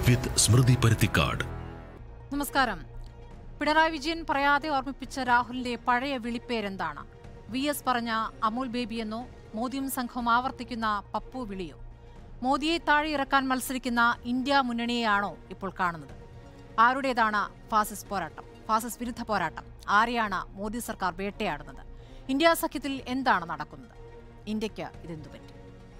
വിത്ത് സ്മൃതി പരുത്തിക്കാട് നമസ്കാരം പിണറായി വിജയൻ പറയാതെ ഓർമ്മിപ്പിച്ച രാഹുലിന്റെ പഴയ വിളിപ്പേരെന്താണ് വി എസ് പറഞ്ഞ അമൂൽ ബേബിയെന്നോ മോദിയും സംഘവും ആവർത്തിക്കുന്ന പപ്പു വിളിയോ മോദിയെ താഴെ ഇറക്കാൻ മത്സരിക്കുന്ന ഇന്ത്യ മുന്നണിയെയാണോ ഇപ്പോൾ കാണുന്നത് ആരുടേതാണ് ഫാസിസ്റ്റ് പോരാട്ടം ഫാസിസ്റ്റ് വിരുദ്ധ പോരാട്ടം ആരെയാണ് മോദി സർക്കാർ വേട്ടയാടുന്നത് ഇന്ത്യ സഖ്യത്തിൽ എന്താണ് നടക്കുന്നത് ഇന്ത്യക്ക് ഇതെന്തു പറ്റി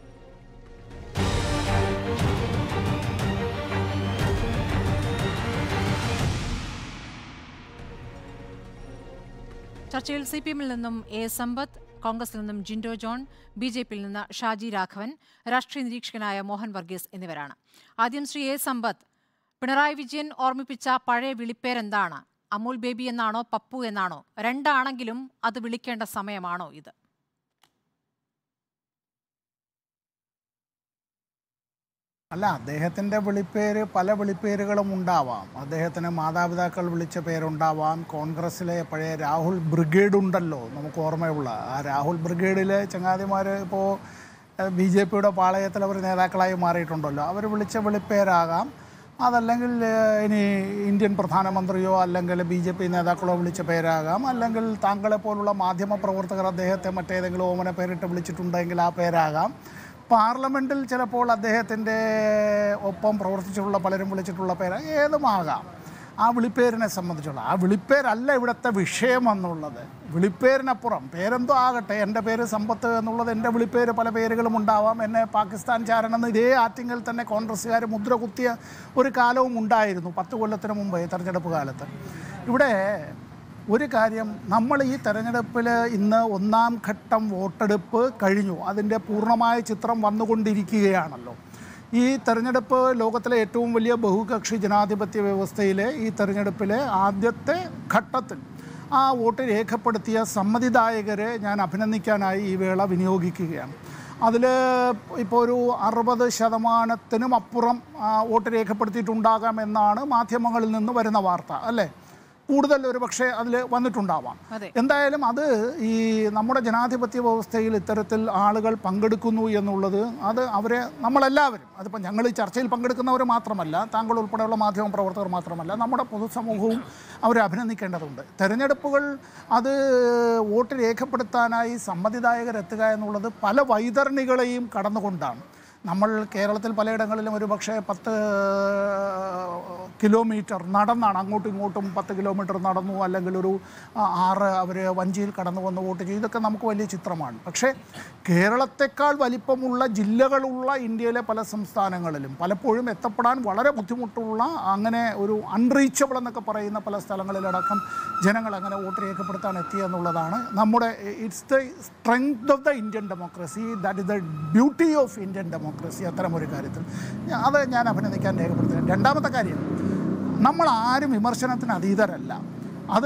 ചർച്ചയിൽ സി പി എമ്മിൽ നിന്നും എ സമ്പത്ത് കോൺഗ്രസിൽ നിന്നും ജിൻഡോ ജോൺ ബി ജെ പിയിൽ നിന്ന് ഷാജി രാഘവൻ രാഷ്ട്രീയ നിരീക്ഷകനായ മോഹൻ വർഗീസ് എന്നിവരാണ് ആദ്യം ശ്രീ എ സമ്പത്ത് പിണറായി വിജയൻ ഓർമ്മിപ്പിച്ച പഴയ വിളിപ്പേരെന്താണ് അമൂൽ ബേബി എന്നാണോ പപ്പു എന്നാണോ രണ്ടാണെങ്കിലും അത് വിളിക്കേണ്ട സമയമാണോ ഇത് അല്ല അദ്ദേഹത്തിൻ്റെ വിളിപ്പേര് പല വിളിപ്പേരുകളും ഉണ്ടാവാം അദ്ദേഹത്തിന് മാതാപിതാക്കൾ വിളിച്ച പേരുണ്ടാവാം കോൺഗ്രസ്സിലെ പഴയ രാഹുൽ ബ്രിഗേഡ് ഉണ്ടല്ലോ നമുക്ക് ഓർമ്മയുള്ള ആ രാഹുൽ ബ്രിഗേഡിലെ ചങ്ങാതിമാർ ഇപ്പോൾ ബി ജെ പിയുടെ പാളയത്തിൽ അവർ നേതാക്കളായി മാറിയിട്ടുണ്ടല്ലോ അവർ വിളിച്ച വിളിപ്പേരാകാം അതല്ലെങ്കിൽ ഏഹ്, ഇനി ഇന്ത്യൻ പ്രധാനമന്ത്രിയോ അല്ലെങ്കിൽ ബി ജെ പി നേതാക്കളോ വിളിച്ച പേരാകാം അല്ലെങ്കിൽ താങ്കളെ പോലുള്ള മാധ്യമ പ്രവർത്തകർ അദ്ദേഹത്തെ മറ്റേതെങ്കിലും ഓമന പേരിട്ട് വിളിച്ചിട്ടുണ്ടെങ്കിൽ ആ പേരാകാം പാർലമെൻറ്റിൽ ചിലപ്പോൾ അദ്ദേഹത്തിൻ്റെ ഒപ്പം പ്രവർത്തിച്ചിട്ടുള്ള പലരും വിളിച്ചിട്ടുള്ള പേര് ഏതുമാകാം ആ വിളിപ്പേരിനെ സംബന്ധിച്ചുള്ള ആ വിളിപ്പേരല്ല ഇവിടുത്തെ വിഷയം എന്നുള്ളത് വിളിപ്പേരിനപ്പുറം പേരെന്തോ ആകട്ടെ എൻ്റെ പേര് സമ്പത്ത് എന്നുള്ളത് എൻ്റെ വിളിപ്പേര് പല പേരുകളും ഉണ്ടാവാം എന്നെ പാകിസ്ഥാൻ ചാരനെന്ന് ഇതേ ആറ്റിങ്ങിൽ തന്നെ കോൺഗ്രസ്സുകാർ മുദ്ര കുത്തിയ ഒരു കാലവും ഉണ്ടായിരുന്നു പത്ത് കൊല്ലത്തിന് മുമ്പ് ഈ തെരഞ്ഞെടുപ്പ് കാലത്ത് ഇവിടെ ഒരു കാര്യം നമ്മൾ ഈ തെരഞ്ഞെടുപ്പിൽ ഇന്ന് ഒന്നാം ഘട്ടം വോട്ടെടുപ്പ് കഴിഞ്ഞു അതിൻ്റെ പൂർണ്ണമായ ചിത്രം വന്നുകൊണ്ടിരിക്കുകയാണല്ലോ ഈ തെരഞ്ഞെടുപ്പ് ലോകത്തിലെ ഏറ്റവും വലിയ ബഹുകക്ഷി ജനാധിപത്യ വ്യവസ്ഥയിലെ ഈ തെരഞ്ഞെടുപ്പിലെ ആദ്യത്തെ ഘട്ടത്തിൽ ആ വോട്ട് രേഖപ്പെടുത്തിയ സമ്മതിദായകരെ ഞാൻ അഭിനന്ദിക്കാനായി ഈ വേള വിനിയോഗിക്കുകയാണ് അതിൽ ഇപ്പോൾ ഒരു അറുപത് ശതമാനത്തിനും അപ്പുറം ആ, വോട്ട് രേഖപ്പെടുത്തിയിട്ടുണ്ടാകാം എന്നാണ് മാധ്യമങ്ങളിൽ നിന്ന് വരുന്ന വാർത്ത അല്ലേ കൂടുതൽ ഒരു പക്ഷേ അതിൽ വന്നിട്ടുണ്ടാവാം അതെ. എന്തായാലും അത് ഈ നമ്മുടെ ജനാധിപത്യ വ്യവസ്ഥയിൽ ഇത്തരത്തിൽ ആളുകൾ പങ്കെടുക്കുന്നു എന്നുള്ളത് അത് അവരെ നമ്മളെല്ലാവരും അതിപ്പോൾ ഞങ്ങൾ ഈ ചർച്ചയിൽ പങ്കെടുക്കുന്നവർ മാത്രമല്ല താങ്കൾ ഉൾപ്പെടെയുള്ള മാധ്യമ പ്രവർത്തകർ മാത്രമല്ല നമ്മുടെ പൊതുസമൂഹവും അവരെ അഭിനന്ദിക്കേണ്ടതുണ്ട് തെരഞ്ഞെടുപ്പുകൾ അത് വോട്ട് രേഖപ്പെടുത്താനായി സമ്മതിദായകരെത്തുക എന്നുള്ളത് പല വൈതരണികളെയും കടന്നുകൊണ്ടാണ് നമ്മൾ കേരളത്തിൽ പലയിടങ്ങളിലും ഒരു പക്ഷേ പത്ത് കിലോമീറ്റർ നടന്നാണ് അങ്ങോട്ടും ഇങ്ങോട്ടും പത്ത് കിലോമീറ്റർ നടന്നു അല്ലെങ്കിൽ ഒരു ആ, ആറ് അവർ വഞ്ചിയിൽ കടന്നു വന്ന് വോട്ട് ചെയ്തു ഇതൊക്കെ നമുക്ക് വലിയ ചിത്രമാണ് പക്ഷേ കേരളത്തെക്കാൾ വലിപ്പമുള്ള ജില്ലകളുള്ള ഇന്ത്യയിലെ പല സംസ്ഥാനങ്ങളിലും പലപ്പോഴും എത്തപ്പെടാൻ വളരെ ബുദ്ധിമുട്ടുള്ള അങ്ങനെ ഒരു അൺറീച്ചബിൾ എന്നൊക്കെ പറയുന്ന പല സ്ഥലങ്ങളിലടക്കം ജനങ്ങൾ അങ്ങനെ വോട്ട് രേഖപ്പെടുത്താൻ എത്തി എന്നുള്ളതാണ് നമ്മുടെ it's the strength of the Indian democracy that is the beauty of Indian democracy അത്തരം ഒരു കാര്യത്തിൽ ഞാ- അത് ഞാൻ അഭിനന്ദിക്കാൻ രേഖപ്പെടുത്തുന്നത് രണ്ടാമത്തെ കാര്യം നമ്മൾ ആരും വിമർശനത്തിന് അതീതരല്ല അത്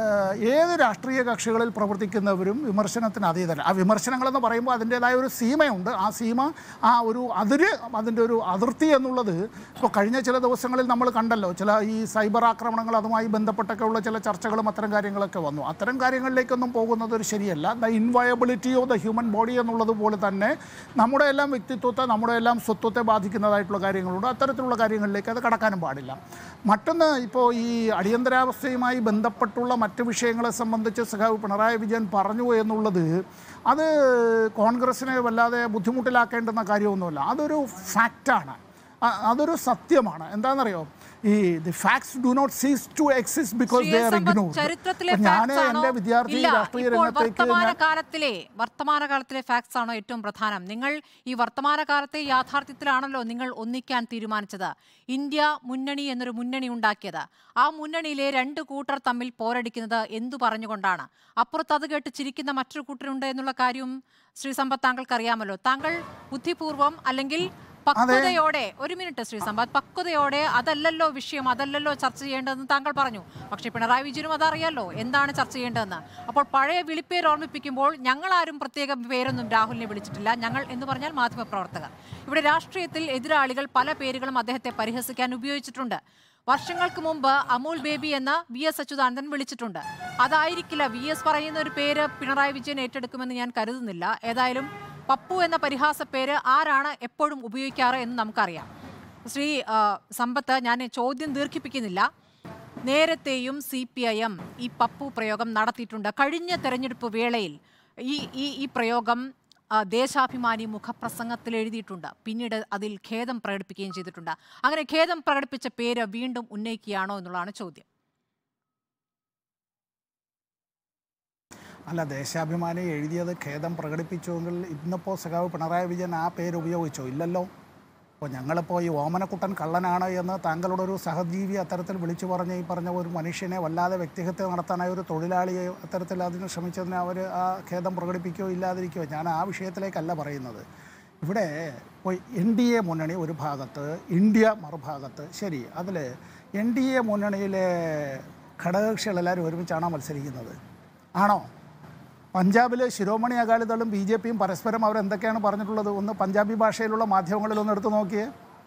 ഏത് രാഷ്ട്രീയ കക്ഷികളിൽ പ്രവർത്തിക്കുന്നവരും വിമർശനത്തിന് അതീതരല്ല ആ വിമർശനങ്ങളെന്ന് പറയുമ്പോൾ അതിൻ്റേതായ ഒരു സീമയുണ്ട് ആ സീമ ആ ഒരു അതിര് അതിൻ്റെ ഒരു അതിർത്തി എന്നുള്ളത് ഇപ്പോൾ കഴിഞ്ഞ ചില ദിവസങ്ങളിൽ നമ്മൾ കണ്ടല്ലോ ചില ഈ സൈബർ ആക്രമണങ്ങൾ അതുമായി ബന്ധപ്പെട്ടൊക്കെ ഉള്ള ചില ചർച്ചകളും അത്തരം കാര്യങ്ങളൊക്കെ വന്നു അത്തരം കാര്യങ്ങളിലേക്കൊന്നും പോകുന്നത് ഒരു ശരിയല്ല the inviolability of the human body എന്നുള്ളത് പോലെ തന്നെ നമ്മുടെ എല്ലാം വ്യക്തിത്വത്തെ നമ്മുടെ എല്ലാം സ്വത്വത്തെ ബാധിക്കുന്നതായിട്ടുള്ള കാര്യങ്ങളുണ്ട് അത്തരത്തിലുള്ള കാര്യങ്ങളിലേക്ക് അത് കടക്കാനും പാടില്ല മറ്റൊന്ന് ഇപ്പോൾ ഈ അടിയന്തരാവസ്ഥയുമായി ബന്ധപ്പെട്ടുള്ള മറ്റ് വിഷയങ്ങളെ സംബന്ധിച്ച് സഖാവ് പിണറായി വിജയൻ പറഞ്ഞു എന്നുള്ളത് അത് കോൺഗ്രസിനെ വല്ലാതെ ബുദ്ധിമുട്ടിലാക്കേണ്ടുന്ന കാര്യമൊന്നുമല്ല അതൊരു ഫാക്റ്റാണ് അ- അതൊരു സത്യമാണ് എന്താണെന്നറിയോ ഈ the facts do not cease to exist because Shri they S R Sampath ignored ചരിത്രത്തിലെ ഞാൻ facts ആണോ? എൻ്റെ വിദ്യാർത്ഥി ഇല്ല, രാഷ്ട്രീയ ഇപ്പോൾ രംഗത്തേക്ക് വർത്തമാന ഞാൻ കാലത്തിലെ വർത്തമാന കാലത്തിലെ ഫാക്ട്സ് ആണോ ഏറ്റവും പ്രധാനം നിങ്ങൾ ഈ വർത്തമാന കാലത്തെ യാഥാർത്ഥ്യത്തിലാണല്ലോ നിങ്ങൾ ഒന്നിക്കാൻ തീരുമാനിച്ചത് ഇന്ത്യ മുന്നണി എന്നൊരു മുന്നണി ഉണ്ടാക്കിയത് ആ മുന്നണിയിലെ രണ്ട് കൂട്ടർ തമ്മിൽ പോരടിക്കുന്നത് എന്തു പറഞ്ഞുകൊണ്ടാണ് അപ്പുറത്ത് അത് കേട്ട് ചിരിക്കുന്ന മറ്റൊരു കൂട്ടരുണ്ട് എന്നുള്ള കാര്യവും ശ്രീ സമ്പത്ത് താങ്കൾക്ക് അറിയാമല്ലോ താങ്കൾ ബുദ്ധിപൂർവം അല്ലെങ്കിൽ പക്വതയോടെ ഒരു മിനിറ്റ് ശ്രീ സമ്പാദ് പക്വതയോടെ അതല്ലല്ലോ വിഷയം അതല്ലല്ലോ ചർച്ച ചെയ്യേണ്ടതെന്ന് താങ്കൾ പറഞ്ഞു പക്ഷേ പിണറായി വിജയനും അതറിയാലോ എന്താണ് ചർച്ച ചെയ്യേണ്ടതെന്ന് അപ്പോൾ പഴയ വിളിപ്പേര് ഓർമ്മിപ്പിക്കുമ്പോൾ ഞങ്ങൾ ആരും പ്രത്യേക പേരൊന്നും രാഹുലിനെ വിളിച്ചിട്ടില്ല ഞങ്ങൾ എന്ന് പറഞ്ഞാൽ മാധ്യമപ്രവർത്തകർ ഇവിടെ രാഷ്ട്രീയത്തിൽ എതിരാളികൾ പല പേരുകളും അദ്ദേഹത്തെ പരിഹസിക്കാൻ ഉപയോഗിച്ചിട്ടുണ്ട് വർഷങ്ങൾക്ക് മുമ്പ് അമൂൽ ബേബി എന്ന വി എസ് അച്യുതാനന്ദൻ വിളിച്ചിട്ടുണ്ട് അതായിരിക്കില്ല വി എസ് പറയുന്ന ഒരു പേര് പിണറായി വിജയൻ ഏറ്റെടുക്കുമെന്ന് ഞാൻ കരുതുന്നില്ല ഏതായാലും പപ്പു എന്ന പരിഹാസ പേര് ആരാണ് എപ്പോഴും ഉപയോഗിക്കാറ് എന്ന് നമുക്കറിയാം ശ്രീ ആ, സമ്പത്ത് ഞാൻ ചോദ്യം ദീർഘിപ്പിക്കുന്നില്ല നേരത്തെയും സി പി ഐ എം ഈ പപ്പു പ്രയോഗം നടത്തിയിട്ടുണ്ട് കഴിഞ്ഞ തെരഞ്ഞെടുപ്പ് വേളയിൽ ഈ ഈ ഈ പ്രയോഗം ആ, ദേശാഭിമാനി മുഖപ്രസംഗത്തിൽ എഴുതിയിട്ടുണ്ട് പിന്നീട് അതിൽ ഖേദം പ്രകടിപ്പിക്കുകയും ചെയ്തിട്ടുണ്ട് അങ്ങനെ ഖേദം പ്രകടിപ്പിച്ച പേര് വീണ്ടും ഉന്നയിക്കുകയാണോ എന്നുള്ളതാണ് ചോദ്യം അല്ല ദേശാഭിമാനി എഴുതിയത് ഖേദം പ്രകടിപ്പിച്ചുവെങ്കിൽ ഇന്നിപ്പോൾ സഖാവ് പിണറായി വിജയൻ ആ പേര് ഉപയോഗിച്ചോ ഇല്ലല്ലോ അപ്പോൾ ഞങ്ങളിപ്പോൾ ഈ ഓമനക്കുട്ടൻ കള്ളനാണ് എന്ന് താങ്കളുടെ ഒരു സഹജീവി അത്തരത്തിൽ വിളിച്ചു പറഞ്ഞ് ഈ പറഞ്ഞ ഒരു മനുഷ്യനെ വല്ലാതെ വ്യക്തിഹത്യ നടത്താനായ ഒരു തൊഴിലാളിയെ അത്തരത്തിൽ അതിന് ശ്രമിച്ചതിന് അവർ ആ ഖേദം പ്രകടിപ്പിക്കുകയോ ഇല്ലാതിരിക്കുകയോ ഞാൻ ആ വിഷയത്തിലേക്കല്ല പറയുന്നത് ഇവിടെ ഇപ്പോൾ എൻ ഡി എ മുന്നണി ഒരു ഭാഗത്ത് ഇന്ത്യ മറുഭാഗത്ത് ശരി അതിൽ എൻ ഡി എ മുന്നണിയിലെ ഘടകകക്ഷികളെല്ലാവരും ഒരുമിച്ചാണോ മത്സരിക്കുന്നത് ആണോ പഞ്ചാബിൽ ശിരോമണി അകാലിദളും ബി ജെ പിയും പരസ്പരം അവരെന്തൊക്കെയാണ് പറഞ്ഞിട്ടുള്ളത് ഒന്ന് പഞ്ചാബി ഭാഷയിലുള്ള മാധ്യമങ്ങളിലൊന്ന് എടുത്ത് നോക്കിയേ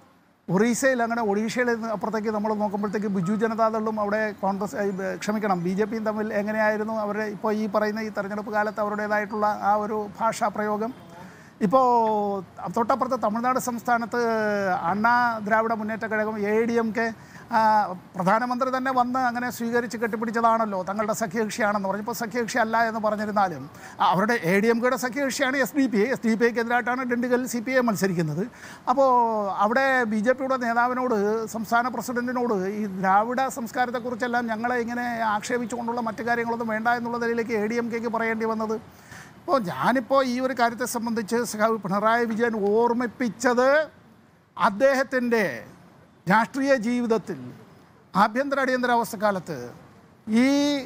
ഒറീസയിൽ അങ്ങനെ ഒഡീഷയിൽ നിന്ന് അപ്പുറത്തേക്ക് നമ്മൾ നോക്കുമ്പോഴത്തേക്ക് ബിജു ജനതാദളും അവിടെ കോൺഗ്രസ് ഏ, ബ- ക്ഷമിക്കണം ബി ജെ പിയും തമ്മിൽ എങ്ങനെയായിരുന്നു അവരുടെ ഇപ്പോൾ ഈ പറയുന്ന ഈ തെരഞ്ഞെടുപ്പ് കാലത്ത് അവരുടേതായിട്ടുള്ള ആ ഒരു ഭാഷാ പ്രയോഗം ഇപ്പോൾ തൊട്ടപ്പുറത്ത് തമിഴ്നാട് സംസ്ഥാനത്ത് Anna Dravida Munnetra Kazhagam A D M K പ്രധാനമന്ത്രി തന്നെ വന്ന് അങ്ങനെ സ്വീകരിച്ച് കെട്ടിപ്പിടിച്ചതാണല്ലോ തങ്ങളുടെ സഖ്യകക്ഷിയാണെന്ന് പറഞ്ഞപ്പോൾ സഖ്യകക്ഷി അല്ല എന്ന് പറഞ്ഞിരുന്നാലും ആ, അവരുടെ എ ഡി എം കെയുടെ സഖ്യകക്ഷിയാണ് S D P S D P ഐക്കെതിരായിട്ടാണ് ഡിണ്ടിഗൽ സി പി ഐ മത്സരിക്കുന്നത് അപ്പോൾ അവിടെ ബി ജെ പിയുടെ നേതാവിനോട് സംസ്ഥാന പ്രസിഡന്റിനോട് ഈ ദ്രാവിഡ സംസ്കാരത്തെക്കുറിച്ചെല്ലാം ഞങ്ങളെ ഇങ്ങനെ ആക്ഷേപിച്ചുകൊണ്ടുള്ള മറ്റു കാര്യങ്ങളൊന്നും വേണ്ട എന്നുള്ള നിലയിലേക്ക് എ ഡി എം കെക്ക് പറയേണ്ടി വന്നത് ഇപ്പോൾ ഞാനിപ്പോൾ ഈ ഒരു കാര്യത്തെ സംബന്ധിച്ച് സഖാവ് പിണറായി വിജയൻ ഓർമ്മിപ്പിച്ചത് അദ്ദേഹത്തിൻ്റെ രാഷ്ട്രീയ ജീവിതത്തിൽ ആഭ്യന്തര അടിയന്തരാവസ്ഥക്കാലത്ത് ഈ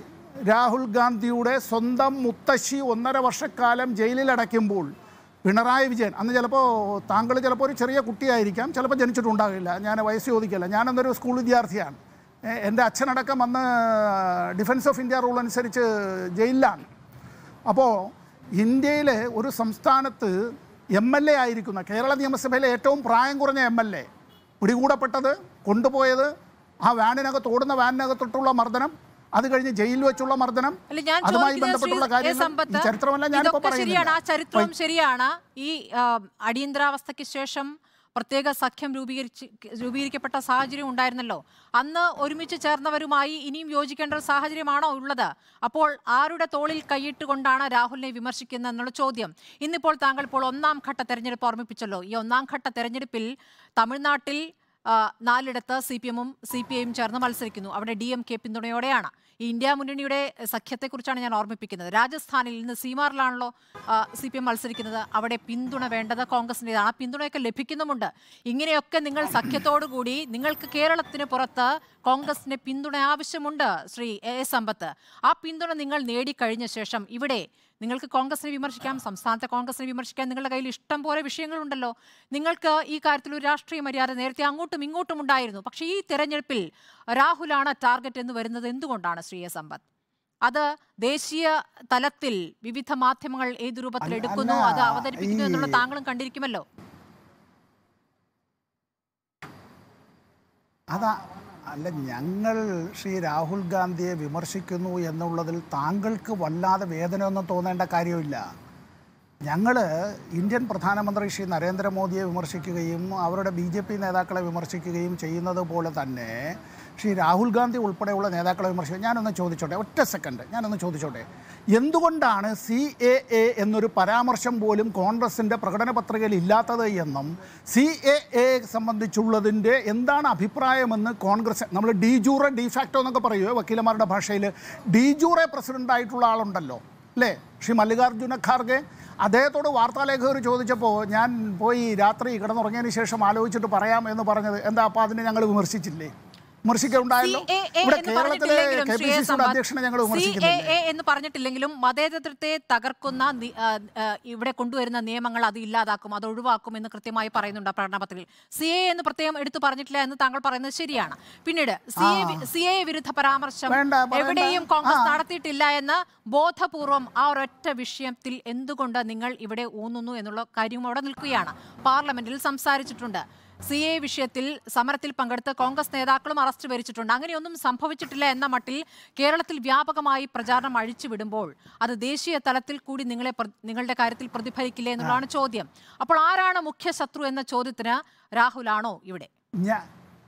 രാഹുൽ ഗാന്ധിയുടെ സ്വന്തം മുത്തശ്ശി ഒന്നര വർഷക്കാലം ജയിലിലടയ്ക്കുമ്പോൾ പിണറായി വിജയൻ അന്ന് ചിലപ്പോൾ താങ്കൾ ചിലപ്പോൾ ഒരു ചെറിയ കുട്ടിയായിരിക്കാം ചിലപ്പോൾ ജനിച്ചിട്ടുണ്ടാകില്ല ഞാൻ വയസ്സ് ചോദിക്കില്ല ഞാനന്നൊരു സ്കൂൾ വിദ്യാർത്ഥിയാണ് എ- എൻ്റെ അച്ഛനടക്കം അന്ന് ഡിഫൻസ് ഓഫ് ഇന്ത്യ റൂൾ അനുസരിച്ച് ജയിലിലാണ് അപ്പോൾ ഇന്ത്യയിലെ ഒരു സംസ്ഥാനത്ത് എം എൽ എ ആയിരിക്കുന്ന കേരള നിയമസഭയിലെ ഏറ്റവും പ്രായം കുറഞ്ഞ എം എൽ എ പിടികൂടപ്പെട്ടത് കൊണ്ടുപോയത് ആ വാനിനകത്ത് ഓടുന്ന വാനിനകത്തോട്ടുള്ള മർദ്ദനം അത് കഴിഞ്ഞ് ജയിലിൽ വെച്ചുള്ള മർദ്ദനം അല്ല ഞാൻ അതുമായി ചോദിക്കുന്നത് ശ്രീ ബന്ധപ്പെട്ടുള്ള എ. കാര്യങ്ങൾ ഈ സമ്പത്ത് ചരിത്രമല്ല ഞാനിപ്പോൾ ഇതൊക്കെ ശരിയാണ് ആ പറയുന്നത് ചരിത്രവും ശരിയാണ് ഈ ആ, അടിയന്തരാവസ്ഥയ്ക്ക് ശേഷം പ്രത്യേക സഖ്യം രൂപീകരിച്ച് രൂപീകരിക്കപ്പെട്ട സാഹചര്യം ഉണ്ടായിരുന്നല്ലോ അന്ന് ഒരുമിച്ച് ചേർന്നവരുമായി ഇനിയും യോജിക്കേണ്ട ഒരു സാഹചര്യമാണോ ഉള്ളത് അപ്പോൾ ആരുടെ തോളിൽ കൈയിട്ടുകൊണ്ടാണ് രാഹുലിനെ വിമർശിക്കുന്നത് എന്നുള്ള ചോദ്യം ഇന്നിപ്പോൾ താങ്കൾ ഇപ്പോൾ ഒന്നാം ഘട്ട തെരഞ്ഞെടുപ്പ് ഓർമ്മിപ്പിച്ചല്ലോ ഈ ഒന്നാം ഘട്ട തെരഞ്ഞെടുപ്പിൽ തമിഴ്നാട്ടിൽ ആ, നാലിടത്ത് സി പി എമ്മും സി പി ഐയും ചേർന്ന് മത്സരിക്കുന്നു അവിടെ ഡി എം കെ പിന്തുണയോടെയാണ് ഈ ഇന്ത്യ മുന്നണിയുടെ സഖ്യത്തെക്കുറിച്ചാണ് ഞാൻ ഓർമ്മിപ്പിക്കുന്നത് രാജസ്ഥാനിൽ ഇന്ന് സീമാറിലാണല്ലോ സി പി എം മത്സരിക്കുന്നത് അവിടെ പിന്തുണ വേണ്ടത് കോൺഗ്രസിൻ്റെതാണ് ആ പിന്തുണയൊക്കെ ലഭിക്കുന്നുമുണ്ട് ഇങ്ങനെയൊക്കെ നിങ്ങൾ സഖ്യത്തോടു കൂടി നിങ്ങൾക്ക് കേരളത്തിന് പുറത്ത് കോൺഗ്രസിന്റെ പിന്തുണ ആവശ്യമുണ്ട് ശ്രീ എ എസ് സമ്പത്ത് ആ പിന്തുണ നിങ്ങൾ നേടിക്കഴിഞ്ഞ ശേഷം ഇവിടെ നിങ്ങൾക്ക് കോൺഗ്രസിനെ വിമർശിക്കാം സംസ്ഥാനത്തെ കോൺഗ്രസിനെ വിമർശിക്കാൻ നിങ്ങളുടെ കയ്യിൽ ഇഷ്ടം പോലെ വിഷയങ്ങളുണ്ടല്ലോ നിങ്ങൾക്ക് ഈ കാര്യത്തിൽ ഒരു രാഷ്ട്രീയ മര്യാദ നേരത്തെ അങ്ങോട്ടും ഇങ്ങോട്ടും ഉണ്ടായിരുന്നു പക്ഷേ ഈ തെരഞ്ഞെടുപ്പിൽ രാഹുലാണ് ടാർഗറ്റ് എന്ന് വരുന്നത് എന്തുകൊണ്ടാണ് ശ്രീ എ സമ്പത്ത് അത് ദേശീയ തലത്തിൽ വിവിധ മാധ്യമങ്ങൾ ഏത് രൂപത്തിൽ അല്ല, എടുക്കുന്നു അല്ല, അത് അവതരിപ്പിക്കുന്നു ഈ- എന്നുള്ള താങ്കളും കണ്ടിരിക്കുമല്ലോ അതാ അല്ല ഞങ്ങൾ ശ്രീ രാഹുൽ ഗാന്ധിയെ വിമർശിക്കുന്നു എന്നുള്ളതിൽ താങ്കൾക്ക് വല്ലാതെ വേദനയൊന്നും തോന്നേണ്ട കാര്യമില്ല ഞങ്ങൾ ഇന്ത്യൻ പ്രധാനമന്ത്രി ശ്രീ നരേന്ദ്രമോദിയെ വിമർശിക്കുകയും അവരുടെ ബി ജെ പി നേതാക്കളെ വിമർശിക്കുകയും ചെയ്യുന്നത് പോലെ തന്നെ ശ്രീ രാഹുൽ ഗാന്ധി ഉൾപ്പെടെയുള്ള നേതാക്കളെ വിമർശിക്കും ഞാനൊന്ന് ചോദിച്ചോട്ടെ ഒറ്റ സെക്കൻഡ് ഞാനൊന്ന് ചോദിച്ചോട്ടെ എന്തുകൊണ്ടാണ് സി എ എ എന്നൊരു പരാമർശം പോലും കോൺഗ്രസിൻ്റെ പ്രകടന പത്രികയിൽ ഇല്ലാത്തത് എന്നും സി എ എ സംബന്ധിച്ചുള്ളതിൻ്റെ എന്താണ് അഭിപ്രായമെന്ന് കോൺഗ്രസ് നമ്മൾ ഡി ജൂറെ ഡി ഫാക്ടോ എന്നൊക്കെ പറയുമോ വക്കീലന്മാരുടെ ഭാഷയിൽ ഡി ജൂറെ പ്രസിഡന്റ് ആയിട്ടുള്ള ആളുണ്ടല്ലോ അല്ലേ ശ്രീ മല്ലികാർജുന ഖാർഗെ അദ്ദേഹത്തോട് വാർത്താലേഖകർ ചോദിച്ചപ്പോൾ ഞാൻ പോയി രാത്രി കിടന്നുറങ്ങിയതിന് ശേഷം ആലോചിച്ചിട്ട് പറയാം എന്ന് പറഞ്ഞത് എന്താ അപ്പോൾ അതിനെ ഞങ്ങൾ വിമർശിച്ചില്ലേ വിമർശിക്കുകയുണ്ടായല്ലോ CAA ഇവിടെ എന്ന് കേരളത്തിലെ പറഞ്ഞിട്ടില്ലെങ്കിലും K Shri P A C സിയുടെ സമ്പത്ത് അധ്യക്ഷനെ ഞങ്ങൾ CAA വിമർശിക്കുന്നില്ലേ എന്ന് പറഞ്ഞിട്ടില്ലെങ്കിലും മതേതരത്തെ തകർക്കുന്ന നി- ആ, ആ, ഇവിടെ കൊണ്ടുവരുന്ന നിയമങ്ങൾ അത് ഇല്ലാതാക്കും അത് ഒഴിവാക്കും എന്ന് കൃത്യമായി പറയുന്നുണ്ട് ആ പ്രകടന പത്രികയിൽ സി എ എന്ന് പ്രത്യേകം എടുത്തു പറഞ്ഞിട്ടില്ല എന്ന് താങ്കൾ പറയുന്നത് ശരിയാണ് പിന്നീട് സി എ സി എ വിരുദ്ധ പരാമർശം വേണ്ട, പറയണ്ട. എവിടെയും കോൺഗ്രസ് ആ. നടത്തിയിട്ടില്ല എന്ന് ബോധപൂർവം ആ ഒരൊറ്റ വിഷയത്തിൽ എന്തുകൊണ്ട് നിങ്ങൾ ഇവിടെ ഊന്നുന്നു എന്നുള്ള കാര്യവും അവിടെ നിൽക്കുകയാണ് പാർലമെന്റിൽ സംസാരിച്ചിട്ടുണ്ട് സി എ വിഷയത്തിൽ സമരത്തിൽ പങ്കെടുത്ത കോൺഗ്രസ് നേതാക്കളും അറസ്റ്റ് വരിച്ചിട്ടുണ്ട് അങ്ങനെയൊന്നും സംഭവിച്ചിട്ടില്ല എന്ന മട്ടിൽ കേരളത്തിൽ വ്യാപകമായി പ്രചാരണം അഴിച്ചുവിടുമ്പോൾ അത് ദേശീയ തലത്തിൽ കൂടി നിങ്ങളെ പ്ര- നിങ്ങളുടെ കാര്യത്തിൽ പ്രതിഫലിക്കില്ലേ എന്നുള്ളതാണ് ചോദ്യം അപ്പോൾ ആരാണ് മുഖ്യ ശത്രു എന്ന ചോദ്യത്തിന് രാഹുലാണോ ഇവിടെ ഞാ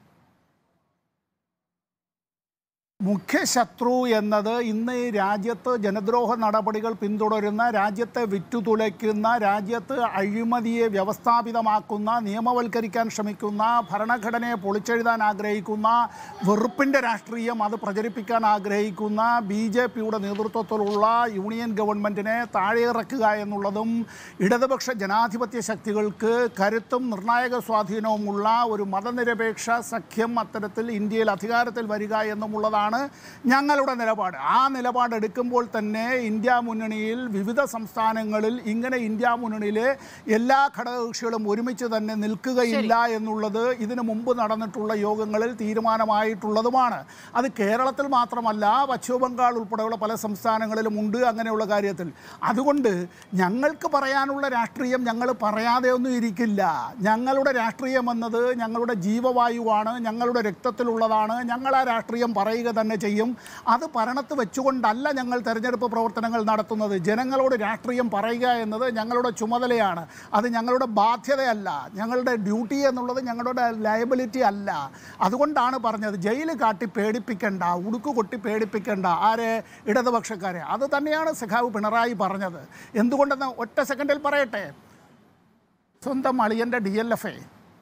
മുഖ്യ ശത്രു എന്നത് ഇന്ന് ഈ രാജ്യത്ത് ജനദ്രോഹ നടപടികൾ പിന്തുടരുന്ന രാജ്യത്തെ വിറ്റുതുലയ്ക്കുന്ന രാജ്യത്ത് അഴിമതിയെ വ്യവസ്ഥാപിതമാക്കുന്ന നിയമവൽക്കരിക്കാൻ ശ്രമിക്കുന്ന ഭരണഘടനയെ പൊളിച്ചെഴുതാൻ ആഗ്രഹിക്കുന്ന വെറുപ്പിൻ്റെ രാഷ്ട്രീയം അത് പ്രചരിപ്പിക്കാൻ ആഗ്രഹിക്കുന്ന ബി ജെ പിയുടെ നേതൃത്വത്തിലുള്ള യൂണിയൻ ഗവൺമെൻറ്റിനെ താഴെയിറക്കുക എന്നുള്ളതും ഇടതുപക്ഷ ജനാധിപത്യ ശക്തികൾക്ക് കരുത്തും നിർണായക സ്വാധീനവുമുള്ള ഒരു മതനിരപേക്ഷ സഖ്യം അത്തരത്തിൽ ഇന്ത്യയിൽ അധികാരത്തിൽ വരിക എന്നുമുള്ളതാണ് ഞങ്ങളുടെ നിലപാട് ആ നിലപാട് എടുക്കുമ്പോൾ തന്നെ ഇന്ത്യ മുന്നണിയിൽ വിവിധ സംസ്ഥാനങ്ങളിൽ ഇങ്ങനെ ഇന്ത്യ മുന്നണിയിലെ എല്ലാ ഘടകകക്ഷികളും ഒരുമിച്ച് തന്നെ നിൽക്കുകയില്ല എന്നുള്ളത് ഇതിനു മുമ്പ് നടന്നിട്ടുള്ള യോഗങ്ങളിൽ തീരുമാനമായിട്ടുള്ളതുമാണ് അത് കേരളത്തിൽ മാത്രമല്ല പശ്ചിമ ബംഗാൾ ഉൾപ്പെടെയുള്ള പല സംസ്ഥാനങ്ങളിലും ഉണ്ട് അങ്ങനെയുള്ള കാര്യത്തിൽ അതുകൊണ്ട് ഞങ്ങൾക്ക് പറയാനുള്ള രാഷ്ട്രീയം ഞങ്ങൾ പറയാതെ ഒന്നും ഇരിക്കില്ല ഞങ്ങളുടെ രാഷ്ട്രീയം എന്നത് ഞങ്ങളുടെ ജീവവായുവാണ് ഞങ്ങളുടെ രക്തത്തിലുള്ളതാണ് ഞങ്ങൾ ആ രാഷ്ട്രീയം പറയുക തന്നെ ചെയ്യും അത് ഭരണത്ത് വെച്ചുകൊണ്ടല്ല ഞങ്ങൾ തെരഞ്ഞെടുപ്പ് പ്രവർത്തനങ്ങൾ നടത്തുന്നത് ജനങ്ങളോട് രാഷ്ട്രീയം പറയുക എന്നത് ഞങ്ങളുടെ ചുമതലയാണ് അത് ഞങ്ങളുടെ ബാധ്യതയല്ല ഞങ്ങളുടെ ഡ്യൂട്ടി എന്നുള്ളത് ഞങ്ങളുടെ ലയബിലിറ്റി അല്ല അതുകൊണ്ടാണ് പറഞ്ഞത് ജയിൽ കാട്ടി പേടിപ്പിക്കേണ്ട ഉടുക്കു കൊട്ടി പേടിപ്പിക്കേണ്ട ആരെ ഇടതുപക്ഷക്കാരെ അത് തന്നെയാണ് സഖാവ് പിണറായി പറഞ്ഞത് എന്തുകൊണ്ടെന്ന് ഒറ്റ സെക്കൻഡിൽ പറയട്ടെ സ്വന്തം അളിയൻ്റെ ഡി എൽ എഫ് എ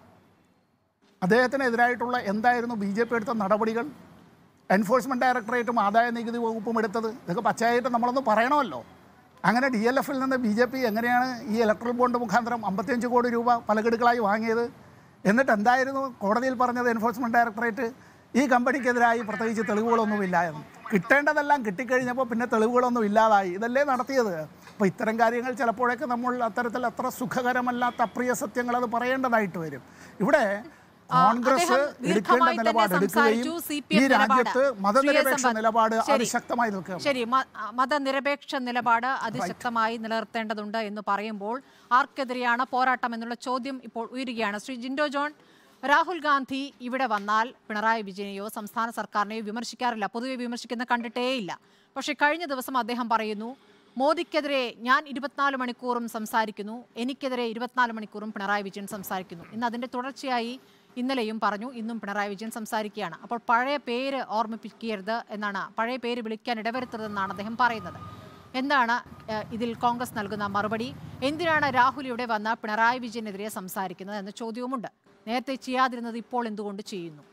അദ്ദേഹത്തിനെതിരായിട്ടുള്ള എന്തായിരുന്നു ബി ജെ പി എടുത്ത നടപടികൾ എൻഫോഴ്സ്മെൻറ്റ് ഡയറക്ടറേറ്റും ആദായ നികുതി വകുപ്പും എടുത്തത് ഇതൊക്കെ പച്ചയായിട്ട് നമ്മളൊന്ന് പറയണമല്ലോ അങ്ങനെ ഡി എൽ എഫിൽ നിന്ന് ബി ജെ പി എങ്ങനെയാണ് ഈ ഇലക്ട്രൽ ബോണ്ട് മുഖാന്തരം അമ്പത്തിയഞ്ച് കോടി രൂപ പല ഗഡുക്കളായി വാങ്ങിയത് എന്നിട്ട് എന്തായിരുന്നു കോടതിയിൽ പറഞ്ഞത് എൻഫോഴ്സ്മെൻറ്റ് ഡയറക്ടറേറ്റ് ഈ കമ്പനിക്കെതിരായി പ്രത്യേകിച്ച് തെളിവുകളൊന്നുമില്ല എന്ന് കിട്ടേണ്ടതെല്ലാം കിട്ടിക്കഴിഞ്ഞപ്പോൾ പിന്നെ തെളിവുകളൊന്നും ഇല്ലാതായി ഇതല്ലേ നടത്തിയത് അപ്പോൾ ഇത്തരം കാര്യങ്ങൾ ചിലപ്പോഴൊക്കെ നമ്മൾ അത്തരത്തിൽ അത്ര സുഖകരമല്ലാത്ത അപ്രിയ സത്യങ്ങൾ അത് പറയേണ്ടതായിട്ട് വരും ഇവിടെ ആ, കോൺഗ്രസ് അദ്ദേഹം എടുക്കേണ്ട ദീർഘമായി തന്നെ നിലപാട് എടുക്കുകയും സംസാരിച്ചു. സി പി ഈ എം നിലപാട്. രാജ്യത്ത് ശ്രീ മതനിരപേക്ഷ സമ്പത്ത്. നിലപാട് ശരി. അതിശക്തമായി നിൽക്കുക ശരി മ- മതനിരപേക്ഷ നിലപാട് അതിശക്തമായി നിലനിർത്തേണ്ടതുണ്ട് എന്ന് പറയുമ്പോൾ ആർക്കെതിരെയാണ് പോരാട്ടം എന്നുള്ള ചോദ്യം ഇപ്പോൾ ഉയരുകയാണ് ശ്രീ ജിൻഡോ ജോൺ രാഹുൽ ഗാന്ധി ഇവിടെ വന്നാൽ പിണറായി വിജയനെയോ സംസ്ഥാന സർക്കാരിനെയോ വിമർശിക്കാറില്ല പൊതുവെ വിമർശിക്കുന്ന കണ്ടിട്ടേയില്ല പക്ഷേ കഴിഞ്ഞ ദിവസം അദ്ദേഹം പറയുന്നു മോദിക്കെതിരെ ഞാൻ ഇരുപത്തിനാല് മണിക്കൂറും സംസാരിക്കുന്നു എനിക്കെതിരെ ഇരുപത്തിനാല് മണിക്കൂറും പിണറായി വിജയൻ സംസാരിക്കുന്നു ഇന്ന് അതിന്റെ തുടർച്ചയായി ഇന്നലെയും പറഞ്ഞു ഇന്നും പിണറായി വിജയൻ സംസാരിക്കുകയാണ് അപ്പോൾ പഴയ പേര് ഓർമ്മിപ്പിക്കരുത് എന്നാണ് പഴയ പേര് വിളിക്കാൻ ഇടവരുത്തരുതെന്നാണ് അദ്ദേഹം പറയുന്നത് എന്താണ് ഏഹ്, ഇതിൽ കോൺഗ്രസ് നൽകുന്ന മറുപടി എന്തിനാണ് രാഹുൽ ഇവിടെ വന്ന് പിണറായി വിജയനെതിരെ സംസാരിക്കുന്നത് എന്ന ചോദ്യവുമുണ്ട് നേരത്തെ ചെയ്യാതിരുന്നത് ഇപ്പോൾ എന്തുകൊണ്ട് ചെയ്യുന്നു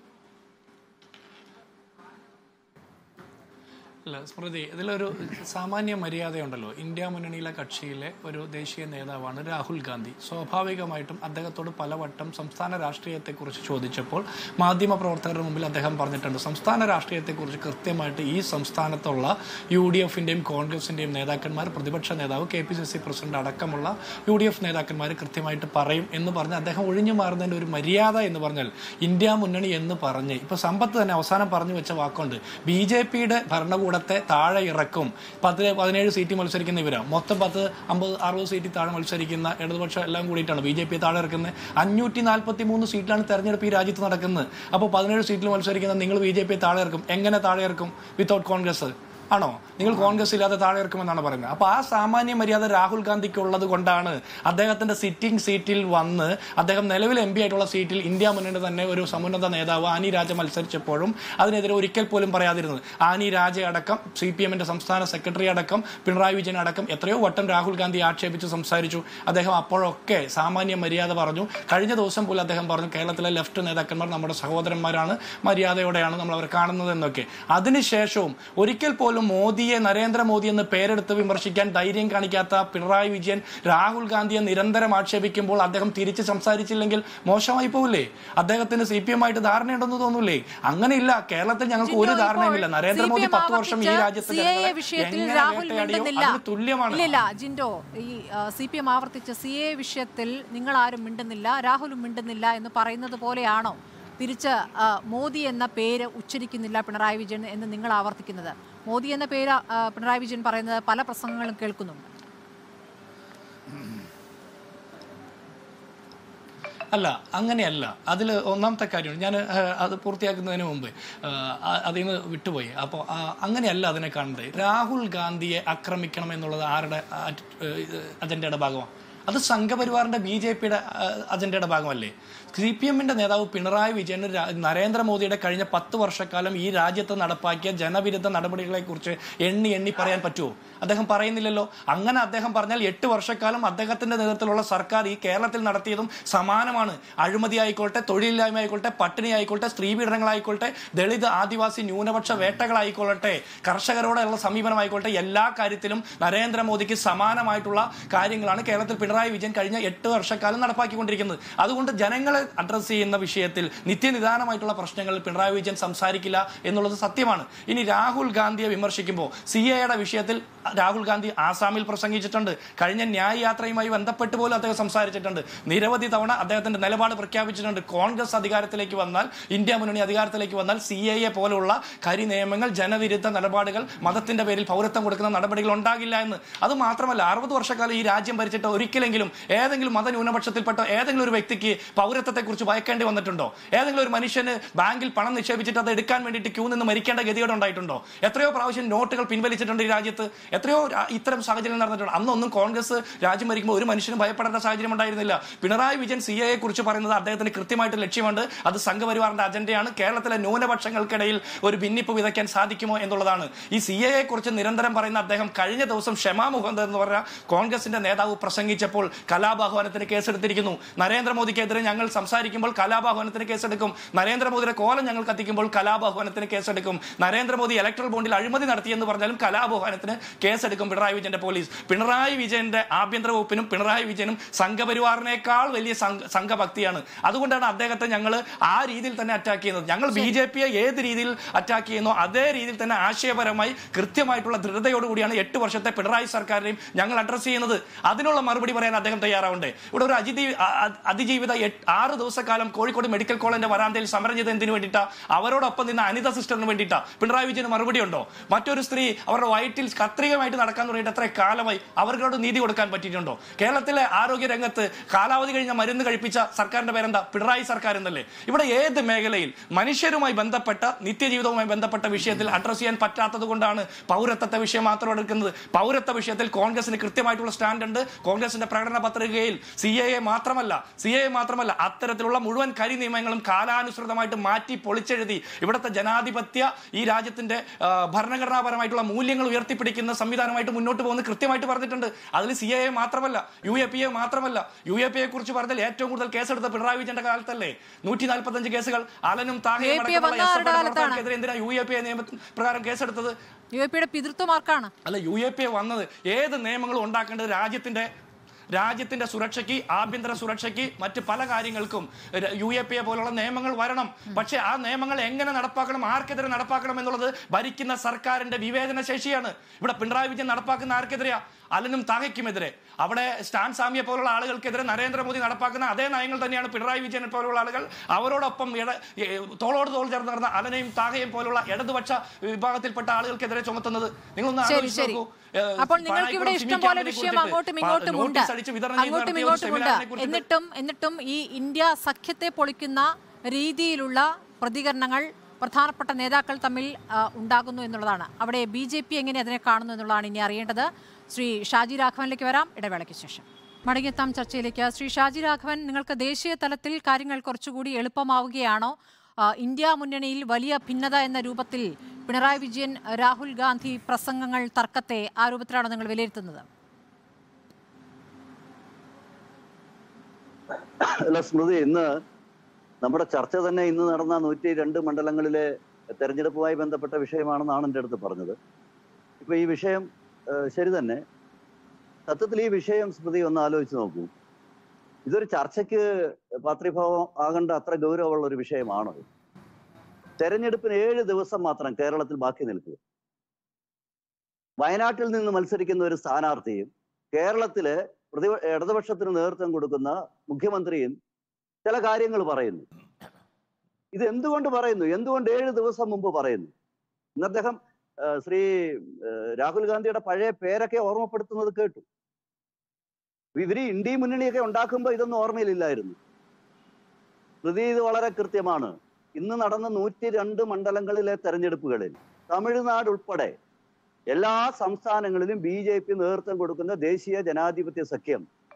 അല്ല സ്മൃതി ഇതിലൊരു സാമാന്യ മര്യാദയുണ്ടല്ലോ ഇന്ത്യ മുന്നണിയിലെ കക്ഷിയിലെ ഒരു ദേശീയ നേതാവാണ് രാഹുൽ ഗാന്ധി സ്വാഭാവികമായിട്ടും അദ്ദേഹത്തോട് പലവട്ടം സംസ്ഥാന രാഷ്ട്രീയത്തെക്കുറിച്ച് ചോദിച്ചപ്പോൾ മാധ്യമ പ്രവർത്തകരുടെ മുമ്പിൽ അദ്ദേഹം പറഞ്ഞിട്ടുണ്ട് സംസ്ഥാന രാഷ്ട്രീയത്തെക്കുറിച്ച് കൃത്യമായിട്ട് ഈ സംസ്ഥാനത്തുള്ള യു ഡി എഫിൻ്റെയും കോൺഗ്രസിൻ്റെയും നേതാക്കന്മാർ പ്രതിപക്ഷ നേതാവ് K P C C president അടക്കമുള്ള യു ഡി എഫ് നേതാക്കന്മാർ കൃത്യമായിട്ട് പറയും എന്ന് പറഞ്ഞ് അദ്ദേഹം ഒഴിഞ്ഞു മാറുന്നതിൻ്റെ ഒരു മര്യാദ എന്ന് പറഞ്ഞാൽ ഇന്ത്യ മുന്നണി എന്ന് പറഞ്ഞ് ഇപ്പൊ സമ്പത്ത് തന്നെ അവസാനം പറഞ്ഞു വെച്ച വാക്കുണ്ട് ബി ജെ പിയുടെ ഭരണകൂടത്തെ താഴെ ഇറക്കും പത്ത് പതിനേഴ് സീറ്റ് മത്സരിക്കുന്ന ഇവരാ മൊത്തം പത്ത് അമ്പത് അറുപത് സീറ്റ് താഴെ മത്സരിക്കുന്ന ഇടതുപക്ഷം എല്ലാം കൂടിയിട്ടാണ് ബി ജെ പി താഴെ ഇറക്കുന്നത് അഞ്ഞൂറ്റി നാൽപ്പത്തി മൂന്ന് സീറ്റിലാണ് തെരഞ്ഞെടുപ്പ് ഈ രാജ്യത്ത് നടക്കുന്നത് അപ്പോൾ പതിനേഴ് സീറ്റിൽ മത്സരിക്കുന്ന നിങ്ങൾ ബി ജെ പി താഴെ ഇറക്കും എങ്ങനെ താഴെ ഇറക്കും വിത്തൗട്ട് കോൺഗ്രസ് ആണോ നിങ്ങൾ കോൺഗ്രസ് ഇല്ലാതെ താഴെ ഇറക്കുമെന്നാണ് പറയുന്നത് അപ്പൊ ആ സാമാന്യ മര്യാദ രാഹുൽ ഗാന്ധിക്ക് ഉള്ളത് കൊണ്ടാണ് അദ്ദേഹത്തിന്റെ സിറ്റിംഗ് സീറ്റിൽ വന്ന് അദ്ദേഹം നിലവിൽ എം പി ആയിട്ടുള്ള സീറ്റിൽ ഇന്ത്യ മുന്നണി തന്നെ ഒരു സമുന്നത നേതാവ് ആനി രാജ മത്സരിച്ചപ്പോഴും അതിനെതിരെ ഒരിക്കൽ പോലും പറയാതിരുന്നത് ആനി രാജ അടക്കം സി പി എമ്മിന്റെ സംസ്ഥാന സെക്രട്ടറി അടക്കം പിണറായി വിജയൻ അടക്കം എത്രയോ വട്ടം രാഹുൽ ഗാന്ധി ആക്ഷേപിച്ച് സംസാരിച്ചു അദ്ദേഹം അപ്പോഴൊക്കെ സാമാന്യ മര്യാദ പറഞ്ഞു കഴിഞ്ഞ ദിവസം പോലും അദ്ദേഹം പറഞ്ഞു കേരളത്തിലെ ലെഫ്റ്റ് നേതാക്കന്മാർ നമ്മുടെ സഹോദരന്മാരാണ് മര്യാദയോടെയാണ് നമ്മൾ അവരെ കാണുന്നത് എന്നൊക്കെ അതിനുശേഷവും ഒരിക്കൽ പോലും മോദിയെ നരേന്ദ്രമോദി എന്ന് പേരെടുത്ത് വിമർശിക്കാൻ ധൈര്യം കാണിക്കാത്ത പിണറായി വിജയൻ രാഹുൽ ഗാന്ധിയെ നിരന്തരം ആക്ഷേപിക്കുമ്പോൾ അദ്ദേഹം തിരിച്ച് സംസാരിച്ചില്ലെങ്കിൽ മോശമായി പോവില്ലേ അദ്ദേഹത്തിന് സി പി എമ്മായിട്ട് ധാരണയുണ്ടെന്ന് തോന്നൂലേ അങ്ങനെയില്ല കേരളത്തിൽ ഞങ്ങൾക്ക് ഒരു ജിൻഡോ, ധാരണയുമില്ല ഇപ്പോൾ നരേന്ദ്രമോദി CPM പത്ത് വർഷം ഈ ആവർത്തിച്ച് രാജ്യത്ത് CAA ജനങ്ങളെ വിഷയത്തിൽ എങ്ങനെ രാഹുൽ വേട്ടയാടിയോ മിണ്ടുന്നില്ല അതിന് തുല്യമാണ് ഇല്ലില്ല ജിൻഡോ ഈ സി പി എം ആവർത്തിച്ച സി എ വിഷയത്തിൽ നിങ്ങൾ ആരും മിണ്ടുന്നില്ല രാഹുലും മിണ്ടുന്നില്ല എന്ന് പറയുന്നത് പോലെയാണോ തിരിച്ച് ആ, മോദി എന്ന പേര് ഉച്ചരിക്കുന്നില്ല പിണറായി വിജയൻ എന്ന് നിങ്ങൾ ആവർത്തിക്കുന്നത് മോദി എന്ന പേര് ആ, പിണറായി വിജയൻ പറയുന്നത് പല പ്രസംഗങ്ങളും കേൾക്കുന്നുണ്ട് അല്ല അങ്ങനെയല്ല അതിൽ ഒന്നാമത്തെ കാര്യം ഞാൻ അത് പൂർത്തിയാക്കുന്നതിന് മുമ്പ് ആ, അതിൽ നിന്ന് വിട്ടുപോയി അപ്പോൾ അങ്ങനെയല്ല അതിനെ കാണുന്നത് രാഹുൽ ഗാന്ധിയെ ആക്രമിക്കണം എന്നുള്ളത് ആരുടെ അജണ്ടയുടെ ഭാഗമാണ് അത് സംഘപരിവാറിന്റെ ബി ജെ പിയുടെ അജണ്ടയുടെ ഭാഗമല്ലേ സി പി എമ്മിന്റെ നേതാവ് പിണറായി വിജയൻ രാ- നരേന്ദ്രമോദിയുടെ കഴിഞ്ഞ പത്ത് വർഷക്കാലം ഈ രാജ്യത്ത് നടപ്പാക്കിയ ജനവിരുദ്ധ നടപടികളെ കുറിച്ച് എണ്ണി എണ്ണി പറയാൻ പറ്റുമോ അദ്ദേഹം പറയുന്നില്ലല്ലോ അങ്ങനെ അദ്ദേഹം പറഞ്ഞാൽ എട്ട് വർഷക്കാലം അദ്ദേഹത്തിന്റെ നേതൃത്വത്തിലുള്ള സർക്കാർ ഈ കേരളത്തിൽ നടത്തിയതും സമാനമാണ് അഴിമതി ആയിക്കോട്ടെ തൊഴിലില്ലായ്മ ആയിക്കോട്ടെ പട്ടിണി ആയിക്കോട്ടെ സ്ത്രീ പീഡനങ്ങളായിക്കോട്ടെ ദളിത് ആദിവാസി ന്യൂനപക്ഷ വേട്ടകളായിക്കൊള്ളട്ടെ കർഷകരോടുള്ള സമീപനമായിക്കോട്ടെ എല്ലാ കാര്യത്തിലും നരേന്ദ്രമോദിക്ക് സമാനമായിട്ടുള്ള കാര്യങ്ങളാണ് കേരളത്തിൽ പിണറായി വിജയൻ കഴിഞ്ഞ എട്ട് വർഷക്കാലം നടപ്പാക്കിക്കൊണ്ടിരിക്കുന്നത് അതുകൊണ്ട് ജനങ്ങളെ അഡ്രസ് ചെയ്യുന്ന വിഷയത്തിൽ നിത്യനിദാനമായിട്ടുള്ള പ്രശ്നങ്ങളിൽ പിണറായി വിജയൻ സംസാരിക്കില്ല എന്നുള്ളത് സത്യമാണ് ഇനി രാഹുൽ ഗാന്ധിയെ വിമർശിക്കുമ്പോൾ സി എയുടെ വിഷയത്തിൽ രാഹുൽ ഗാന്ധി ആസാമിൽ പ്രസംഗിച്ചിട്ടുണ്ട് കഴിഞ്ഞ ന്യായ യാത്രയുമായി ബന്ധപ്പെട്ട് പോലും അദ്ദേഹം സംസാരിച്ചിട്ടുണ്ട് നിരവധി തവണ അദ്ദേഹത്തിന്റെ നിലപാട് പ്രഖ്യാപിച്ചിട്ടുണ്ട് കോൺഗ്രസ് അധികാരത്തിലേക്ക് വന്നാൽ ഇന്ത്യ മുന്നണി അധികാരത്തിലേക്ക് വന്നാൽ സി എ എ പോലുള്ള കരി നിയമങ്ങൾ ജനവിരുദ്ധ നിലപാടുകൾ മതത്തിന്റെ പേരിൽ പൗരത്വം കൊടുക്കുന്ന നടപടികൾ ഉണ്ടാകില്ല എന്ന് അത് മാത്രമല്ല അറുപത് വർഷക്കാലം ഈ രാജ്യം ഭരിച്ചിട്ട് ഒരിക്കലെങ്കിലും ഏതെങ്കിലും മതന്യൂനപക്ഷത്തിൽപ്പെട്ട ഏതെങ്കിലും ഒരു വ്യക്തിക്ക് പൗരത്വത്തെ കുറിച്ച് ഭയക്കേണ്ടി വന്നിട്ടുണ്ടോ ഏതെങ്കിലും ഒരു മനുഷ്യന് ബാങ്കിൽ പണം നിക്ഷേപിച്ചിട്ട് അത് എടുക്കാൻ വേണ്ടിയിട്ട് ക്യൂ നിന്ന് മരിക്കേണ്ട ഗതികേട് ഉണ്ടായിട്ടുണ്ടോ എത്രയോ പ്രാവശ്യം നോട്ടുകൾ പിൻവലിച്ചിട്ടുണ്ട് ഈ രാജ്യത്ത് എത്രയോ രാ- ഇത്തരം സാഹചര്യം നടന്നിട്ടുണ്ട് അന്നൊന്നും കോൺഗ്രസ് രാജ്യം ഭരിക്കുമ്പോൾ ഒരു മനുഷ്യനും ഭയപ്പെടേണ്ട സാഹചര്യം ഉണ്ടായിരുന്നില്ല പിണറായി വിജയൻ സി എ കുറിച്ച് പറയുന്നത് അദ്ദേഹത്തിന് കൃത്യമായിട്ട് ലക്ഷ്യമുണ്ട് അത് സംഘപരിവാറിന്റെ അജണ്ടയാണ് കേരളത്തിലെ ന്യൂനപക്ഷങ്ങൾക്കിടയിൽ ഒരു ഭിന്നിപ്പ് വിതയ്ക്കാൻ സാധിക്കുമോ എന്നുള്ളതാണ് ഈ സി എ കുറിച്ച് നിരന്തരം പറയുന്ന അദ്ദേഹം കഴിഞ്ഞ ദിവസം ഷമാ മുഹമ്മദ് എന്ന് പറഞ്ഞ കോൺഗ്രസിന്റെ നേതാവ് പ്രസംഗിച്ചപ്പോൾ കലാപാഹ്വാനത്തിന് കേസെടുത്തിരിക്കുന്നു നരേന്ദ്രമോദിക്കെതിരെ ഞങ്ങൾ സംസാരിക്കുമ്പോൾ കലാപാഹ്വാനത്തിന് കേസെടുക്കും നരേന്ദ്രമോദിയുടെ കോലം ഞങ്ങൾ കത്തിക്കുമ്പോൾ കലാപാഹ്വാനത്തിന് കേസെടുക്കും നരേന്ദ്രമോദി ഇലക്ട്രൽ ബോണ്ടിൽ അഴിമതി നടത്തിയെന്ന് പറഞ്ഞാലും കലാപാഹ്വാനത്തിന് കേസെടുക്കും പിണറായി വിജയന്റെ പോലീസ് പിണറായി വിജയന്റെ ആഭ്യന്തര വകുപ്പിനും പിണറായി വിജയനും സംഘപരിവാറിനേക്കാൾ വലിയ സംഘ- സംഘഭക്തിയാണ് അതുകൊണ്ടാണ് അദ്ദേഹത്തെ ഞങ്ങൾ ആ രീതിയിൽ തന്നെ അറ്റാക്ക് ചെയ്യുന്നത് ഞങ്ങൾ ബി ജെ പിയെ ഏത് രീതിയിൽ അറ്റാക്ക് ചെയ്യുന്നോ അതേ രീതിയിൽ തന്നെ ആശയപരമായി കൃത്യമായിട്ടുള്ള ദൃഢതയോടുകൂടിയാണ് എട്ട് വർഷത്തെ പിണറായി സർക്കാരിനെയും ഞങ്ങൾ അഡ്രസ് ചെയ്യുന്നത് അതിനുള്ള മറുപടി പറയാൻ അദ്ദേഹം തയ്യാറാവണ്ടേ ഇവിടെ ഒരു അതിജീ അ- അ- അതിജീവിത എട്ട്- ആറ് ദിവസക്കാലം കോഴിക്കോട് മെഡിക്കൽ കോളേജിന്റെ വരാന്തയിൽ സമരം ചെയ്ത് എന്തിനു വേണ്ടിയിട്ടാ അവരോടൊപ്പം നിന്ന അനിത സിസ്റ്ററിന് വേണ്ടിയിട്ടാ പിണറായി വിജയന് മറുപടി ഉണ്ടോ മറ്റൊരു സ്ത്രീ അവരുടെ വയറ്റിൽ കത്രികമായിട്ട് നടക്കാൻ തുടങ്ങിയിട്ട് എത്ര കാലമായി അവർക്കോട് നീതി കൊടുക്കാൻ പറ്റിയിട്ടുണ്ടോ കേരളത്തിലെ ആരോഗ്യ രംഗത്ത് കാലാവധി കഴിഞ്ഞ മരുന്ന് കഴിപ്പിച്ച സർക്കാരിന്റെ പേരെന്താ പിണറായി സർക്കാർ എന്നല്ലേ ഇവിടെ ഏത് മേഖലയിൽ മനുഷ്യരുമായി ബന്ധപ്പെട്ട നിത്യജീവിതവുമായി ബന്ധപ്പെട്ട വിഷയത്തിൽ അഡ്രസ് ചെയ്യാൻ പറ്റാത്തത് കൊണ്ടാണ് പൗരത്വത്തെ വിഷയം മാത്രം എടുക്കുന്നത് പൗരത്വ വിഷയത്തിൽ കോൺഗ്രസിന് കൃത്യമായിട്ടുള്ള സ്റ്റാൻഡ് ഉണ്ട് കോൺഗ്രസിന്റെ പ്രകടന പത്രികയിൽ സി എ മാത്രമല്ല സി എ മാത്രമല്ല അത്തരത്തിലുള്ള മുഴുവൻ കരി നിയമങ്ങളും കാലാനുസൃതമായിട്ട് മാറ്റി പൊളിച്ചെഴുതി ഇവിടുത്തെ ജനാധിപത്യ ഈ രാജ്യത്തിന്റെ ആ, ഭരണഘടനാപരമായിട്ടുള്ള മൂല്യങ്ങൾ ഉയർത്തിപ്പിടിക്കുന്ന സംവിധാനമായിട്ട് മുന്നോട്ട് പോകുന്നത് കൃത്യമായിട്ട് പറഞ്ഞിട്ടുണ്ട് അതിൽ സി എ മാത്രമല്ല യു എ പി എ മാത്രമല്ല യു എ പി എ കുറിച്ച് പറഞ്ഞാൽ ഏറ്റവും കൂടുതൽ കേസെടുത്ത പിണറായി വിജയന്റെ കാലത്തല്ലേ നൂറ്റി നാൽപ്പത്തഞ്ച് കേസുകൾ അലനും താഹയും UAPA അടക്കമുള്ള വന്ന എസ് എഫ് ആരുടെ ഐ കാലത്താണ്? പ്രവർത്തകർക്കെതിരെ എന്തിനാ യു എ പി എ നിയമ പ്രകാരം കേസെടുത്തത് യു എ പിയുടെ പിതൃത്വമാർക്കാണ് അല്ല യു എ പി എ വന്നത് ഏത് നിയമങ്ങളും ഉണ്ടാക്കേണ്ടത് രാജ്യത്തിന്റെ രാജ്യത്തിന്റെ സുരക്ഷയ്ക്ക് ആഭ്യന്തര സുരക്ഷയ്ക്ക് മറ്റ് പല കാര്യങ്ങൾക്കും ര- യു എ പി എ പോലുള്ള നിയമങ്ങൾ വരണം പക്ഷെ ആ നിയമങ്ങൾ എങ്ങനെ നടപ്പാക്കണം ആർക്കെതിരെ നടപ്പാക്കണം എന്നുള്ളത് ഭരിക്കുന്ന സർക്കാരിന്റെ വിവേചന ശേഷിയാണ് ഇവിടെ പിണറായി വിജയൻ നടപ്പാക്കുന്ന ആർക്കെതിരെയാ അലനും താഹയ്ക്കുമെതിരെ അവിടെ സ്റ്റാൻ സാമിയെ പോലുള്ള ആളുകൾക്കെതിരെ നരേന്ദ്രമോദി നടപ്പാക്കുന്ന അതേ നയങ്ങൾ തന്നെയാണ് പിണറായി വിജയനെ പോലുള്ള ആളുകൾ അവരോടൊപ്പം ഇട ഏ, തോളോട് തോൾ ചേർന്ന് നടന്ന അലനെയും താഹയും പോലുള്ള ഇടതുപക്ഷ വിഭാഗത്തിൽപ്പെട്ട ആളുകൾക്കെതിരെ ചുമത്തുന്നത് നിങ്ങളൊന്ന് ശരി ആലോചിച്ച് ശരി നോക്കൂ. ഏ, അപ്പോൾ നിങ്ങൾക്ക് ഇവിടെ പാണായിക്കുളം ഇഷ്ടം സിമി പോലെ ക്യാമ്പിനെ വിഷയം കുറിച്ചിട്ട് അങ്ങോട്ടും പാ- ഇങ്ങോട്ടും ഉണ്ട് നോട്ടീസ് അടിച്ച് വിതരണം ചെയ്ത് അങ്ങോട്ടും നടത്തിയ ഒരു ഇങ്ങോട്ടും ഉണ്ട് സെമിനാറിനെ കുറിച്ചിട്ട് എന്നിട്ടും എന്നിട്ടും ഈ ഇന്ത്യ സഖ്യത്തെ പൊളിക്കുന്ന രീതിയിലുള്ള പ്രതികരണങ്ങൾ പ്രധാനപ്പെട്ട നേതാക്കൾ തമ്മിൽ ആ, ഉണ്ടാകുന്നു എന്നുള്ളതാണ് അവിടെ ബി ജെ പി എങ്ങനെ അതിനെ കാണുന്നു എന്നുള്ളതാണ് ഇനി അറിയേണ്ടത് ശ്രീ ഷാജി രാഘവനിലേക്ക് വരാം ഇടവേളയ്ക്ക് ശേഷം മടങ്ങിയെത്താം ചർച്ചയിലേക്ക് ശ്രീ ഷാജി രാഘവൻ നിങ്ങൾക്ക് ദേശീയ തലത്തിൽ കാര്യങ്ങൾ കുറച്ചുകൂടി എളുപ്പമാവുകയാണോ ആ, ഇന്ത്യ മുന്നണിയിൽ വലിയ ഭിന്നത എന്ന രൂപത്തിൽ പിണറായി വിജയൻ രാഹുൽ ഗാന്ധി പ്രസംഗങ്ങൾ തർക്കത്തെ ആ രൂപത്തിലാണോ നിങ്ങൾ വിലയിരുത്തുന്നത് അല്ല സ്മൃതി ഇന്ന് നമ്മുടെ ചർച്ച തന്നെ ഇന്ന് നടന്ന നൂറ്റി രണ്ട് മണ്ഡലങ്ങളിലെ തെരഞ്ഞെടുപ്പുമായി ബന്ധപ്പെട്ട വിഷയമാണെന്നാണ് എൻ്റെ അടുത്ത് പറഞ്ഞത് ഇപ്പൊ ഈ വിഷയം ഏഹ്, ശരി തന്നെ സത്യത്തിൽ ഈ വിഷയം സ്മൃതി ഒന്ന് ആലോചിച്ച് നോക്കൂ ഇതൊരു ചർച്ചയ്ക്ക് പാത്രീഭാവം ആകേണ്ട അത്ര ഗൗരവമുള്ള ഒരു വിഷയമാണോ ഇത്? തെരഞ്ഞെടുപ്പിന് ഏഴ് ദിവസം മാത്രം കേരളത്തിൽ ബാക്കി നിൽക്കുക വയനാട്ടിൽ നിന്ന് മത്സരിക്കുന്ന ഒരു സ്ഥാനാർത്ഥിയും കേരളത്തിലെ പ്രതി ഇടതുപക്ഷത്തിന് നേതൃത്വം കൊടുക്കുന്ന മുഖ്യമന്ത്രിയും ചില കാര്യങ്ങൾ പറയുന്നു ഇത് എന്തുകൊണ്ട് പറയുന്നു എന്തുകൊണ്ട് ഏഴ് ദിവസം മുമ്പ് പറയുന്നു ഇന്ന് അദ്ദേഹം ആ, ശ്രീ ആ, രാഹുൽ ഗാന്ധിയുടെ പഴയ പേരൊക്കെ ഓർമ്മപ്പെടുത്തുന്നത് കേട്ടു ഇവര് ഇന്ത്യ മുന്നണിയൊക്കെ ഉണ്ടാക്കുമ്പോൾ ഇതൊന്നും ഓർമ്മയിലില്ലായിരുന്നു പ്രതി ഇത് വളരെ കൃത്യമാണ് ഇന്ന് നടന്ന നൂറ്റി രണ്ട് മണ്ഡലങ്ങളിലെ തെരഞ്ഞെടുപ്പുകളിൽ തമിഴ്നാട് ഉൾപ്പെടെ എല്ലാ സംസ്ഥാനങ്ങളിലും ബി ജെ പി നേതൃത്വം കൊടുക്കുന്ന ദേശീയ ജനാധിപത്യ സഖ്യം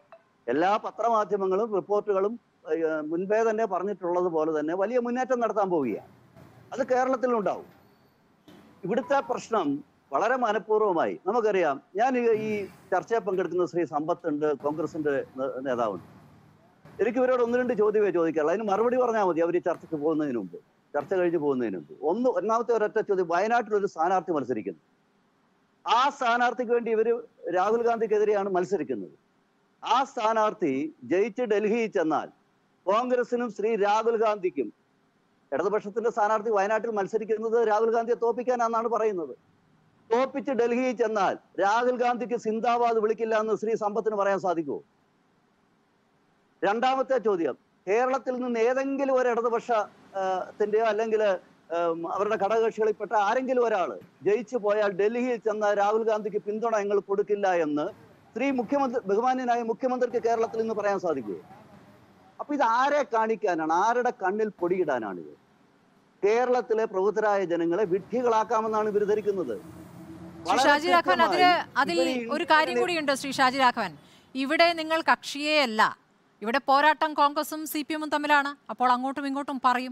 എല്ലാ പത്രമാധ്യമങ്ങളും റിപ്പോർട്ടുകളും ഏഹ്, മുൻപേ തന്നെ പറഞ്ഞിട്ടുള്ളത് പോലെ തന്നെ വലിയ മുന്നേറ്റം നടത്താൻ പോവുകയാണ് അത് കേരളത്തിലുണ്ടാവും ഇവിടുത്തെ പ്രശ്നം വളരെ മനഃപൂർവ്വമായി നമുക്കറിയാം ഞാൻ ഈ- ഈ ചർച്ചയിൽ പങ്കെടുക്കുന്ന ശ്രീ സമ്പത്ത് ഉണ്ട് കോൺഗ്രസിന്റെ നേ- നേതാവുണ്ട് എനിക്ക് ഇവരോട് ഒന്ന് രണ്ട് ചോദ്യമേ ചോദിക്കാറുള്ളൂ അതിന് മറുപടി പറഞ്ഞാൽ മതി അവർ ഈ ചർച്ചയ്ക്ക് പോകുന്നതിന് മുമ്പ് ചർച്ച കഴിഞ്ഞ് പോകുന്നതിന് മുമ്പ് ഒന്ന് ഒന്നാമത്തെ ഒരൊറ്റ ചോദ്യം വയനാട്ടിൽ ഒരു സ്ഥാനാർത്ഥി മത്സരിക്കുന്നു ആ സ്ഥാനാർത്ഥിക്ക് വേണ്ടി ഇവര് രാഹുൽ ഗാന്ധിക്കെതിരെയാണ് മത്സരിക്കുന്നത് ആ സ്ഥാനാർത്ഥി ജയിച്ച് ഡൽഹിയിൽ ചെന്നാൽ കോൺഗ്രസിനും ശ്രീ രാഹുൽ ഗാന്ധിക്കും ഇടതുപക്ഷത്തിന്റെ സ്ഥാനാർത്ഥി വയനാട്ടിൽ മത്സരിക്കുന്നത് രാഹുൽ ഗാന്ധിയെ തോപ്പിക്കാനാണെന്നാണ് പറയുന്നത് തോപ്പിച്ച് ഡൽഹിയിൽ ചെന്നാൽ രാഹുൽ ഗാന്ധിക്ക് സിന്ദാബാദ് വിളിക്കില്ല എന്ന് ശ്രീ സമ്പത്തിന് പറയാൻ സാധിക്കുമോ രണ്ടാമത്തെ ചോദ്യം കേരളത്തിൽ നിന്ന് ഏതെങ്കിലും ഒരു ഇടതുപക്ഷ ആ, ത്തിന്റെയോ അല്ലെങ്കിൽ അവരുടെ ഘടകകക്ഷികളിൽപ്പെട്ട ആരെങ്കിലും ഒരാൾ ജയിച്ചു പോയാൽ ഡൽഹിയിൽ ചെന്ന രാഹുൽ ഗാന്ധിക്ക് പിന്തുണ ഞങ്ങൾ കൊടുക്കില്ല എന്ന് ശ്രീ മുഖ്യമന്ത്രി ബഹുമാന്യനായ മുഖ്യമന്ത്രിക്ക് കേരളത്തിൽ നിന്ന് പറയാൻ സാധിക്കുമോ അപ്പൊ ഇത് ആരെ കാണിക്കാനാണ് ആരുടെ കണ്ണിൽ പൊടിയിടാനാണ് ഇത് കേരളത്തിലെ പ്രബുദ്ധരായ ജനങ്ങളെ വിഡ്ഢികളാക്കാമെന്നാണ് ഇവർ ധരിക്കുന്നത് ശ്രീ വളരെ ഷാജി രാഘവൻ അതിൽ കൃത്യമായി അതിൽ ഇവര് ഈ ഒരു കാര്യം കൂടിയുണ്ട് ശ്രീ ഷാജി രാഘവൻ ഇവിടെ നിങ്ങൾ കക്ഷിയേ അല്ല ഇവിടെ പോരാട്ടം കോൺഗ്രസും സി പി എമ്മും തമ്മിലാണ് അപ്പോൾ അങ്ങോട്ടും ഇങ്ങോട്ടും പറയും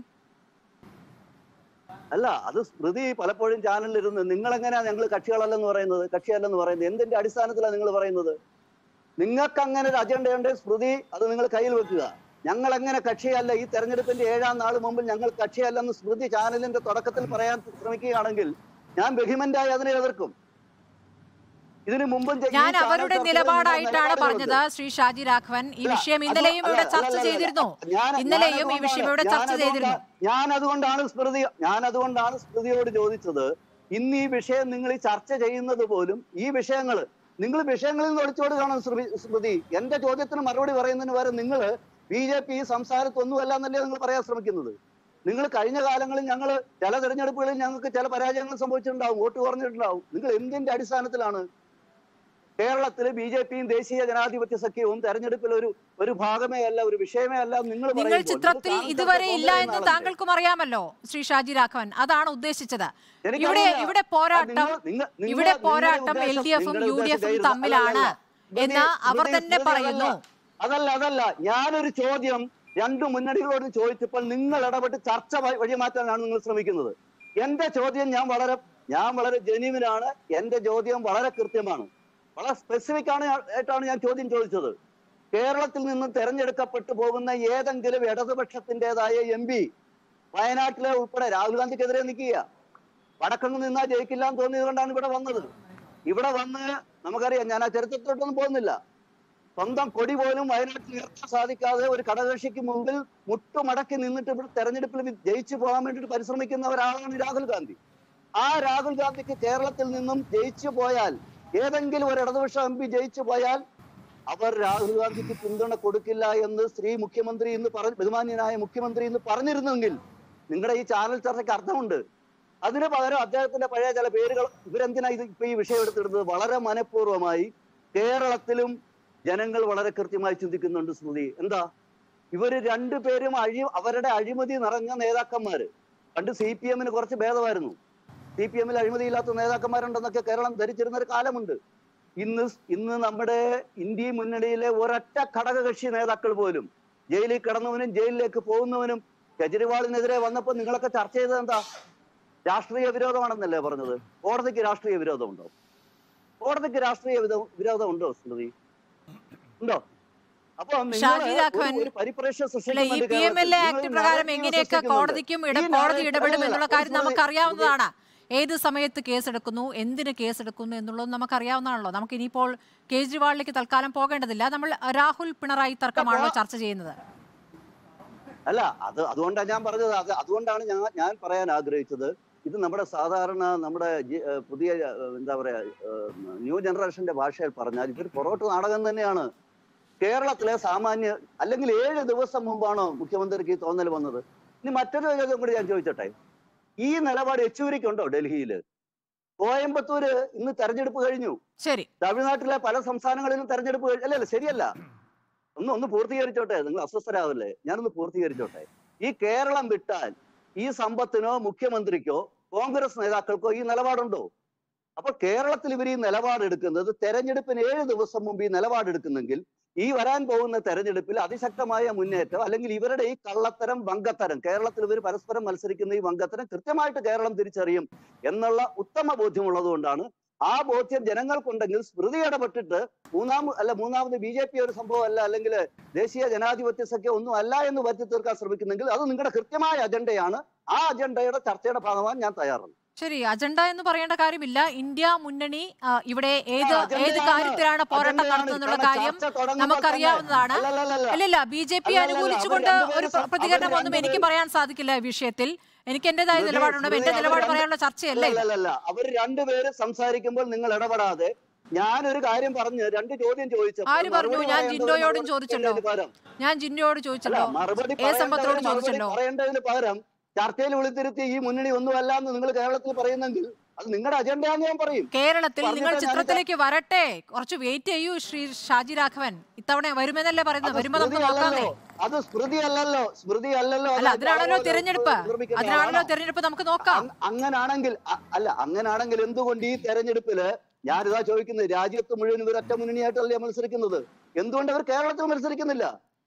അല്ല അത് സ്മൃതി പലപ്പോഴും ചാനലിൽ ഇരുന്ന് നിങ്ങൾ എങ്ങനെയാ ഞങ്ങൾ കക്ഷികളല്ലെന്ന് പറയുന്നത് കക്ഷിയല്ലെന്ന് പറയുന്നത് എന്തിന്റെ അടിസ്ഥാനത്തിലാണ് നിങ്ങൾ പറയുന്നത് നിങ്ങൾക്ക് അങ്ങനെ ഒരു അജണ്ടയുണ്ട് സ്മൃതി അത് നിങ്ങൾ കയ്യിൽ വെക്കുക ഞങ്ങൾ എങ്ങനെ കക്ഷിയല്ല ഈ തെരഞ്ഞെടുപ്പിന്റെ ഏഴാം നാൾ മുമ്പിൽ ഞങ്ങൾ കക്ഷിയല്ലെന്ന് സ്മൃതി ചാനലിന്റെ തുടക്കത്തിൽ പറയാൻ ശ്രമിക്കുകയാണെങ്കിൽ ഞാൻ വെഹിമന്റായി അതിനെ എതിർക്കും ഇതിനു മുമ്പും ഈ ഞാൻ ചാനൽ അവരുടെ ചർച്ചയിൽ നിലപാടായിട്ടാണ് നിലപാടുകളുണ്ട്. പറഞ്ഞത് ശ്രീ ഷാജി രാഘവൻ ഈ അല്ല, വിഷയം അത് ഇന്നലെയും ഇവിടെ അല്ല, ചർച്ച അല്ല, അല്ല, ചെയ്തിരുന്നു ഞാൻ- ഇന്നലെയും ഈ ഞാനതുകൊണ്ടാണ്- വിഷയം ഇവിടെ ചർച്ച ഞാനതുകൊണ്ടാണ്- ചെയ്തിരുന്നു ഞാൻ അതുകൊണ്ടാണ് സ്മൃതി ഞാൻ അതുകൊണ്ടാണ് സ്മൃതിയോട് ചോദിച്ചത് ഇന്ന് ഈ വിഷയം നിങ്ങൾ ഈ ചർച്ച ചെയ്യുന്നത് പോലും ഈ വിഷയങ്ങൾ നിങ്ങൾ വിഷയങ്ങളിൽ നിന്ന് ഒളിച്ചോട് കാണും സ്മൃതി സ്മൃതി എന്റെ ചോദ്യത്തിന് മറുപടി പറയുന്നതിന് പകരം നിങ്ങൾ ബി ജെ പി ഈ സംസ്ഥാനത്ത് ഒന്നുമല്ല എന്നല്ലേ നിങ്ങൾ പറയാൻ ശ്രമിക്കുന്നത് നിങ്ങൾ കഴിഞ്ഞ കാലങ്ങളിൽ ഞങ്ങൾ ചില തെരഞ്ഞെടുപ്പുകളിൽ ഞങ്ങൾക്ക് ചില പരാജയങ്ങൾ സംഭവിച്ചിട്ടുണ്ടാവും വോട്ട് കുറഞ്ഞിട്ടുണ്ടാവും നിങ്ങൾ എന്തിന്റെ അടിസ്ഥാനത്തിലാണ് കേരളത്തിൽ ബി ജെ പിയും ദേശീയ ജനാധിപത്യ സഖ്യവും തെരഞ്ഞെടുപ്പിൽ ഒരു ഒരു ഭാഗമേ അല്ല ഒരു വിഷയമേ അല്ല എന്ന് നിങ്ങൾ നിങ്ങൾ പറയുമ്പോൾ ചിത്രത്തിൽ നിങ്ങൾ ഇതുവരെ ചാനൽ ഇല്ല ചർച്ച എന്ന് കൊണ്ടുവരുന്ന താങ്കൾക്കും അറിയാമല്ലോ ശ്രീ ഷാജി രാഘവൻ അതാണ് ഉദ്ദേശിച്ചത് എനിക്കറിയില്ല. ഇവിടെ ഇവിടെ അത് പോരാട്ടം നിങ്ങൾ- നിങ്ങൾ- നിങ്ങൾ- ഇവിടെ നിങ്ങളുടെ പോരാട്ടം എൽ ഉദ്ദേശം- ഡി എഫും നിങ്ങളുടെ യു ഡി എഫും ഉദ്ദേശം തമ്മിലാണ് അല്ലല്ല. സ്മൃതി- എന്ന് അവർ സ്മൃതി- തന്നെ സ്മൃതി പറയുന്നു അതല്ല അതല്ല ഞാനൊരു ചോദ്യം രണ്ടു മുന്നണികളോട് ചോദിച്ചപ്പോൾ നിങ്ങൾ ഇടപെട്ട് ചർച്ച വഴി- വഴിമാറ്റാനാണ് നിങ്ങൾ ശ്രമിക്കുന്നത് എന്റെ ചോദ്യം ഞാൻ വളരെ ഞാൻ വളരെ ജെന്യുവിനാണ് എന്റെ ചോദ്യം വളരെ കൃത്യമാണ് വളരെ സ്പെസിഫിക് ആണ് ഞാൻ- ആയിട്ടാണ് ഞാൻ ചോദ്യം ചോദിച്ചത് കേരളത്തിൽ നിന്നും തെരഞ്ഞെടുക്കപ്പെട്ടു പോകുന്ന ഏതെങ്കിലും ഇടതുപക്ഷത്തിൻ്റെതായ എം പി വയനാട്ടിലെ ഉൾപ്പെടെ രാഹുൽ ഗാന്ധിക്കെതിരെ നിൽക്കുക വടക്കങ്ങ് നിന്നാ ജയിക്കില്ല എന്ന് തോന്നിയതുകൊണ്ടാണ് ഇവിടെ വന്നത് ഇവിടെ വന്ന് നമുക്കറിയാം ഞാൻ ആ ചരിത്രത്തിലോട്ടൊന്നും പോകുന്നില്ല സ്വന്തം കൊടി പോലും വയനാട്ടിൽ ഉയർത്താൻ സാധിക്കാതെ ഒരു ഘടകകക്ഷിക്ക് മുമ്പിൽ മുട്ടുമടക്കി നിന്നിട്ട് ഇവിടെ തെരഞ്ഞെടുപ്പിൽ വി- ജയിച്ചു പോകാൻ വേണ്ടിയിട്ട് പരിശ്രമിക്കുന്ന ഒരാളാണ് രാഹുൽ ഗാന്ധി ആ രാഹുൽ ഗാന്ധിക്ക് കേരളത്തിൽ നിന്നും ജയിച്ചു പോയാൽ ഏതെങ്കിലും ഒരു ഇടതുപക്ഷ എം പി ജയിച്ചു പോയാൽ അവർ രാഹുൽ ഗാന്ധിക്ക് പിന്തുണ കൊടുക്കില്ല എന്ന് സ്ത്രീ മുഖ്യമന്ത്രി ഇന്ന് പറഞ്ഞ ബഹുമാന്യനായ മുഖ്യമന്ത്രി ഇന്ന് പറഞ്ഞിരുന്നെങ്കിൽ നിങ്ങളുടെ ഈ ചാനൽ ചർച്ചയ്ക്ക് അർത്ഥമുണ്ട് അതിന് പകരം അദ്ദേഹത്തിന്റെ പഴയ ചില പേരുകൾ ഇവരെന്തിനാ ഇത് ഇപ്പൊ ഈ വിഷയം എടുത്തിടുന്നത് വളരെ മനഃപൂർവ്വമായി കേരളത്തിലും ജനങ്ങൾ വളരെ കൃത്യമായി ചിന്തിക്കുന്നുണ്ട് സ്മൃതി എന്താ ഇവര് രണ്ടുപേരും അഴി അവരുടെ അഴിമതി നിറഞ്ഞ നേതാക്കന്മാര് പണ്ട് സി പി എമ്മിന് കുറച്ച് ഭേദമായിരുന്നു സി പി എമ്മിൽ അഴിമതിയില്ലാത്ത നേതാക്കന്മാരുണ്ടെന്നൊക്കെ കേരളം ധരിച്ചിരുന്ന ഒരു കാലമുണ്ട് ഇന്ന് സ് ഇന്ന് നമ്മുടെ ഇന്ത്യ മുന്നണിയിലെ ഒരൊറ്റ ഘടകകക്ഷി നേതാക്കൾ പോലും ജയിലിൽ കിടന്നവനും ജയിലിലേക്ക് പോകുന്നവനും കെജ്രിവാളിനെതിരെ വന്നപ്പോൾ നിങ്ങളൊക്കെ ചർച്ച ചെയ്തത് എന്താ രാഷ്ട്രീയ വിരോധമാണെന്നല്ലേ പറഞ്ഞത് കോടതിക്ക് രാഷ്ട്രീയ വിരോധമുണ്ടോ കോടതിക്ക് രാഷ്ട്രീയ വിധ- വിരോധമുണ്ടോ സ്മൃതി ഉണ്ടോ അപ്പൊ നിങ്ങള് ഷാജി ഒരു- രാഘവൻ, ഒരു പരിപ്രേക്ഷ്യം അല്ല ഈ സൃഷ്ടിക്കുന്നുണ്ട് പി എം എൽ എ കേരളത്തിൽ. ആക്ട് നിങ്ങൾ പ്രകാരം narrative എങ്ങനെയൊക്കെ സൃഷ്ടിക്കുന്നുണ്ട്. കോടതിക്കും ഇട ഈ കോടതി narrative- ഇടപെടും അല്ലല്ല, എന്നുള്ള ഒരു കാര്യം സ്മൃതി- നമുക്കറിയാവുന്നതാണ് ഏത് സമയത്ത് കേസെടുക്കുന്നു എന്തിന് കേസെടുക്കുന്നു എന്നുള്ളത് നമുക്കറിയാവുന്നതാണല്ലോ നമുക്ക് ഇനിയിപ്പോൾ കേജ്രിവാളിലേക്ക് തൽക്കാലം പോകേണ്ടതില്ല നമ്മൾ രാഹുൽ പിണറായി തർക്കമാണല്ലോ ചർച്ച ചെയ്യുന്നത് അല്ല അത് അതുകൊണ്ടാണ് ഞാൻ പറഞ്ഞത് അത് അതുകൊണ്ടാണ് ഞാൻ ഞാൻ പറയാൻ ആഗ്രഹിച്ചത് ഇത് നമ്മുടെ സാധാരണ നമ്മുടെ ജി- ഏഹ് പുതിയ ഏഹ് എന്താ പറയാ ഏഹ് ന്യൂ ജനറേഷന്റെ ഭാഷയിൽ പറഞ്ഞാൽ ഇതൊരു പൊറോട്ട് നാടകം തന്നെയാണ് കേരളത്തിലെ സാമാന്യ അല്ലെങ്കിൽ ഏഴ് ദിവസം മുമ്പാണോ മുഖ്യമന്ത്രിക്ക് ഈ തോന്നൽ വന്നത് ഇനി മറ്റൊരു കാര്യം കൂടി ഞാൻ ചോദിച്ചോട്ടെ ഈ നിലപാട് യെച്ചൂരിക്കുണ്ടോ ഡൽഹിയിൽ കോയമ്പത്തൂര് ഇന്ന് തെരഞ്ഞെടുപ്പ് കഴിഞ്ഞു ശരി തമിഴ്നാട്ടിലെ പല സംസ്ഥാനങ്ങളിലും തെരഞ്ഞെടുപ്പ് കഴി- അല്ലല്ല ശരിയല്ല ഒന്ന് ഒന്ന് പൂർത്തീകരിച്ചോട്ടെ നിങ്ങൾ അസ്വസ്ഥരാവല്ലേ ഞാനൊന്ന് പൂർത്തീകരിച്ചോട്ടെ ഈ കേരളം വിട്ടാൽ ഈ സമ്പത്തിനോ മുഖ്യമന്ത്രിക്കോ കോൺഗ്രസ് നേതാക്കൾക്കോ ഈ നിലപാടുണ്ടോ അപ്പോൾ കേരളത്തിൽ ഇവർ ഈ നിലപാടെടുക്കുന്നത് തെരഞ്ഞെടുപ്പിന് ഏഴ് ദിവസം മുമ്പ് ഈ നിലപാടെടുക്കുന്നെങ്കിൽ ഈ വരാൻ പോകുന്ന തെരഞ്ഞെടുപ്പിൽ അതിശക്തമായ മുന്നേറ്റം അല്ലെങ്കിൽ ഇവരുടെ ഈ കള്ളത്തരം വങ്കത്തരം കേരളത്തിൽ ഇവർ പരസ്പരം മത്സരിക്കുന്ന ഈ വങ്കത്തരം കൃത്യമായിട്ട് കേരളം തിരിച്ചറിയും എന്നുള്ള ഉത്തമ ബോധ്യമുള്ളത് കൊണ്ടാണ് ആ ബോധ്യം ജനങ്ങൾക്കുണ്ടെങ്കിൽ സ്മൃതി ഇടപെട്ടിട്ട് മൂന്നാം അല്ല മൂന്നാമത് ബി ജെ പി ഒരു സംഭവം അല്ല അല്ലെങ്കിൽ ദേശീയ ജനാധിപത്യ സഖ്യം ഒന്നും അല്ല എന്ന് വരുത്തി തീർക്കാൻ ശ്രമിക്കുന്നെങ്കിൽ അത് നിങ്ങളുടെ കൃത്യമായ അജണ്ടയാണ് ആ അജണ്ടയുടെ ചർച്ചയുടെ ഭാഗമാകാൻ ഞാൻ തയ്യാറാണ് ശരി അജണ്ട എന്ന് പറയേണ്ട കാര്യമില്ല ഇന്ത്യ മുന്നണി ആ, ഇവിടെ ഏത് അജണ്ടയാണ്. ഏത് കാര്യത്തിലാണ് പോരാട്ടം അജണ്ടയാണ്. നടത്തുന്നുള്ള കാരണം കാര്യം ചർച്ച തുടങ്ങുമ്പോൾ നമുക്കറിയാവുന്നതാണ് തന്നെ- അല്ലല്ലല്ല. ഇല്ലില്ല ബി ജെ പി അല്ലല്ലല്ല, അനുകൂലിച്ചുകൊണ്ട് അവർ രണ്ടുപേരും ഒരു പ്ര- സം- പ്രതികരണം അവർ ഒന്നും എനിക്ക് രണ്ടുപേരും- പറയാൻ സാധിക്കില്ല ഈ വിഷയത്തിൽ എനിക്ക് എന്റേതായ സ്മൃതി- നിലപാടുണ്ട് സ്മൃതി എന്റെ അവർ നിലപാട് രണ്ട് പറയാനുള്ള ചർച്ചയല്ലേ ഇത്? അല്ലല്ലല്ല അവർ രണ്ടുപേരും സംസാരിക്കുമ്പോൾ നിങ്ങൾ ഇടപെടാതെ ഞാനൊരു കാര്യം പറഞ്ഞ് രണ്ട് ചോദ്യം ചോദിച്ചപ്പോൾ ആര് പറഞ്ഞു? മറുപടി ഞാൻ പറയേണ്ടതിന് ജിൻഡോയോടും മറുപടി ചോദിച്ചല്ലോ. പറയേണ്ടതിന് പകരം ഞാൻ ജിന്നോട് അല്ല ചോദിച്ചല്ലോ മറുപടി എ സമ്പത്തിനോട് പറയേണ്ടതിന് മറുപടി ചോദിച്ചല്ലോ പറയേണ്ടതിന് പകരം ചർച്ചയിൽ വിളിത്തിരുത്തി ഈ മുന്നണി ഒന്നുമല്ല എന്ന് നിങ്ങൾ കേരളത്തിൽ പറയുന്നെങ്കിൽ അത് നിങ്ങളുടെ അജണ്ടയാണെന്ന് ഞാൻ പറയും കേരളത്തിൽ പറഞ്ഞിട്ട് നിങ്ങൾ ഞാനിത് ചിത്രത്തിലേക്ക് വരട്ടെ കുറച്ച് വെയിറ്റ് ചെയ്യൂ ശ്രീ ഷാജി രാഘവൻ ഇത്തവണ വരുമെന്നല്ലേ പറയുന്നത് അത് വരുമ്പോ നമുക്ക് സ്മൃതി നോക്കാന്നേ അല്ലല്ലോ അത് സ്മൃതി അല്ലല്ലോ സ്മൃതി അല്ലല്ലോ അത് അല്ല അതിനാണല്ലോ അത് തിരഞ്ഞെടുപ്പ് നിർമ്മിക്കുന്ന അതിനാണല്ലോ ആളാണോ? തിരഞ്ഞെടുപ്പ് നമുക്ക് നോക്കാം അങ്- അങ്ങനാണെങ്കിൽ അ- അല്ല അങ്ങനാണെങ്കിൽ എന്തുകൊണ്ട് ഈ തെരഞ്ഞെടുപ്പില് ഞാനിതാ ചോദിക്കുന്നത് രാജ്യത്ത് മുഴുവൻ ഇവർ ഒറ്റ മുന്നണിയായിട്ടല്ലേ മത്സരിക്കുന്നത് എന്തുകൊണ്ട് അവർ കേരളത്തിൽ മത്സരിക്കുന്നില്ല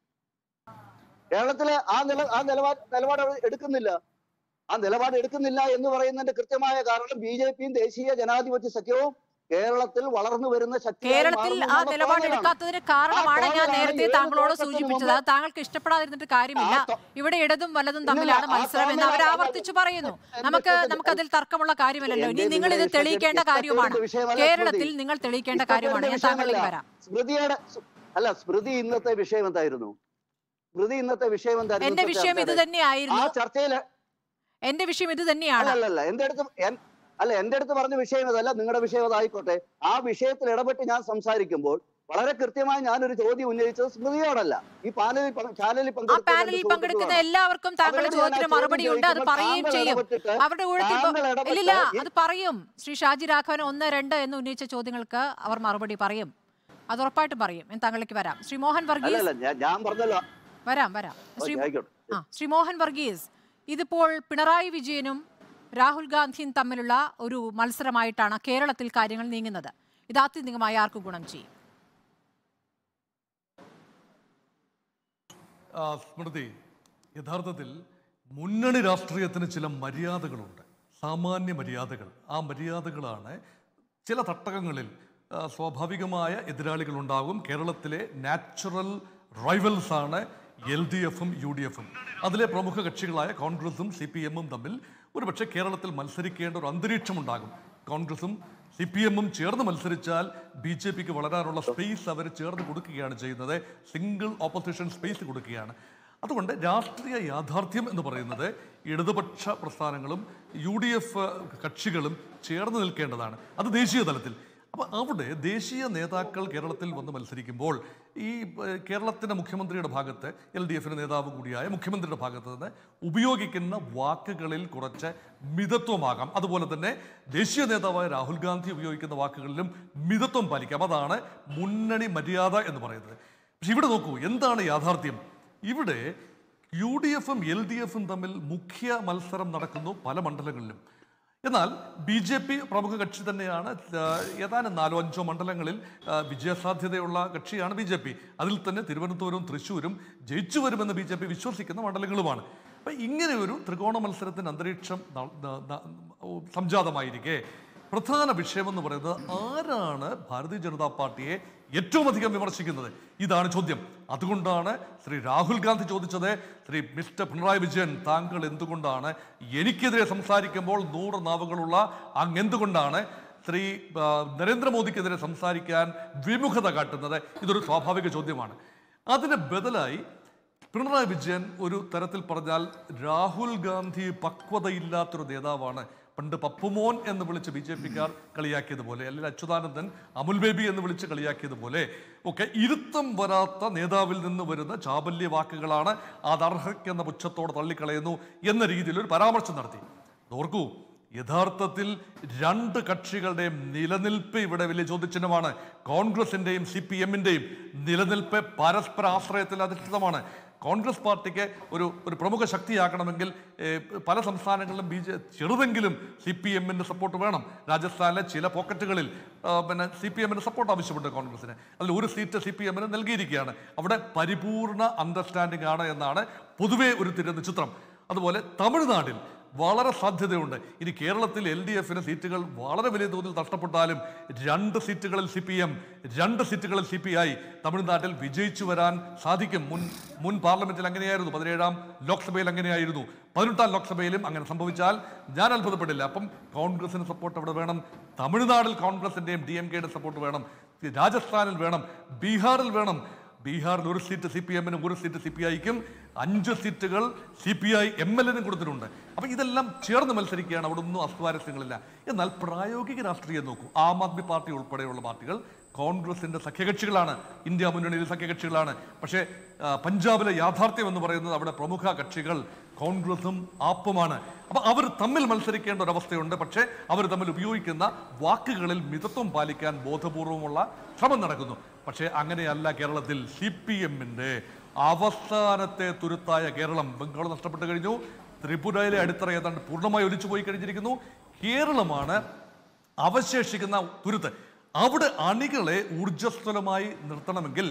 കേരളത്തിലെ ആ നില ആ നിലപാട് നിലപാട് അവർ എടുക്കുന്നില്ല ആ നിലപാട് എടുക്കുന്നില്ല എന്ന് പറയുന്നതിന്റെ കൃത്യമായ കാരണം ബി ജെ പിയും ദേശീയ ജനാധിപത്യ സഖ്യവും കേരളത്തിൽ വളർന്നു വരുന്ന ശക്തി കേരളത്തിൽ ആ നിലപാട് എടുക്കാത്തതിന് കാരണമാണ് ഞാൻ തോന്നലാണ് നേരത്തെ ഏത് താങ്കളോട് ദിവസത്തിന് സൂചിപ്പിച്ചത് മുമ്പ് അത് താങ്കൾക്ക് ഇഷ്ടപ്പെടാതിരുന്നിട്ട് കാര്യമില്ല ആ തോ- ഇവിടെ ഇടതും വലതും ഇല്ലില്ല, തമ്മിലാണ് ആ മത്സരം എന്ന് അവർ തോന്നലാണ് ആവർത്തിച്ചു പറയുന്നു എന്റെ നമുക്ക് ഇഷ്ടത്തിന് നമുക്ക് അതിൽ തർക്കമുള്ള കാര്യമല്ലല്ലോ ഇനി എന്റെ നിങ്ങൾ ഇത് നിങ്ങളുടെ തെളിയിക്കേണ്ട ഇഷ്ടത്തിന് കാര്യമാണ് വിഷയമല്ല കേരളത്തിൽ സ്മൃതി. നിങ്ങൾ തെളിയിക്കേണ്ട ഇഷ്ടത്തിന്റെ കാര്യമാണ് ഞാൻ താങ്കളിലേക്ക് വിഷയമല്ല. വരാം സ്മൃതിയുടെ സ്- അല്ല സ്മൃതി ഇന്നത്തെ വിഷയം എന്തായിരുന്നു സ്മൃതി ഇന്നത്തെ വിഷയം എന്തായിരുന്നു എന്റെ ഇന്നത്തെ വിഷയം ഇത് ചർച്ചയുടെ? ആ തന്നെയായിരുന്നു ചർച്ചയില് എന്റെ വിഷയം ഇത് തന്നെയാണ് അല്ലല്ല എന്റെ അടുത്ത് എൻ- അല്ല എന്റെ അടുത്ത് പറഞ്ഞ വിഷയം ഇതല്ല നിങ്ങളുടെ വിഷയം അതായിക്കോട്ടെ ആ വിഷയത്തിൽ ഇടപെട്ട് ഞാൻ സംസാരിക്കുമ്പോൾ വളരെ കൃത്യമായി ഞാനൊരു ചോദ്യം ഉന്നയിച്ചത് സ്മൃതിയോടല്ല ഈ പാനലിൽ പങ്ക്- ചാനലിൽ ആ പങ്കെടുത്ത പാനലിൽ രണ്ട് പങ്കെടുക്കുന്ന സുഹൃത്തുക്കളാണ്. എല്ലാവർക്കും താങ്കളുടെ അവരോട് ഞാൻ ആ ചോദ്യത്തിന് ചോദ്യം മറുപടി ഉണ്ട് അത് ചോദിക്കുമ്പോൾ പറയുകയും താങ്കൾ ചെയ്യും ഇടപെട്ടിട്ട് അവരുടെ കൂട്ടത്തിൽ ഇപ്പൊ- താങ്കൾ ഇടപെട്ട് ഇല്ലില്ല ഈ- അത് പറയും ശ്രീ ഷാജി രാഘവൻ ഒന്ന് രണ്ട് എന്ന് ഉന്നയിച്ച ചോദ്യങ്ങൾക്ക് അവർ മറുപടി പറയും അത് ഉറപ്പായിട്ടും പറയും ഞാൻ താങ്കളിലേക്ക് വരാം ശ്രീ മോഹൻ വർഗീസ് അല്ലല്ല ഞാൻ- ഞാൻ പറഞ്ഞല്ലോ വരാം വരാം ശ്രീ ഓക്കേ, ആയിക്കോട്ടെ ആ ശ്രീ മോഹൻ വർഗീസ് ഇതിപ്പോൾ പിണറായി വിജയനും രാഹുൽ ഗാന്ധിയും തമ്മിലുള്ള ഒരു മത്സരമായിട്ടാണ് കേരളത്തിൽ കാര്യങ്ങൾ നീങ്ങുന്നത് ഇത് ആത്യന്തികമായി ആർക്ക് ഗുണം ചെയ്യും ആ, സ്മൃതി യഥാർത്ഥത്തിൽ മുന്നണി രാഷ്ട്രീയത്തിന് ചില മര്യാദകളുണ്ട് സാമാന്യ മര്യാദകൾ ആ മര്യാദകളാണ് ചില തട്ടകങ്ങളിൽ ആ, സ്വാഭാവികമായ എതിരാളികൾ ഉണ്ടാകും കേരളത്തിലെ നാച്ചുറൽ റൈവൽസ് ആണ് എൽ ഡി എഫും യു ഡി എഫും അതിലെ പ്രമുഖ കക്ഷികളായ കോൺഗ്രസും സി പി എമ്മും തമ്മിൽ ഒരുപക്ഷെ കേരളത്തിൽ മത്സരിക്കേണ്ട ഒരു അന്തരീക്ഷമുണ്ടാകും കോൺഗ്രസും സി പി എമ്മും ചേർന്ന് മത്സരിച്ചാൽ ബി ജെ പിക്ക് വളരാനുള്ള സ്പേസ് അവർ ചേർന്ന് കൊടുക്കുകയാണ് ചെയ്യുന്നത് സിംഗിൾ ഓപ്പോസിഷൻ സ്പേസ് കൊടുക്കുകയാണ് അതുകൊണ്ട് രാഷ്ട്രീയ യാഥാർത്ഥ്യം എന്ന് പറയുന്നത് ഇടതുപക്ഷ പ്രസ്ഥാനങ്ങളും യു ഡി എഫ് കക്ഷികളും ചേർന്ന് നിൽക്കേണ്ടതാണ് അത് ദേശീയ തലത്തിൽ അപ്പോൾ അവിടെ ദേശീയ നേതാക്കൾ കേരളത്തിൽ വന്ന് മത്സരിക്കുമ്പോൾ ഈ ഏഹ്, കേരളത്തിൻ്റെ മുഖ്യമന്ത്രിയുടെ ഭാഗത്ത് എൽ ഡി എഫിൻ്റെ നേതാവ് കൂടിയായ മുഖ്യമന്ത്രിയുടെ ഭാഗത്ത് നിന്ന് ഉപയോഗിക്കുന്ന വാക്കുകളിൽ കുറച്ച് മിതത്വമാകാം അതുപോലെ തന്നെ ദേശീയ നേതാവായ രാഹുൽ ഗാന്ധി ഉപയോഗിക്കുന്ന വാക്കുകളിലും മിതത്വം പാലിക്കാം അതാണ് മുന്നണി മര്യാദ എന്ന് പറയുന്നത് പക്ഷെ ഇവിടെ നോക്കൂ എന്താണ് യാഥാർത്ഥ്യം ഇവിടെ യു ഡി എഫും എൽ ഡി എഫും തമ്മിൽ മുഖ്യ മത്സരം നടക്കുന്നു പല മണ്ഡലങ്ങളിലും എന്നാൽ ബി ജെ പി പ്രമുഖ കക്ഷി തന്നെയാണ് ആ, ഏതാനും നാലോ അഞ്ചോ മണ്ഡലങ്ങളിൽ ആ, വിജയസാധ്യതയുള്ള കക്ഷിയാണ് ബി ജെ പി അതിൽ തന്നെ തിരുവനന്തപുരവും തൃശ്ശൂരും ജയിച്ചു വരുമെന്ന് ബി ജെ പി വിശ്വസിക്കുന്ന മണ്ഡലങ്ങളുമാണ് അപ്പം ഇങ്ങനെ ഒരു ത്രികോണ മത്സരത്തിന് അന്തരീക്ഷം ന- ന- ന- സംജാതമായിരിക്കെ പ്രധാന വിഷയമെന്ന് പറയുന്നത് ആരാണ് ഭാരതീയ ജനതാ പാർട്ടിയെ ഏറ്റവും അധികം വിമർശിക്കുന്നത് ഇതാണ് ചോദ്യം അതുകൊണ്ടാണ് ശ്രീ രാഹുൽ ഗാന്ധി ചോദിച്ചത് ശ്രീ മിസ്റ്റർ പിണറായി വിജയൻ താങ്കൾ എന്തുകൊണ്ടാണ് എനിക്കെതിരെ സംസാരിക്കുമ്പോൾ നൂറ് നാവുകളുള്ള അങ്ങ് എന്തുകൊണ്ടാണ് ശ്രീ ആ, നരേന്ദ്രമോദിക്കെതിരെ സംസാരിക്കാൻ വിമുഖത കാട്ടുന്നത് ഇതൊരു സ്വാഭാവിക ചോദ്യമാണ് അതിന് ബദലായി പിണറായി വിജയൻ ഒരു തരത്തിൽ പറഞ്ഞാൽ രാഹുൽ ഗാന്ധി പക്വതയില്ലാത്തൊരു നേതാവാണ് പണ്ട് പപ്പുമോൻ എന്ന് വിളിച്ച് ബി ജെ പിക്കാർ കളിയാക്കിയതുപോലെ അല്ലെങ്കിൽ അച്യുതാനന്ദൻ അമുൽ ബേബി എന്ന് വിളിച്ച് കളിയാക്കിയതുപോലെ ഒക്കെ ഇരുത്തം വരാത്ത നേതാവിൽ നിന്ന് വരുന്ന ചാബല്യ വാക്കുകളാണ് അത് അർഹയ്ക്കെന്ന പുച്ഛത്തോടെ തള്ളിക്കളയുന്നു എന്ന രീതിയിൽ ഒരു പരാമർശം നടത്തി ഓർക്കൂ യഥാർത്ഥത്തിൽ രണ്ട് കക്ഷികളുടെയും നിലനിൽപ്പ് ഇവിടെ വലിയ ചോദ്യചിഹ്നമാണ് കോൺഗ്രസിന്റെയും സി പി എമ്മിന്റെയും നിലനിൽപ്പ് പരസ്പര ആശ്രയത്തിൽ അധിഷ്ഠിതമാണ് കോൺഗ്രസ് പാർട്ടിക്ക് ഒരു ഒരു പ്രമുഖ ശക്തിയാക്കണമെങ്കിൽ ഏഹ്, പല സംസ്ഥാനങ്ങളിലും ബി ജെ ചെറുതെങ്കിലും സി പി എമ്മിൻ്റെ സപ്പോർട്ട് വേണം രാജസ്ഥാനിലെ ചില പോക്കറ്റുകളിൽ ആ, പിന്നെ സി പി എമ്മിൻ്റെ സപ്പോർട്ട് ആവശ്യമുണ്ട് കോൺഗ്രസിന് അതിൽ ഒരു സീറ്റ് സി പി എമ്മിന് നൽകിയിരിക്കുകയാണ് അവിടെ പരിപൂർണ അണ്ടർസ്റ്റാൻഡിംഗ് ആണ് എന്നാണ് പൊതുവേ ഒരു തിരുന്ന ചിത്രം അതുപോലെ തമിഴ്നാട്ടിൽ വളരെ സാധ്യതയുണ്ട് ഇനി കേരളത്തിൽ എൽ ഡി എഫിന് സീറ്റുകൾ വളരെ വലിയ തോതിൽ നഷ്ടപ്പെട്ടാലും രണ്ട് സീറ്റുകളിൽ സി പി എം രണ്ട് സീറ്റുകളിൽ സി പി ഐ തമിഴ്നാട്ടിൽ വിജയിച്ചു വരാൻ സാധിക്കും മുൻ മുൻ പാർലമെന്റിൽ അങ്ങനെയായിരുന്നു പതിനേഴാം ലോക്സഭയിൽ അങ്ങനെയായിരുന്നു പതിനെട്ടാം ലോക്സഭയിലും അങ്ങനെ സംഭവിച്ചാൽ ഞാൻ അത്ഭുതപ്പെടില്ല അപ്പം കോൺഗ്രസിന് സപ്പോർട്ട് അവിടെ വേണം തമിഴ്നാട്ടിൽ കോൺഗ്രസിന്റെയും ഡി എം കെയുടെ സപ്പോർട്ട് വേണം രാജസ്ഥാനിൽ വേണം ബീഹാറിൽ വേണം ബീഹാറിൽ ഒരു സീറ്റ് സി പി എമ്മിനും ഒരു സീറ്റ് സി പി ഐക്കും അഞ്ച് സീറ്റുകൾ C P I M L എനും കൊടുത്തിട്ടുണ്ട് അപ്പം ഇതെല്ലാം ചേർന്ന് മത്സരിക്കുകയാണ് അവിടെ ഒന്നും അസ്വാരസ്യങ്ങളില്ല എന്നാൽ പ്രായോഗിക രാഷ്ട്രീയം നോക്കൂ ആം ആദ്മി പാർട്ടി ഉൾപ്പെടെയുള്ള പാർട്ടികൾ കോൺഗ്രസിന്റെ സഖ്യകക്ഷികളാണ് ഇന്ത്യ മുന്നണിയിലെ സഖ്യകക്ഷികളാണ് പക്ഷേ ആ, പഞ്ചാബിലെ യാഥാർത്ഥ്യം എന്ന് പറയുന്നത് അവിടെ പ്രമുഖ കക്ഷികൾ കോൺഗ്രസും ആപ്പുമാണ് അപ്പൊ അവർ തമ്മിൽ മത്സരിക്കേണ്ട ഒരവസ്ഥയുണ്ട് പക്ഷേ അവർ തമ്മിൽ ഉപയോഗിക്കുന്ന വാക്കുകളിൽ മിതത്വം പാലിക്കാൻ ബോധപൂർവമുള്ള ശ്രമം നടക്കുന്നു പക്ഷേ അങ്ങനെയല്ല കേരളത്തിൽ സി പി എമ്മിന്റെ അവസാനത്തെ തുരുത്തായ കേരളം ബംഗാൾ നഷ്ടപ്പെട്ടു കഴിഞ്ഞു ത്രിപുരയിലെ അടിത്തറ ഏതാണ്ട് പൂർണ്ണമായി ഒലിച്ചു പോയി കഴിഞ്ഞിരിക്കുന്നു കേരളമാണ് അവശേഷിക്കുന്ന തുരുത്ത് അവിടെ അണികളെ ഊർജ്ജസ്വലമായി നിർത്തണമെങ്കിൽ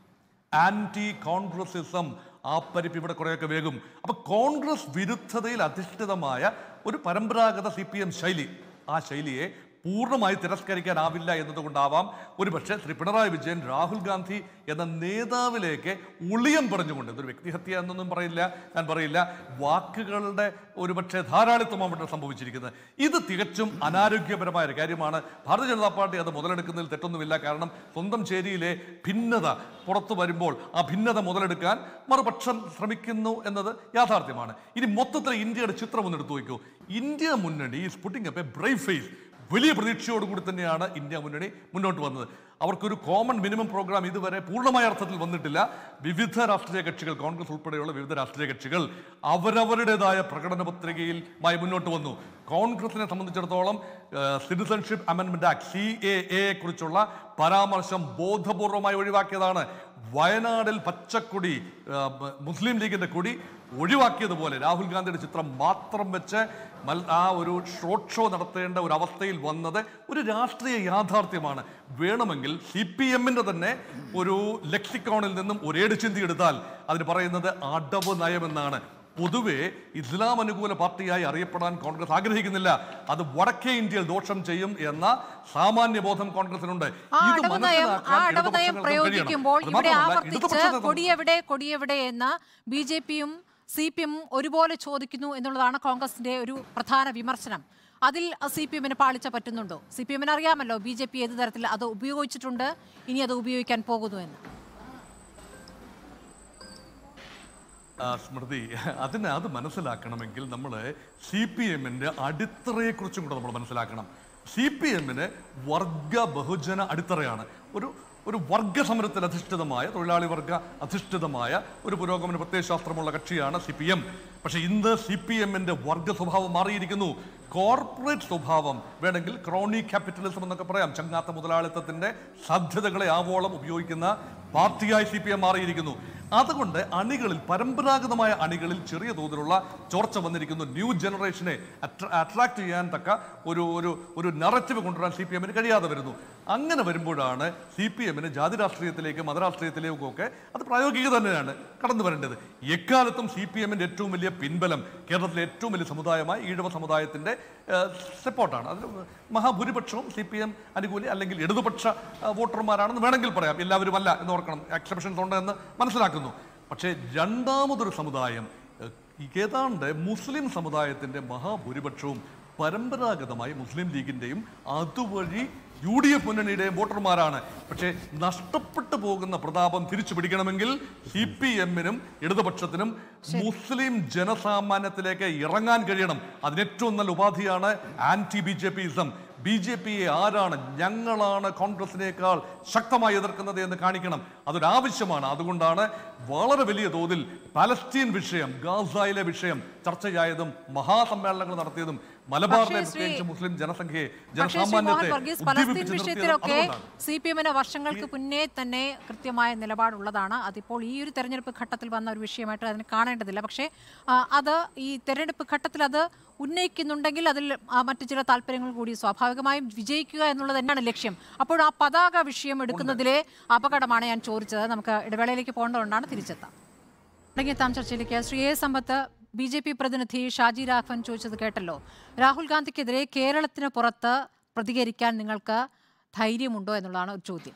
ആന്റി കോൺഗ്രസിസം ആ പരിപ്പ് ഇവിടെ കുറേയൊക്കെ വേഗം അപ്പൊ കോൺഗ്രസ് വിരുദ്ധതയിൽ അധിഷ്ഠിതമായ ഒരു പരമ്പരാഗത സി പി എം ശൈലി ആ ശൈലിയെ പൂർണ്ണമായി തിരസ്കരിക്കാനാവില്ല എന്നതുകൊണ്ടാവാം ഒരുപക്ഷെ ശ്രീ പിണറായി വിജയൻ രാഹുൽ ഗാന്ധി എന്ന നേതാവിലേക്ക് ഉളിയം പറഞ്ഞുകൊണ്ട് ഇതൊരു വ്യക്തിഹത്യ എന്നൊന്നും പറയില്ല ഞാൻ പറയില്ല വാക്കുകളുടെ ഒരുപക്ഷെ ധാരാളിത്വമാണ് ഇവിടെ സംഭവിച്ചിരിക്കുന്നത് ഇത് തികച്ചും അനാരോഗ്യപരമായ ഒരു കാര്യമാണ് ഭാരതീയ ജനതാ പാർട്ടി അത് മുതലെടുക്കുന്നതിൽ തെറ്റൊന്നുമില്ല കാരണം സ്വന്തം ചേരിയിലെ ഭിന്നത പുറത്തു വരുമ്പോൾ ആ ഭിന്നത മുതലെടുക്കാൻ മറുപക്ഷം ശ്രമിക്കുന്നു എന്നത് യാഥാർത്ഥ്യമാണ് ഇനി മൊത്തത്തിൽ ഇന്ത്യയുടെ ചിത്രം ഒന്ന് എടുത്തു നോക്കൂ ഇന്ത്യ മുന്നണി is putting up a brave face വലിയ പ്രതീക്ഷയോടുകൂടി തന്നെയാണ് ഇന്ത്യ മുന്നണി മുന്നോട്ട് വന്നത് അവർക്കൊരു കോമൺ മിനിമം പ്രോഗ്രാം ഇതുവരെ പൂർണ്ണമായ അർത്ഥത്തിൽ വന്നിട്ടില്ല വിവിധ രാഷ്ട്രീയ കക്ഷികൾ കോൺഗ്രസ് ഉൾപ്പെടെയുള്ള വിവിധ രാഷ്ട്രീയ കക്ഷികൾ അവരവരുടേതായ പ്രകടന പത്രികയിലുമായി മുന്നോട്ട് വന്നു കോൺഗ്രസിനെ സംബന്ധിച്ചിടത്തോളം സിറ്റിസൺഷിപ്പ് അമെൻമെന്റ് ആക്ട് സി എ എ കുറിച്ചുള്ള പരാമർശം ബോധപൂർവമായി ഒഴിവാക്കിയതാണ് വയനാടിൽ പച്ചക്കൊടി ആ, ബ- മുസ്ലിം ലീഗിന്റെ കൊടി ഒഴിവാക്കിയതുപോലെ രാഹുൽ ഗാന്ധിയുടെ ചിത്രം മാത്രം വെച്ച് മൽ- ആ ഒരു ഷോട്ട് ഷോ നടത്തേണ്ട ഒരു അവസ്ഥയിൽ വന്നത് ഒരു രാഷ്ട്രീയ യാഥാർത്ഥ്യമാണ് വേണമെങ്കിൽ സി പി എമ്മിന്റെ തന്നെ ഒരു ലെക്സിക്കോണിൽ നിന്നും ഒരേട് ചിന്തി എടുത്താൽ അതിന് പറയുന്നത് അടവ് നയമെന്നാണ് പൊതുവെ ഇസ്ലാം അനുകൂല പാർട്ടിയായി അറിയപ്പെടാൻ കോൺഗ്രസ് ആഗ്രഹിക്കുന്നില്ല അത് വടക്കേ ഇന്ത്യയിൽ ദോഷം ചെയ്യും എന്ന സാമാന്യ ബോധം കോൺഗ്രസിനുണ്ട് ആ ഇത് അടവ് നയം മനസ്സിലാക്കാൻ ആ അടവ് നയം ഇടതുപക്ഷങ്ങൾക്കും കഴിയണം. പ്രയോഗിക്കുമ്പോൾ അത് ഇവിടെ മാത്രമല്ല, ആവർത്തിച്ച് ഇടതുപക്ഷത്തെ കൊടിയെവിടെ കൊടിയെവിടെ എന്ന് ബി ജെ പിയും സി പി എം ഒരുപോലെ ചോദിക്കുന്നു എന്നുള്ളതാണ് കോൺഗ്രസിന്റെ ഒരു പ്രധാന വിമർശനം അതിൽ സി പി എമ്മിന് പാളിച്ച പറ്റുന്നുണ്ടോ സി പി എമ്മിന് അറിയാമല്ലോ ബി ജെ പി ഏത് തരത്തിൽ അത് ഉപയോഗിച്ചിട്ടുണ്ട് ഇനി അത് ഉപയോഗിക്കാൻ പോകുന്നു എന്ന് ആ, സ്മൃതി അതിന് അത് മനസ്സിലാക്കണമെങ്കിൽ നമ്മൾ സി പി എമ്മിൻ്റെ അടിത്തറയെക്കുറിച്ചും കൂടെ നമ്മൾ മനസ്സിലാക്കണം സി പി എമ്മിന് വർഗ ബഹുജന അടിത്തറയാണ് ഒരു ഒരു വർഗ സമരത്തിൽ അധിഷ്ഠിതമായ തൊഴിലാളി വർഗ അധിഷ്ഠിതമായ ഒരു പുരോഗമന പ്രത്യയശാസ്ത്രമുള്ള കക്ഷിയാണ് സി പി എം പക്ഷെ ഇന്ന് സി പി എമ്മിന്റെ വർഗ സ്വഭാവം മാറിയിരിക്കുന്നു കോർപ്പറേറ്റ് സ്വഭാവം വേണമെങ്കിൽ ക്രോണി ക്യാപിറ്റലിസം എന്നൊക്കെ പറയാം ചങ്ങാത്ത മുതലാളിത്തത്തിന്റെ സാധ്യതകളെ ആവോളം ഉപയോഗിക്കുന്ന പാർട്ടിയായി സി പി എം മാറിയിരിക്കുന്നു അതുകൊണ്ട് അണികളിൽ പരമ്പരാഗതമായ അണികളിൽ ചെറിയ തോതിലുള്ള ചോർച്ച വന്നിരിക്കുന്നു ന്യൂ ജനറേഷനെ അട്രാക്ട് ചെയ്യാൻ തക്ക ഒരു ഒരു ഒരു നററ്റീവ് കൊണ്ടുവരാൻ സി പി എമ്മിന് കഴിയാതെ വരുന്നു അങ്ങനെ വരുമ്പോഴാണ് സി പി എമ്മിന് ജാതി രാഷ്ട്രീയത്തിലേക്കും മതരാഷ്ട്രീയത്തിലേക്കും ഒക്കെ അത് പ്രായോഗിക തന്നെയാണ് കടന്നു വരേണ്ടത് എക്കാലത്തും സി പി എമ്മിന്റെ ഏറ്റവും വലിയ പിൻബലം കേരളത്തിലെ ഏറ്റവും വലിയ സമുദായമായ ഈഴവ സമുദായത്തിന്റെ സപ്പോർട്ടാണ് അതിൽ മഹാഭൂരിപക്ഷവും സി പി എം അനുകൂലി അല്ലെങ്കിൽ ഇടതുപക്ഷ ആ, വോട്ടർമാരാണെന്ന് വേണമെങ്കിൽ പറയാം എല്ലാവരും അല്ല എന്ന് ഓർക്കണം എക്സെപ്ഷൻസ് ഉണ്ട് എന്ന് മനസ്സിലാക്കുന്നു പക്ഷേ രണ്ടാമതൊരു സമുദായം ഏഹ്, ഏതാണ്ട് മുസ്ലിം സമുദായത്തിന്റെ മഹാഭൂരിപക്ഷവും പരമ്പരാഗതമായി മുസ്ലിം ലീഗിന്റെയും അതുവഴി യു ഡി എഫ് മുന്നണിയുടെയും വോട്ടർമാരാണ് പക്ഷേ നഷ്ടപ്പെട്ടു പോകുന്ന പ്രതാപം തിരിച്ചു പിടിക്കണമെങ്കിൽ സി പി എമ്മിനും ഇടതുപക്ഷത്തിനും മുസ്ലിം ജനസാമാന്യത്തിലേക്ക് ഇറങ്ങാൻ കഴിയണം അതിനേറ്റവും നല്ല ഉപാധിയാണ് ആന്റി ബി ജെ പിസം ബി ജെ പിയെ ആരാണ് ഞങ്ങളാണ് കോൺഗ്രസിനേക്കാൾ ശക്തമായി എതിർക്കുന്നത് എന്ന് കാണിക്കണം അതൊരാവശ്യമാണ് അതുകൊണ്ടാണ് വളരെ വലിയ തോതിൽ പലസ്തീൻ വിഷയം ഗാസയിലെ വിഷയം ചർച്ചയായതും മഹാസമ്മേളനങ്ങൾ നടത്തിയതും മലബാറിലെ പക്ഷേ ശ്രീ- പ്രത്യേകിച്ച് മുസ്ലിം ജനസംഖ്യയെ പക്ഷേ ശ്രീ മോഹൻ ജനസാമാന്യത്തെ വർഗീസ് പലസ്തീൻ ഉദ്ദീപിപ്പിച്ച് നിർത്തിയത് വിഷയത്തിലൊക്കെ അതുകൊണ്ടാണ്. സി പി എമ്മിന് വർഷങ്ങൾക്ക് മുന്നേ തന്നെ കൃത്യമായ നിലപാടുള്ളതാണ് അതിപ്പോൾ ഈ ഒരു തെരഞ്ഞെടുപ്പ് ഘട്ടത്തിൽ വന്ന ഒരു വിഷയമായിട്ട് അതിനെ കാണേണ്ടതില്ല പക്ഷേ ആ, അത് ഈ തെരഞ്ഞെടുപ്പ് ഘട്ടത്തിൽ അത് ഉന്നയിക്കുന്നുണ്ടെങ്കിൽ അതിൽ ആ, മറ്റു ചില താല്പര്യങ്ങൾ കൂടി സ്വാഭാവികമായും വിജയിക്കുക എന്നുള്ളത് തന്നെയാണ് ലക്ഷ്യം അപ്പോൾ ആ പതാക വിഷയം എടുക്കുന്നതിലെ അപകടമാണ് ഞാൻ ചോദിച്ചത് നമുക്ക് ഇടവേളയിലേക്ക് പോകേണ്ടതുകൊണ്ടാണ് തിരിച്ചെത്താം തുടങ്ങിയെത്താം ചർച്ചയിലേക്ക് Shri A Sampath B J P പ്രതിനിധി ഷാജി രാഘവൻ ചോദിച്ചത് കേട്ടല്ലോ രാഹുൽ ഗാന്ധിക്കെതിരെ കേരളത്തിന് പുറത്ത് പ്രതികരിക്കാൻ നിങ്ങൾക്ക് ധൈര്യമുണ്ടോ എന്നുള്ളതാണ് ഒരു ചോദ്യം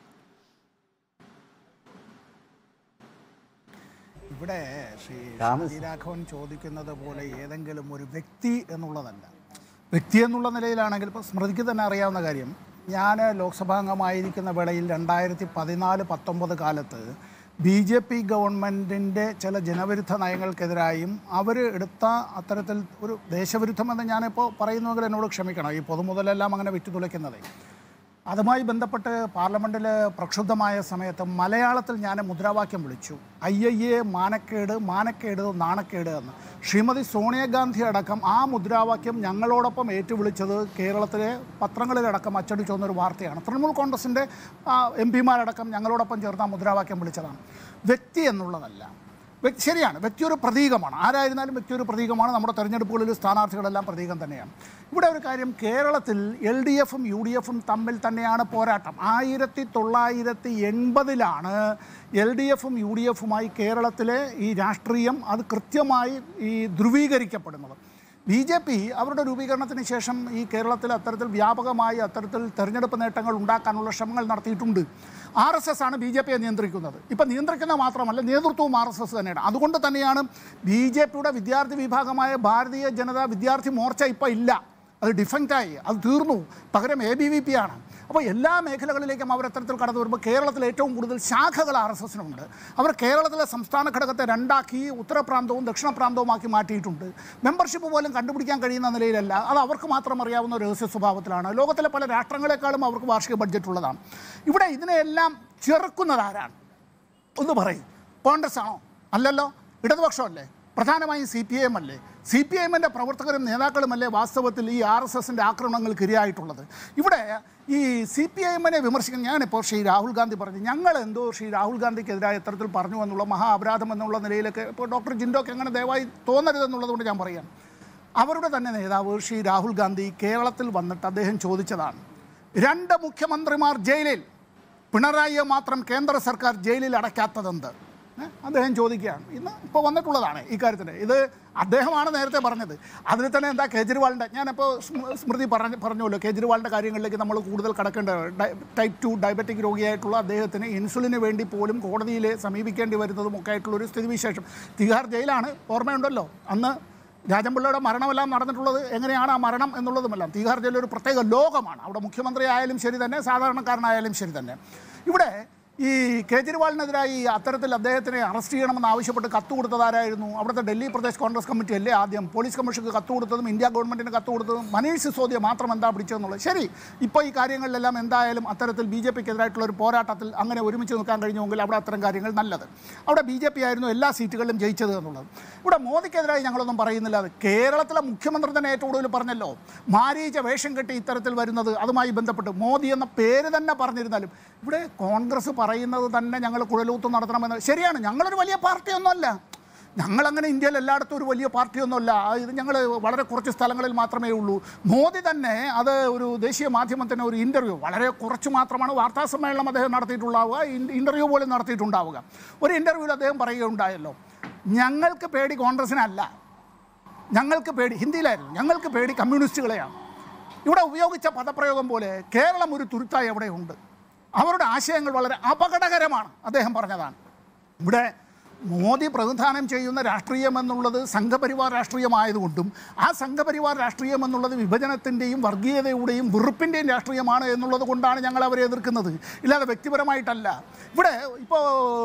ഇവിടെ ശ്രീ രാമൻ ഷാജി രാഘവൻ ചോദിക്കുന്നത് പോലെ ഏതെങ്കിലും ഒരു വ്യക്തി എന്നുള്ളതല്ല വ്യക്തി എന്നുള്ള നിലയിലാണെങ്കിൽ ഇപ്പോൾ സ്മൃതിക്ക് തന്നെ അറിയാവുന്ന കാര്യം ഞാൻ ലോക്സഭാംഗമായിരിക്കുന്ന വേളയിൽ രണ്ടായിരത്തി പതിനാല് പത്തൊമ്പത് കാലത്ത് ബി ജെ പി ഗവൺമെൻറ്റിൻ്റെ ചില ജനവിരുദ്ധ നയങ്ങൾക്കെതിരായും അവർ എടുത്ത അത്തരത്തിൽ ഒരു ദേശവിരുദ്ധമെന്ന് ഞാനിപ്പോൾ പറയുന്നുവെങ്കിൽ എന്നോട് ക്ഷമിക്കണം ഈ പൊതുമുതലെല്ലാം അങ്ങനെ വിറ്റുതുളയ്ക്കുന്നതേ അതുമായി ബന്ധപ്പെട്ട് പാർലമെൻറ്റിൽ പ്രക്ഷുബ്ധമായ സമയത്ത് മലയാളത്തിൽ ഞാൻ മുദ്രാവാക്യം വിളിച്ചു ഐ ഐ എ മാനക്കേട് മാനക്കേട് നാണക്കേട് എന്ന് ശ്രീമതി സോണിയാഗാന്ധി അടക്കം ആ മുദ്രാവാക്യം ഞങ്ങളോടൊപ്പം ഏറ്റുവിളിച്ചത് കേരളത്തിലെ പത്രങ്ങളിലടക്കം അച്ചടിച്ചു വന്നൊരു വാർത്തയാണ് തൃണമൂൽ കോൺഗ്രസിൻ്റെ എം പിമാരടക്കം ഞങ്ങളോടൊപ്പം ചേർന്ന് ആ മുദ്രാവാക്യം വിളിച്ചതാണ് വ്യക്തി എന്നുള്ളതല്ല വ്യക്തി ശരിയാണ് വ്യക്തി ഒരു പ്രതീകമാണ് ആരായിരുന്നാലും വ്യക്തി ഒരു പ്രതീകമാണ് നമ്മുടെ തെരഞ്ഞെടുപ്പുകളിൽ സ്ഥാനാർത്ഥികളെല്ലാം പ്രതീകം തന്നെയാണ് ഇവിടെ ഒരു കാര്യം കേരളത്തിൽ എൽ ഡി എഫും യു ഡി എഫും തമ്മിൽ തന്നെയാണ് പോരാട്ടം ആയിരത്തി തൊള്ളായിരത്തി എൺപതിലാണ് എൽ ഡി എഫും യു ഡി എഫുമായി കേരളത്തിലെ ഈ രാഷ്ട്രീയം അത് കൃത്യമായി ഈ ധ്രുവീകരിക്കപ്പെടുന്നത് ബി ജെ പി അവരുടെ രൂപീകരണത്തിന് ശേഷം ഈ കേരളത്തിൽ അത്തരത്തിൽ വ്യാപകമായി അത്തരത്തിൽ തെരഞ്ഞെടുപ്പ് നേട്ടങ്ങൾ ഉണ്ടാക്കാനുള്ള ശ്രമങ്ങൾ നടത്തിയിട്ടുണ്ട് ആർ എസ് എസ് ആണ് ബി ജെ പിയെ നിയന്ത്രിക്കുന്നത് ഇപ്പം നിയന്ത്രിക്കുന്ന മാത്രമല്ല നേതൃത്വവും ആർ എസ് എസ് തന്നെയാണ് അതുകൊണ്ട് തന്നെയാണ് ബി ജെ പിയുടെ വിദ്യാർത്ഥി വിഭാഗമായ ഭാരതീയ ജനതാ വിദ്യാർത്ഥി മോർച്ച ഇപ്പം ഇല്ല അത് ഡിഫക്റ്റായി അത് തീർന്നു പകരം എ ബി വി പി ആണ് അപ്പോൾ എല്ലാ മേഖലകളിലേക്കും അവർ അത്തരത്തിൽ കടന്നു വരുമ്പോൾ കേരളത്തിൽ ഏറ്റവും കൂടുതൽ ശാഖകൾ ആർ എസ് എസിനുണ്ട് അവർ കേരളത്തിലെ സംസ്ഥാന ഘടകത്തെ രണ്ടാക്കി ഉത്തരപ്രാന്തവും ദക്ഷിണപ്രാന്തവുമാക്കി മാറ്റിയിട്ടുണ്ട് മെമ്പർഷിപ്പ് പോലും കണ്ടുപിടിക്കാൻ കഴിയുന്ന നിലയിലല്ല അത് അവർക്ക് മാത്രം അറിയാവുന്ന ഒരു രഹസ്യ സ്വഭാവത്തിലാണ് ലോകത്തിലെ പല രാഷ്ട്രങ്ങളെക്കാളും അവർക്ക് വാർഷിക ബഡ്ജറ്റ് ഉള്ളതാണ് ഇവിടെ ഇതിനെയെല്ലാം ചെറുക്കുന്നത് ആരാണ് ഒന്ന് പറയും കോൺഗ്രസ് ആണോ അല്ലല്ലോ ഇടതുപക്ഷമല്ലേ പ്രധാനമായും സി പി ഐ എം അല്ലേ സി പി ഐ എമ്മിൻ്റെ പ്രവർത്തകരും നേതാക്കളുമല്ലേ വാസ്തവത്തിൽ ഈ ആർ എസ് എസിൻ്റെ ആക്രമണങ്ങൾക്ക് ഇരയായിട്ടുള്ളത് ഇവിടെ ഈ സി പി ഐ എമ്മിനെ വിമർശിക്കാൻ ഞാനിപ്പോൾ ശ്രീ രാഹുൽ ഗാന്ധി പറഞ്ഞു ഞങ്ങൾ എന്തോ ശ്രീ രാഹുൽ ഗാന്ധിക്കെതിരായ ഇത്തരത്തിൽ പറഞ്ഞു എന്നുള്ള മഹാ അപരാധം എന്നുള്ള നിലയിലൊക്കെ ഇപ്പോൾ ഡോക്ടർ ജിൻഡോക്ക് എങ്ങനെ ദയവായി തോന്നരുതെന്നുള്ളതുകൊണ്ട് ഞാൻ പറയാം അവരുടെ തന്നെ നേതാവ് ശ്രീ രാഹുൽ ഗാന്ധി കേരളത്തിൽ വന്നിട്ട് അദ്ദേഹം ചോദിച്ചതാണ് രണ്ട് മുഖ്യമന്ത്രിമാർ ജയിലിൽ പിണറായിയെ മാത്രം കേന്ദ്ര സർക്കാർ ജയിലിൽ അടയ്ക്കാത്തതെന്ത് ഏ? അദ്ദേഹം ചോദിക്കുകയാണ് ഇന്ന് ഇപ്പോൾ വന്നിട്ടുള്ളതാണ് ഈ കാര്യത്തിന് ഇത് അദ്ദേഹമാണ് നേരത്തെ പറഞ്ഞത് അതിൽ തന്നെ എന്താ കേജ്രിവാളിൻ്റെ ഞാനിപ്പോൾ സ്മ- സ്മൃതി പറഞ്ഞ പറഞ്ഞല്ലോ കേജ്രിവാളിൻ്റെ കാര്യങ്ങളിലേക്ക് നമ്മൾ കൂടുതൽ കടക്കേണ്ട ടൈപ്പ് ടു ഡയബറ്റിക് രോഗിയായിട്ടുള്ള അദ്ദേഹത്തിന് ഇൻസുലിന് വേണ്ടി പോലും കോടതിയിൽ സമീപിക്കേണ്ടി വരുന്നതും ഒക്കെ ആയിട്ടുള്ള ഒരു സ്ഥിതിവിശേഷം തിഹാർ ജയിലാണ് ഓർമ്മയുണ്ടല്ലോ അന്ന് രാജൻപിള്ളയുടെ മരണമെല്ലാം നടന്നിട്ടുള്ളത് എങ്ങനെയാണ് ആ മരണം എന്നുള്ളതുമെല്ലാം തീഹാർ ജയിൽ ഒരു പ്രത്യേക ലോകമാണ് അവിടെ മുഖ്യമന്ത്രി ആയാലും ശരി തന്നെ സാധാരണക്കാരനായാലും ശരി തന്നെ ഇവിടെ ഈ കേജ്രിവാളിനെതിരായി അത്തരത്തിൽ അദ്ദേഹത്തിനെ അറസ്റ്റ് ചെയ്യണമെന്ന് ആവശ്യപ്പെട്ട് കത്ത് കൊടുത്തതാരായിരുന്നു അവിടുത്തെ ഡൽഹി പ്രദേശ് കോൺഗ്രസ് കമ്മിറ്റി അല്ലേ ആദ്യം പോലീസ് കമ്മീഷന് കത്ത് കൊടുത്തതും ഇന്ത്യ ഗവൺമെൻറ്റിന് കത്ത് കൊടുത്തതും മനീഷ് സിസോദിയ മാത്രം എന്താ പിടിച്ചതെന്നുള്ളത് ശരി ഇപ്പോൾ ഈ കാര്യങ്ങളിലെല്ലാം എന്തായാലും അത്തരത്തിൽ ബി ജെ പിക്കെതിരായിട്ടുള്ള ഒരു പോരാട്ടത്തിൽ അങ്ങനെ ഒരുമിച്ച് നിൽക്കാൻ കഴിഞ്ഞുവെങ്കിൽ അവിടെ അത്തരം കാര്യങ്ങൾ നല്ലത് അവിടെ ബി ജെ പി ആയിരുന്നു എല്ലാ സീറ്റുകളിലും ജയിച്ചത് എന്നുള്ളത് ഇവിടെ മോദിക്കെതിരായി ഞങ്ങളൊന്നും പറയുന്നില്ല അത് കേരളത്തിലെ മുഖ്യമന്ത്രി തന്നെ ഏറ്റവും കൂടുതൽ പറഞ്ഞല്ലോ മാരീച വേഷം കെട്ടി ഇത്തരത്തിൽ വരുന്നത് അതുമായി ബന്ധപ്പെട്ട് മോദി എന്ന പേര് തന്നെ പറഞ്ഞിരുന്നാലും ഇവിടെ കോൺഗ്രസ് പറയുന്നത് തന്നെ ഞങ്ങൾ കുഴലൂത്ത് നടത്തണമെന്ന് ശരിയാണ് ഞങ്ങളൊരു വലിയ പാർട്ടിയൊന്നുമല്ല ഞങ്ങളങ്ങനെ ഇന്ത്യയിൽ എല്ലായിടത്തും ഒരു വലിയ പാർട്ടിയൊന്നുമല്ല ആ, ഇത് ഞങ്ങൾ വളരെ കുറച്ച് സ്ഥലങ്ങളിൽ മാത്രമേ ഉള്ളൂ മോദി തന്നെ അത് ഒരു ദേശീയ മാധ്യമത്തിന് ഒരു ഇൻ്റർവ്യൂ വളരെ കുറച്ച് മാത്രമാണ് വാർത്താ സമ്മേളനം അദ്ദേഹം നടത്തിയിട്ടുണ്ടാവുക ഇൻ്റർവ്യൂ പോലും നടത്തിയിട്ടുണ്ടാവുക ഒരു ഇൻ്റർവ്യൂവിൽ അദ്ദേഹം പറയുകയുണ്ടായല്ലോ ഞങ്ങൾക്ക് പേടി കോൺഗ്രസിനല്ല ഞങ്ങൾക്ക് പേടി ഹിന്ദിയിലായിരുന്നു ഞങ്ങൾക്ക് പേടി കമ്മ്യൂണിസ്റ്റുകളെയാണ് ഇവിടെ ഉപയോഗിച്ച പദപ്രയോഗം പോലെ കേരളം ഒരു തുരുത്തായി അവിടെയുണ്ട് അവരുടെ ആശയങ്ങൾ വളരെ അപകടകരമാണ് അദ്ദേഹം പറഞ്ഞതാണ് ഇവിടെ മോദി പ്രതിനിധാനം ചെയ്യുന്ന രാഷ്ട്രീയം എന്നുള്ളത് സംഘപരിവാർ രാഷ്ട്രീയമായതുകൊണ്ടും ആ സംഘപരിവാർ രാഷ്ട്രീയം എന്നുള്ളത് വിഭജനത്തിൻ്റെയും വർഗീയതയുടെയും വെറുപ്പിൻ്റെയും രാഷ്ട്രീയമാണ് എന്നുള്ളത് കൊണ്ടാണ് ഞങ്ങൾ അവരെ എതിർക്കുന്നത് ഇല്ലാതെ വ്യക്തിപരമായിട്ടല്ല ഇവിടെ ഇപ്പോൾ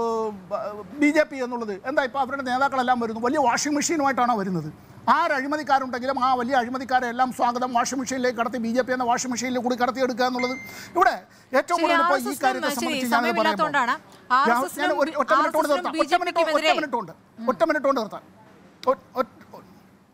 ബി ജെ പി എന്നുള്ളത് എന്താ ഇപ്പോൾ അവരുടെ നേതാക്കളെല്ലാം വരുന്നു വലിയ വാഷിംഗ് മെഷീനുമായിട്ടാണോ വരുന്നത് ആര് അഴിമതിക്കാരുണ്ടെങ്കിലും ആ വലിയ അഴിമതിക്കാരെ എല്ലാം സ്വാഗതം വാഷിംഗ് മെഷീനിലേക്ക് കടത്തി ബി ജെ പി എന്ന വാഷിംഗ് മെഷീനിൽ കൂടി കടത്തിയെടുക്കുക എന്നുള്ളത് ഇവിടെ ഏറ്റവും ശരി, കൂടുതൽ ഇപ്പോൾ ഈ RSS നും കാര്യത്തെ ശരി, സംബന്ധിച്ച് ഞാൻ സമയമില്ലാത്തതുകൊണ്ടാണ്. ഞാൻ RSS ഞാൻ ഒരു ഒറ്റ മിനിറ്റ് കൊണ്ട് RSS നും നിർത്താം ഒറ്റ മിനിറ്റ് ഒറ്റ BJP ക്കുമെതിരെ മിനിറ്റ് ഉണ്ട് ഒറ്റ മിനിറ്റ് കൊണ്ട് നിർത്താം ഒ- ഒ-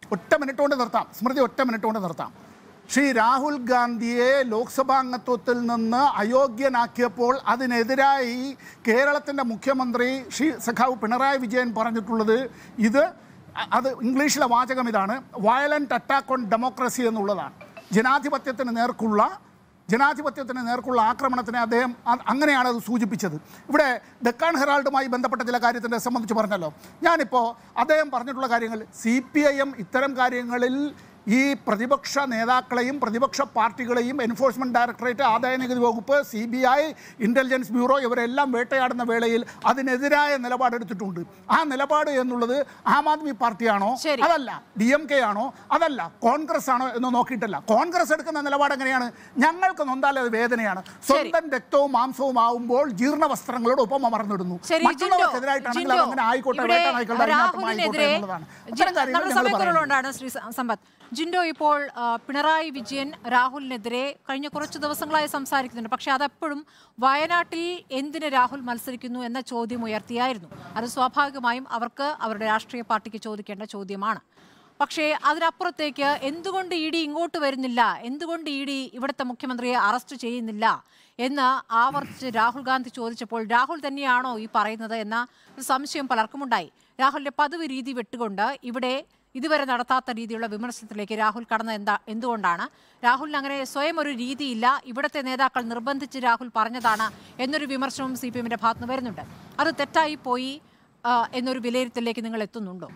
ഒറ്റ മിനിറ്റ് കൊണ്ട് നിർത്താം സ്മൃതി ഒറ്റ മിനിറ്റ് കൊണ്ട് നിർത്താം ശ്രീ രാഹുൽ ഗാന്ധിയെ ലോക്സഭാ അംഗത്വത്തിൽ നിന്ന് അയോഗ്യനാക്കിയപ്പോൾ അതിനെതിരായി കേരളത്തിൻ്റെ മുഖ്യമന്ത്രി ശ്രീ സഖാവ് പിണറായി വിജയൻ പറഞ്ഞിട്ടുള്ളത് ഇത് അ- അത് ഇംഗ്ലീഷിലെ വാചകം ഇതാണ് വയലന്റ് അറ്റാക്ക് ഓൺ ഡെമോക്രസി എന്നുള്ളതാണ് ജനാധിപത്യത്തിന് നേർക്കുള്ള ജനാധിപത്യത്തിന് നേർക്കുള്ള ആക്രമണത്തിനെ അദ്ദേഹം അ- അങ്ങനെയാണ് അത് സൂചിപ്പിച്ചത് ഇവിടെ ഡെക്കാൻ ഹെറാൾഡുമായി ബന്ധപ്പെട്ട ചില കാര്യത്തിനെ സംബന്ധിച്ച് പറഞ്ഞല്ലോ ഞാനിപ്പോൾ അദ്ദേഹം പറഞ്ഞിട്ടുള്ള കാര്യങ്ങൾ സി പി ഐ എം ഇത്തരം കാര്യങ്ങളിൽ ഈ പ്രതിപക്ഷ നേതാക്കളെയും പ്രതിപക്ഷ പാർട്ടികളെയും എൻഫോഴ്സ്മെന്റ് ഡയറക്ടറേറ്റ് ആദായ നികുതി വകുപ്പ് C B I intelligence bureau ഇവരെല്ലാം വേട്ടയാടുന്ന വേളയിൽ അതിനെതിരായ നിലപാടെടുത്തിട്ടുണ്ട് ആ നിലപാട് എന്നുള്ളത് ആം ആദ്മി പാർട്ടിയാണോ ശരി. അതല്ല ഡി എം കെ ആണോ അതല്ല കോൺഗ്രസ് ആണോ എന്ന് നോക്കിയിട്ടല്ല കോൺഗ്രസ് എടുക്കുന്ന നിലപാട് എങ്ങനെയാണ് ഞങ്ങൾക്ക് നൊന്താൽ അത് വേദനയാണ് സ്വന്തം രക്തവും മാംസവും ആവുമ്പോൾ ജീർണ വസ്ത്രങ്ങളോട് ഒപ്പം അമർന്നിടുന്നു ശരി ജിൻഡോ മറ്റുള്ളവർക്കെതിരായിട്ടാണെങ്കിൽ അത് ജിൻഡോ, അങ്ങനെ ആയിക്കോട്ടെ ഇവിടെ വേട്ടനായിക്കോട്ടെ അഴിഞ്ഞാട്ടം ആയിക്കോട്ടെ രാഹുലിനെതിരെ എന്നുള്ളതാണ് ജി- അത്തരം കാര്യങ്ങൾ നമ്മുടെ ഞങ്ങൾ പറയുന്നു. സമയക്കുറവുകൊണ്ടാണ് ശ്രീ സ- സമ്പത്ത് ജിൻഡോ ഇപ്പോൾ ആ, പിണറായി വിജയൻ രാഹുലിനെതിരെ കഴിഞ്ഞ കുറച്ച് ദിവസങ്ങളായി സംസാരിക്കുന്നുണ്ട് പക്ഷെ അതെപ്പോഴും വയനാട്ടിൽ എന്തിന് രാഹുൽ മത്സരിക്കുന്നു എന്ന ചോദ്യം ഉയർത്തിയായിരുന്നു അത് സ്വാഭാവികമായും അവർക്ക് അവരുടെ രാഷ്ട്രീയ പാർട്ടിക്ക് ചോദിക്കേണ്ട ചോദ്യമാണ് പക്ഷേ അതിനപ്പുറത്തേക്ക് എന്തുകൊണ്ട് ഇ ഡി ഇങ്ങോട്ട് വരുന്നില്ല എന്തുകൊണ്ട് ഇ ഡി ഇവിടുത്തെ മുഖ്യമന്ത്രിയെ അറസ്റ്റ് ചെയ്യുന്നില്ല എന്ന് ആവർത്തിച്ച് രാഹുൽ ഗാന്ധി ചോദിച്ചപ്പോൾ രാഹുൽ തന്നെയാണോ ഈ പറയുന്നത് എന്ന ഒരു സംശയം പലർക്കുമുണ്ടായി രാഹുലിന്റെ പതിവ് രീതി വിട്ടുകൊണ്ട് ഇവിടെ ഇതുവരെ നടത്താത്ത രീതിയിലുള്ള വിമർശനത്തിലേക്ക് രാഹുൽ കടന്നത് എന്താ എന്തുകൊണ്ടാണ് രാഹുലിന് അങ്ങനെ സ്വയം ഒരു രീതിയില്ല ഇവിടുത്തെ നേതാക്കൾ നിർബന്ധിച്ച് രാഹുൽ പറഞ്ഞതാണ് എന്നൊരു വിമർശനവും സി പി എമ്മിന്റെ ഭാഗത്തുനിന്ന് വരുന്നുണ്ട് അത് തെറ്റായി പോയി ആ, എന്നൊരു വിലയിരുത്തലിലേക്ക് നിങ്ങൾ എത്തുന്നുണ്ടോ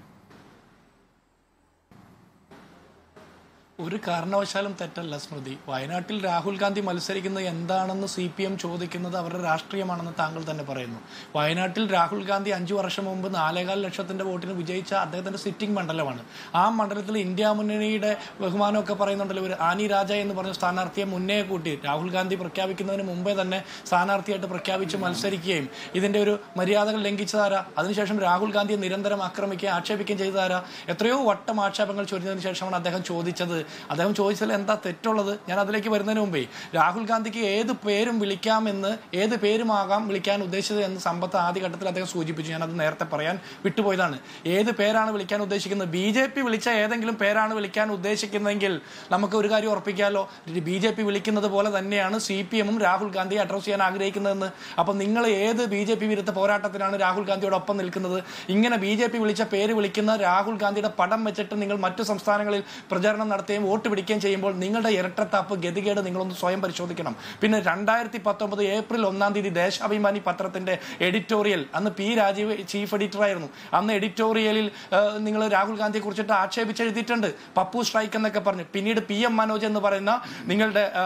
ഒരു കാരണവശാലും തെറ്റല്ല സ്മൃതി വയനാട്ടിൽ രാഹുൽ ഗാന്ധി മത്സരിക്കുന്നത് എന്താണെന്ന് സി പി എം ചോദിക്കുന്നത് അവരുടെ രാഷ്ട്രീയമാണെന്ന് താങ്കൾ തന്നെ പറയുന്നു വയനാട്ടിൽ രാഹുൽ ഗാന്ധി അഞ്ചു വർഷം മുമ്പ് നാലേകാൽ ലക്ഷത്തിന്റെ വോട്ടിന് വിജയിച്ച അദ്ദേഹത്തിന്റെ സിറ്റിംഗ് മണ്ഡലമാണ് ആ മണ്ഡലത്തിൽ ഇന്ത്യ മുന്നണിയുടെ ബഹുമാനമൊക്കെ പറയുന്നുണ്ടല്ലോ ഒരു ആനി രാജ എന്ന് പറഞ്ഞ സ്ഥാനാർത്ഥിയെ മുന്നേ കൂട്ടി രാഹുൽ ഗാന്ധി പ്രഖ്യാപിക്കുന്നതിന് മുമ്പേ തന്നെ സ്ഥാനാർത്ഥിയായിട്ട് പ്രഖ്യാപിച്ച് മത്സരിക്കുകയും ഇതിന്റെ ഒരു മര്യാദകൾ ലംഘിച്ചതാരാ അതിനുശേഷം രാഹുൽ ഗാന്ധിയെ നിരന്തരം ആക്രമിക്കുകയും ആക്ഷേപിക്കുകയും ചെയ്തതാരാ എത്രയോ വട്ടം ആക്ഷേപങ്ങൾ ചൊരിഞ്ഞതിന് ശേഷമാണ് അദ്ദേഹം ചോദിച്ചത് അദ്ദേഹം ചോദിച്ചതിൽ എന്താ തെറ്റുള്ളത് ഞാൻ അതിലേക്ക് വരുന്നതിന് മുമ്പേ രാഹുൽ ഗാന്ധിക്ക് ഏത് പേരും വിളിക്കാമെന്ന് ഏത് പേരുമാകാം വിളിക്കാൻ ഉദ്ദേശിച്ചത് എന്ന് സമ്പത്ത് ആദ്യഘട്ടത്തിൽ അദ്ദേഹം സൂചിപ്പിച്ചു ഞാൻ അത് നേരത്തെ പറയാൻ വിട്ടുപോയതാണ് ഏത് പേരാണ് വിളിക്കാൻ ഉദ്ദേശിക്കുന്നത് ബി ജെ പി വിളിച്ച ഏതെങ്കിലും പേരാണ് വിളിക്കാൻ ഉദ്ദേശിക്കുന്നതെങ്കിൽ നമുക്ക് ഒരു കാര്യം ഉറപ്പിക്കാമല്ലോ ബി ജെ പി വിളിക്കുന്നത് പോലെ തന്നെയാണ് സി പി എമ്മും രാഹുൽ ഗാന്ധിയെ അഡ്രസ് ചെയ്യാൻ ആഗ്രഹിക്കുന്നതെന്ന് അപ്പം നിങ്ങൾ ഏത് ബി ജെ പി വിരുദ്ധ പോരാട്ടത്തിനാണ് രാഹുൽ ഗാന്ധിയോടൊപ്പം നിൽക്കുന്നത് ഇങ്ങനെ ബി ജെ പി വിളിച്ച പേര് വിളിക്കുന്ന രാഹുൽ ഗാന്ധിയുടെ പടം വെച്ചിട്ട് നിങ്ങൾ മറ്റു സംസ്ഥാനങ്ങളിൽ പ്രചാരണം നടത്തുകയും വോട്ട് പിടിക്കുകയും ചെയ്യുമ്പോൾ നിങ്ങളുടെ ഇരട്ടത്താപ്പ് ഗതികേട് നിങ്ങളൊന്ന് സ്വയം പരിശോധിക്കണം പിന്നെ രണ്ടായിരത്തി പത്തൊമ്പത് ഏപ്രിൽ ഒന്നാം തീയതി ദേശാഭിമാനി പത്രത്തിന്റെ എഡിറ്റോറിയൽ അന്ന് പി രാജീവ് ചീഫ് എഡിറ്റർ ആയിരുന്നു അന്ന് എഡിറ്റോറിയലിൽ നിങ്ങൾ രാഹുൽ ഗാന്ധിയെ കുറിച്ചിട്ട് ആക്ഷേപിച്ച് എഴുതിയിട്ടുണ്ട് പപ്പു സ്ട്രൈക്ക് എന്നൊക്കെ പറഞ്ഞു പിന്നീട് പി എം മനോജ് എന്ന് പറയുന്ന നിങ്ങളുടെ ആ,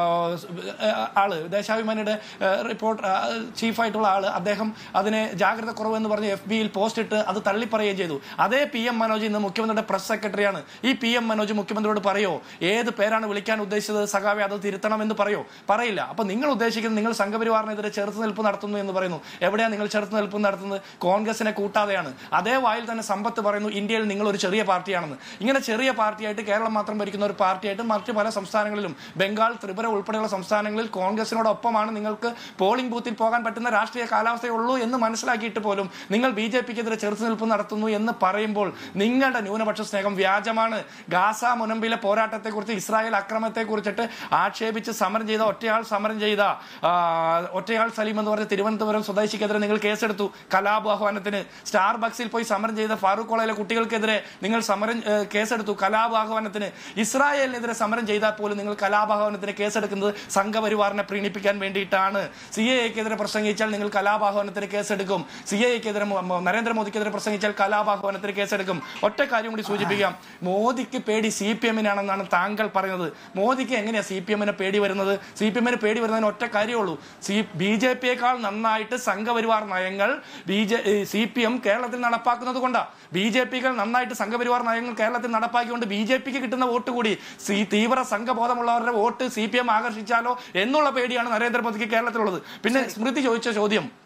ആള് ദേശാഭിമാനിയുടെ റിപ്പോർട്ട് ചീഫായിട്ടുള്ള ആള് അദ്ദേഹം അതിനെ ജാഗ്രത കുറവെന്ന് പറഞ്ഞ് എഫ് ബിയിൽ പോസ്റ്റ് ഇട്ട് അത് തള്ളിപ്പറയുകയും ചെയ്തു അതേ പി എം മനോജ് ഇന്ന് മുഖ്യമന്ത്രിയുടെ പ്രസ് സെക്രട്ടറിയാണ് ഈ പി എം മനോജ് മുഖ്യമന്ത്രിയോട് പറയോ ഏത് പേരാണ് വിളിക്കാൻ ഉദ്ദേശിച്ചത് സഖാവെ അത് തിരുത്തണം എന്ന് പറയോ പറയില്ല അപ്പൊ നിങ്ങൾ ഉദ്ദേശിക്കുന്നത് നിങ്ങൾ സംഘപരിവാറിനെതിരെ ചെറുത്തുനിൽപ്പ് നടത്തുന്നു എന്ന് പറയുന്നു എവിടെയാണ് നിങ്ങൾ ചെറുത്തുനിൽപ്പ് നടത്തുന്നത് കോൺഗ്രസിനെ കൂട്ടാതെയാണ് അതേ വായിൽ തന്നെ സമ്പത്ത് പറയുന്നു ഇന്ത്യയിൽ നിങ്ങൾ ഒരു ചെറിയ പാർട്ടിയാണെന്ന് ഇങ്ങനെ ചെറിയ പാർട്ടിയായിട്ട് കേരളം മാത്രം ഭരിക്കുന്ന ഒരു പാർട്ടിയായിട്ട് മറ്റ് പല സംസ്ഥാനങ്ങളിലും ബംഗാൾ ത്രിപുര ഉൾപ്പെടെയുള്ള സംസ്ഥാനങ്ങളിൽ കോൺഗ്രസിനോടൊപ്പമാണ് നിങ്ങൾക്ക് പോളിംഗ് ബൂത്തിൽ പോകാൻ പറ്റുന്ന രാഷ്ട്രീയ കാലാവസ്ഥയേ ഉള്ളൂ എന്ന് മനസ്സിലാക്കിയിട്ട് പോലും നിങ്ങൾ ബി ജെ പിക്കെതിരെ ചെറുത്തുനിൽപ്പ് നടത്തുന്നു എന്ന് പറയുമ്പോൾ നിങ്ങളുടെ ന്യൂനപക്ഷ സ്നേഹം വ്യാജമാണ് ഗാസ മുനമ്പിലെ പോരാട്ടത്തെക്കുറിച്ച് ഇസ്രായേൽ അക്രമത്തെ കുറിച്ചിട്ട് ആക്ഷേപിച്ച് സമരം ചെയ്ത ഒറ്റയാൾ സമരം ചെയ്ത ആ, ഒറ്റയാൾ സലീം എന്ന് പറഞ്ഞ തിരുവനന്തപുരം സ്വദേശിക്കെതിരെ നിങ്ങൾ കേസെടുത്തു കലാപാഹ്വാനത്തിന് സ്റ്റാർ ബക്സിൽ പോയി സമരം ചെയ്ത ഫാറൂഖ് കോളേജിലെ കുട്ടികൾക്കെതിരെ നിങ്ങൾ സമരം ഏ, കേസെടുത്തു കലാപാഹ്വാനത്തിന് ഇസ്രായേലിനെതിരെ സമരം ചെയ്താൽ പോലും നിങ്ങൾ കലാപാഹ്വാനത്തിന് കേസെടുക്കുന്നത് സംഘപരിവാറിനെ പ്രീണിപ്പിക്കാൻ വേണ്ടിയിട്ടാണ് സി എ എക്കെതിരെ പ്രസംഗിച്ചാൽ നിങ്ങൾ കലാപാഹ്വാനത്തിന് കേസെടുക്കും സി എ എക്കെതിരെ നരേന്ദ്രമോദിക്കെതിരെ പ്രസംഗിച്ചാൽ കലാപാഹ്വാനത്തിന് കേസെടുക്കും ഒറ്റ കാര്യം കൂടി സൂചിപ്പിക്കാം മോദിക്ക് പേടി സി പി എമ്മിനാണെന്നാണ് താങ്കൾ പറയുന്നത് മോദിക്ക് എങ്ങനെയാ സി പി എമ്മിനെ പേടി വരുന്നത് സി പി എമ്മിന് പേടി വരുന്നതിന് ഒറ്റ കാര്യമുള്ളൂ സി ബി ജെ പിയേക്കാൾ നന്നായിട്ട് സംഘപരിവാർ നയങ്ങൾ B J C P M കേരളത്തിൽ നടപ്പാക്കുന്നത് കൊണ്ടാണ് ബി ജെ പികൾ നന്നായിട്ട് സംഘപരിവാർ നയങ്ങൾ കേരളത്തിൽ നടപ്പാക്കിക്കൊണ്ട് ബി ജെ പിക്ക് കിട്ടുന്ന വോട്ട് കൂടി സി തീവ്ര സംഘബോധമുള്ളവരുടെ വോട്ട് സി പി എം ആകർഷിച്ചാലോ എന്നുള്ള പേടിയാണ് നരേന്ദ്രമോദിക്ക് കേരളത്തിലുള്ളത് പിന്നെ സ്മൃതി ചോദിച്ച ചോദ്യം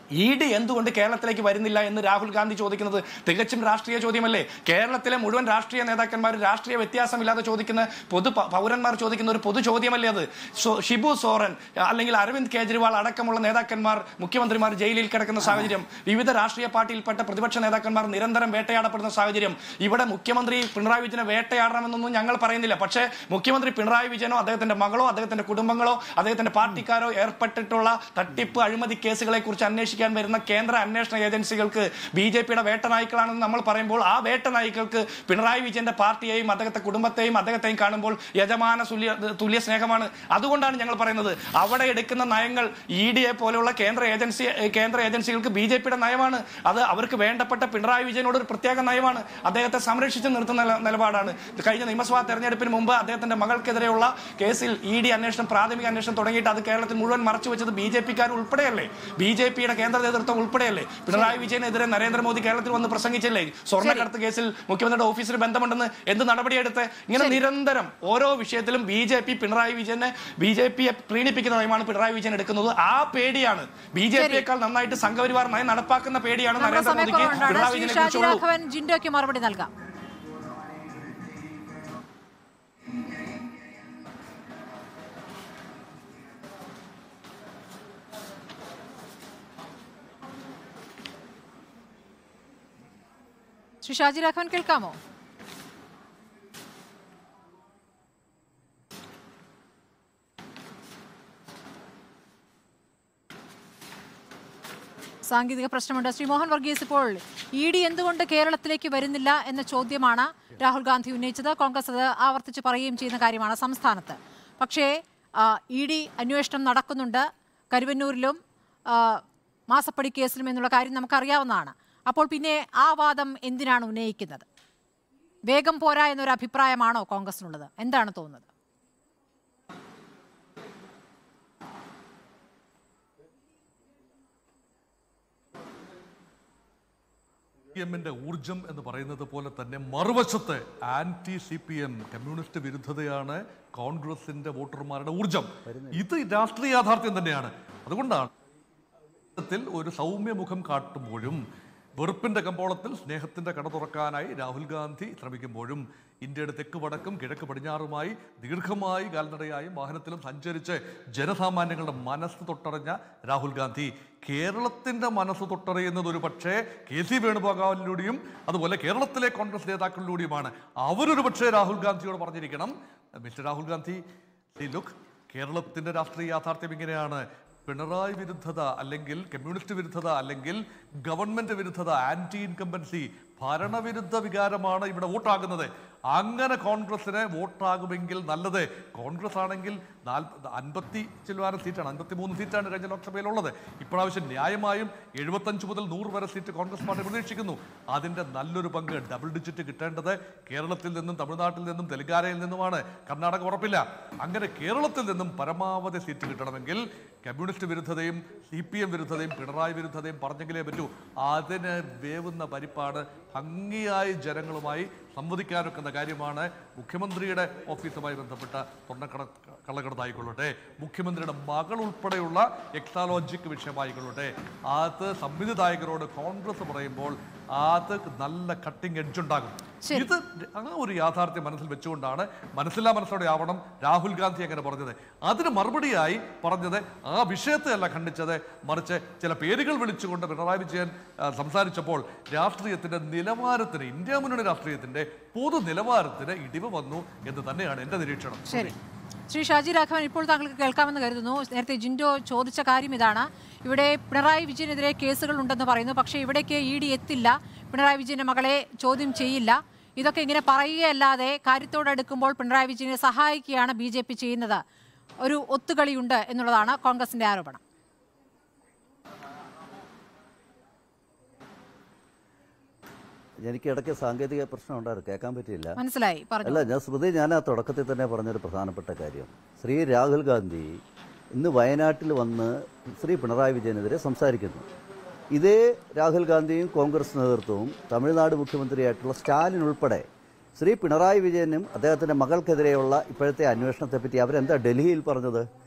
ഇ ഡി എന്തുകൊണ്ട് കേരളത്തിലേക്ക് വരുന്നില്ല എന്ന് രാഹുൽ ഗാന്ധി ചോദിക്കുന്നത് തികച്ചും രാഷ്ട്രീയ ചോദ്യമല്ലേ കേരളത്തിലെ മുഴുവൻ രാഷ്ട്രീയ നേതാക്കന്മാർ രാഷ്ട്രീയ വ്യത്യാസമില്ലാതെ ചോദിക്കുന്ന പൊതു പ- പൗരന്മാർ ചോദിക്കുന്ന ഒരു പൊതു ചോദ്യമല്ലേ അത് സോ- ഷിബു സോറൻ അല്ലെങ്കിൽ അരവിന്ദ് കെജ്രിവാൾ അടക്കമുള്ള നേതാക്കന്മാർ മുഖ്യമന്ത്രിമാർ ജയിലിൽ കിടക്കുന്ന സാഹചര്യം വിവിധ രാഷ്ട്രീയ പാർട്ടിയിൽപ്പെട്ട പ്രതിപക്ഷ നേതാക്കന്മാർ നിരന്തരം വേട്ടയാടപ്പെടുന്ന സാഹചര്യം ഇവിടെ മുഖ്യമന്ത്രി പിണറായി വിജയനെ വേട്ടയാടണമെന്നൊന്നും ഞങ്ങൾ പറയുന്നില്ല പക്ഷേ മുഖ്യമന്ത്രി പിണറായി വിജയനോ അദ്ദേഹത്തിന്റെ മകളോ അദ്ദേഹത്തിന്റെ കുടുംബങ്ങളോ അദ്ദേഹത്തിന്റെ പാർട്ടിക്കാരോ ഏർപ്പെട്ടിട്ടുള്ള തട്ടിപ്പ് അഴിമതി കേസുകളെ കുറിച്ച് അന്വേഷിക്കാൻ വരുന്ന കേന്ദ്ര അന്വേഷണ ഏജൻസികൾക്ക് ബി ജെ പിയുടെ വേട്ടനായ്ക്കളാണെന്ന് നമ്മൾ പറയുമ്പോൾ ആ വേട്ടനായ്ക്കൾക്ക് പിണറായി വിജയന്റെ പാർട്ടിയെയും അദ്ദേഹത്തെ കുടുംബത്തെയും അദ്ദേഹത്തെയും കാണുമ്പോൾ യജമാന തുല്യ തുല്യ സ്നേഹമാണ് അതുകൊണ്ടാണ് ഞങ്ങൾ പറയുന്നത് അവിടെ എടുക്കുന്ന നയങ്ങൾ ഇ ഡിയെ പോലെയുള്ള കേന്ദ്ര ഏജൻസി കേന്ദ്ര ഏജൻസികൾക്ക് ബി ജെ പിയുടെ നയമാണ് അത് അവർക്ക് വേണ്ടപ്പെട്ട പിണറായി വിജയനോട് ഒരു പ്രത്യേക നയമാണ് അദ്ദേഹത്തെ സംരക്ഷിച്ച് നിർത്തുന്ന നില- നിലപാടാണ് കഴിഞ്ഞ നിയമസഭാ തെരഞ്ഞെടുപ്പിന് മുമ്പ് അദ്ദേഹത്തിന്റെ മകൾക്കെതിരെയുള്ള കേസിൽ ഇ ഡി അന്വേഷണം പ്രാഥമിക അന്വേഷണം തുടങ്ങിയിട്ട് അത് കേരളത്തിൽ മുഴുവൻ മറച്ചു വെച്ചത് ബി ജെ പിക്കാർ ഉൾപ്പെടെയല്ലേ ബി ജെ പിയുടെ കേന്ദ്ര നേതൃത്വം ഉൾപ്പെടെയല്ലേ പിണറായി വിജയനെതിരെ നരേന്ദ്രമോദി കേരളത്തിൽ വന്ന് പ്രസംഗിച്ചില്ലേ സ്വർണ്ണക്കടത്ത് കേസിൽ മുഖ്യമന്ത്രിയുടെ ഓഫീസിന് ബന്ധമുണ്ടെന്ന് എന്ത് നടപടിയെടുത്ത് ഇങ്ങനെ നിരന്തരം ഓരോ വിഷയത്തിലും ബി ജെ പി പിണറായി വിജയനെ ബി ജെ പിയെ പ്രീണിപ്പിക്കുന്ന നയമാണ് പിണറായി വിജയൻ എടുക്കുന്നത് ആ പേടിയാണ് ബി ജെ പിയേക്കാൾ നന്നായിട്ട് സംഘപരിവാർ നയം നടപ്പാക്കുന്ന പേടിയാണ് നമ്മുടെ നരേന്ദ്രമോദിക്ക് സമയക്കുറവുണ്ടാണ് പിണറായി ശ്രീ വിജയനെ ഷാജി കുറിച്ചുള്ളൂ രാഘവൻ ജിൻഡോയ്ക്ക് മറുപടി നൽകാം ശ്രീ ഷാജി രാഘവൻ കേൾക്കാമോ സാങ്കേതിക പ്രശ്നമുണ്ട് ശ്രീ മോഹൻ വർഗീസ് ഇപ്പോൾ ഇ ഡി എന്തുകൊണ്ട് കേരളത്തിലേക്ക് വരുന്നില്ല എന്ന ചോദ്യമാണ് രാഹുൽ ഗാന്ധി ഉന്നയിച്ചത് കോൺഗ്രസ് അത് ആവർത്തിച്ച് പറയുകയും ചെയ്യുന്ന കാര്യമാണ് സംസ്ഥാനത്ത് പക്ഷേ ഇ ഡി അന്വേഷണം നടക്കുന്നുണ്ട് കരുവന്നൂരിലും ആ, മാസപ്പടി കേസിലും എന്നുള്ള കാര്യം നമുക്കറിയാവുന്നതാണ് അപ്പോൾ പിന്നെ ആ വാദം എന്തിനാണ് ഉന്നയിക്കുന്നത് വേഗം പോരാ എന്നൊരു അഭിപ്രായമാണോ കോൺഗ്രസിനുള്ളത് എന്താണ് തോന്നുന്നത് സി എമ്മിന്റെ ഊർജം എന്ന് പറയുന്നത് പോലെ തന്നെ മറുവശത്ത് anti C P M communist വിരുദ്ധതയാണ് കോൺഗ്രസിന്റെ വോട്ടർമാരുടെ ഊർജം ഇത് രാഷ്ട്രീയ യാഥാർത്ഥ്യം തന്നെയാണ് അതുകൊണ്ടാണ് ത്തിൽ ഒരു സൗമ്യമുഖം കാട്ടുമ്പോഴും വെറുപ്പിന്റെ കമ്പോളത്തിൽ സ്നേഹത്തിന്റെ കട തുറക്കാനായി രാഹുൽ ഗാന്ധി ശ്രമിക്കുമ്പോഴും ഇന്ത്യയുടെ തെക്ക് വടക്കും കിഴക്ക് പടിഞ്ഞാറുമായി ദീർഘമായി കാൽനടയായും വാഹനത്തിലും സഞ്ചരിച്ച് ജനസാമാന്യങ്ങളുടെ മനസ്സ് തൊട്ടറിഞ്ഞ രാഹുൽ ഗാന്ധി കേരളത്തിന്റെ മനസ്സ് തൊട്ടറിയുന്നത് ഒരു പക്ഷേ കെ സി വേണുഗോപാലിലൂടെയും അതുപോലെ കേരളത്തിലെ കോൺഗ്രസ് നേതാക്കളിലൂടെയുമാണ് അവരൊരു പക്ഷേ രാഹുൽ ഗാന്ധിയോട് പറഞ്ഞിരിക്കണം മിസ്റ്റർ രാഹുൽ ഗാന്ധി ലുക്ക് കേരളത്തിന്റെ രാഷ്ട്രീയ യാഥാർത്ഥ്യം ഇങ്ങനെയാണ് പിണറായി വിരുദ്ധത അല്ലെങ്കിൽ കമ്മ്യൂണിസ്റ്റ് വിരുദ്ധത അല്ലെങ്കിൽ ഗവൺമെന്റ് വിരുദ്ധത ആന്റി ഇൻകംബൻസി ഭരണവിരുദ്ധ വികാരമാണ് ഇവിടെ വോട്ടാകുന്നത് അങ്ങനെ കോൺഗ്രസിന് വോട്ടാകുമെങ്കിൽ നല്ലത് കോൺഗ്രസ് ആണെങ്കിൽ നാൽപ്പത് അൻപത്തി ചില്ലുവാനം സീറ്റാണ് അൻപത്തി മൂന്ന് സീറ്റാണ് കഴിഞ്ഞ ലോക്സഭയിലുള്ളത് ഇപ്രാവശ്യം ന്യായമായും എഴുപത്തഞ്ച് മുതൽ നൂറ് വരെ സീറ്റ് കോൺഗ്രസ് പാർട്ടി പ്രതീക്ഷിക്കുന്നു അതിന്റെ നല്ലൊരു പങ്ക് ഡബിൾ ഡിജിറ്റ് കിട്ടേണ്ടത് കേരളത്തിൽ നിന്നും തമിഴ്നാട്ടിൽ നിന്നും തെലങ്കാനയിൽ നിന്നുമാണ് കർണാടക ഉറപ്പില്ല അങ്ങനെ കേരളത്തിൽ നിന്നും പരമാവധി സീറ്റ് കിട്ടണമെങ്കിൽ കമ്മ്യൂണിസ്റ്റ് വിരുദ്ധതയും സി പി എം വിരുദ്ധതയും പിണറായി വിരുദ്ധതയും പറഞ്ഞെങ്കിലേ പറ്റൂ അതിന് വേവുന്ന പരിപ്പാണ് ഭംഗിയായി ജനങ്ങളുമായി സംവദിക്കാനൊക്കുന്ന കാര്യമാണ് മുഖ്യമന്ത്രിയുടെ ഓഫീസുമായി ബന്ധപ്പെട്ട സ്വർണ്ണക്കട കള്ളക്കടത്തായിക്കൊള്ളട്ടെ മുഖ്യമന്ത്രിയുടെ മകൾ ഉൾപ്പെടെയുള്ള എക്സാലോജിക് വിഷയമായിക്കൊള്ളട്ടെ അത് സംവിധായകരോട് കോൺഗ്രസ് പറയുമ്പോൾ അത് നല്ല കട്ടിംഗ് എഡ്ജ് ഉണ്ടാകും ശരി. ഇത് ആ ഒരു യാഥാർത്ഥ്യം മനസ്സിൽ വെച്ചുകൊണ്ടാണ് മനസ്സില്ലാ മനസ്സോടെ ആവണം രാഹുൽ ഗാന്ധി അങ്ങനെ പറഞ്ഞത് അതിന് മറുപടിയായി പറഞ്ഞത് ആ വിഷയത്തെ അല്ല ഖണ്ഡിച്ചത് മറിച്ച് ചില പേരുകൾ വിളിച്ചുകൊണ്ട് പിണറായി വിജയൻ ആ, സംസാരിച്ചപ്പോൾ രാഷ്ട്രീയത്തിന്റെ നിലവാരത്തിന് ഇന്ത്യ മുന്നണി രാഷ്ട്രീയത്തിന്റെ പൊതു നിലവാരത്തിന് ഇടിവ് വന്നു എന്ന് തന്നെയാണ് എന്റെ നിരീക്ഷണം ശരി ശ്രീ ഷാജി രാഘവൻ ഇപ്പോൾ താങ്കൾക്ക് കേൾക്കാമെന്ന് കരുതുന്നു നേരത്തെ ജിൻഡോ ചോദിച്ച കാര്യം ഇതാണ് ഇവിടെ പിണറായി വിജയനെതിരെ കേസുകൾ ഉണ്ടെന്ന് പറയുന്നു പക്ഷേ ഇവിടേക്ക് ഇ ഡി എത്തില്ല പിണറായി വിജയന്റെ മകളെ ചോദ്യം ചെയ്യില്ല ഇതൊക്കെ ഇങ്ങനെ പറയുകയല്ലാതെ കാര്യത്തോടെടുക്കുമ്പോൾ പിണറായി വിജയനെ സഹായിക്കുകയാണ് ബി ജെ പി ചെയ്യുന്നത് ഒരു ഒത്തുകളിയുണ്ട് എന്നുള്ളതാണ് കോൺഗ്രസിന്റെ ആരോപണം എനിക്ക് ഇടയ്ക്ക് സാങ്കേതിക പ്രശ്നം ഉണ്ടായിരുന്നു കേൾക്കാൻ പറ്റിയില്ല മനസ്സിലായി പറഞ്ഞു അല്ല ഞാൻ സ്മൃതി ഞാൻ ആ തുടക്കത്തിൽ തന്നെ പറഞ്ഞൊരു പ്രധാനപ്പെട്ട കാര്യം ശ്രീ രാഹുൽ ഗാന്ധി ഇന്ന് വയനാട്ടിൽ വന്ന് ശ്രീ പിണറായി വിജയനെതിരെ സംസാരിക്കുന്നു ഇതേ രാഹുൽ ഗാന്ധിയും കോൺഗ്രസ് നേതൃത്വവും തമിഴ്നാട് മുഖ്യമന്ത്രിയായിട്ടുള്ള സ്റ്റാലിൻ ഉൾപ്പെടെ ശ്രീ പിണറായി വിജയനും അദ്ദേഹത്തിൻ്റെ മകൾക്കെതിരെയുള്ള ഇപ്പോഴത്തെ അന്വേഷണത്തെപ്പറ്റി അവരെന്താ ഡൽഹിയിൽ പറഞ്ഞത്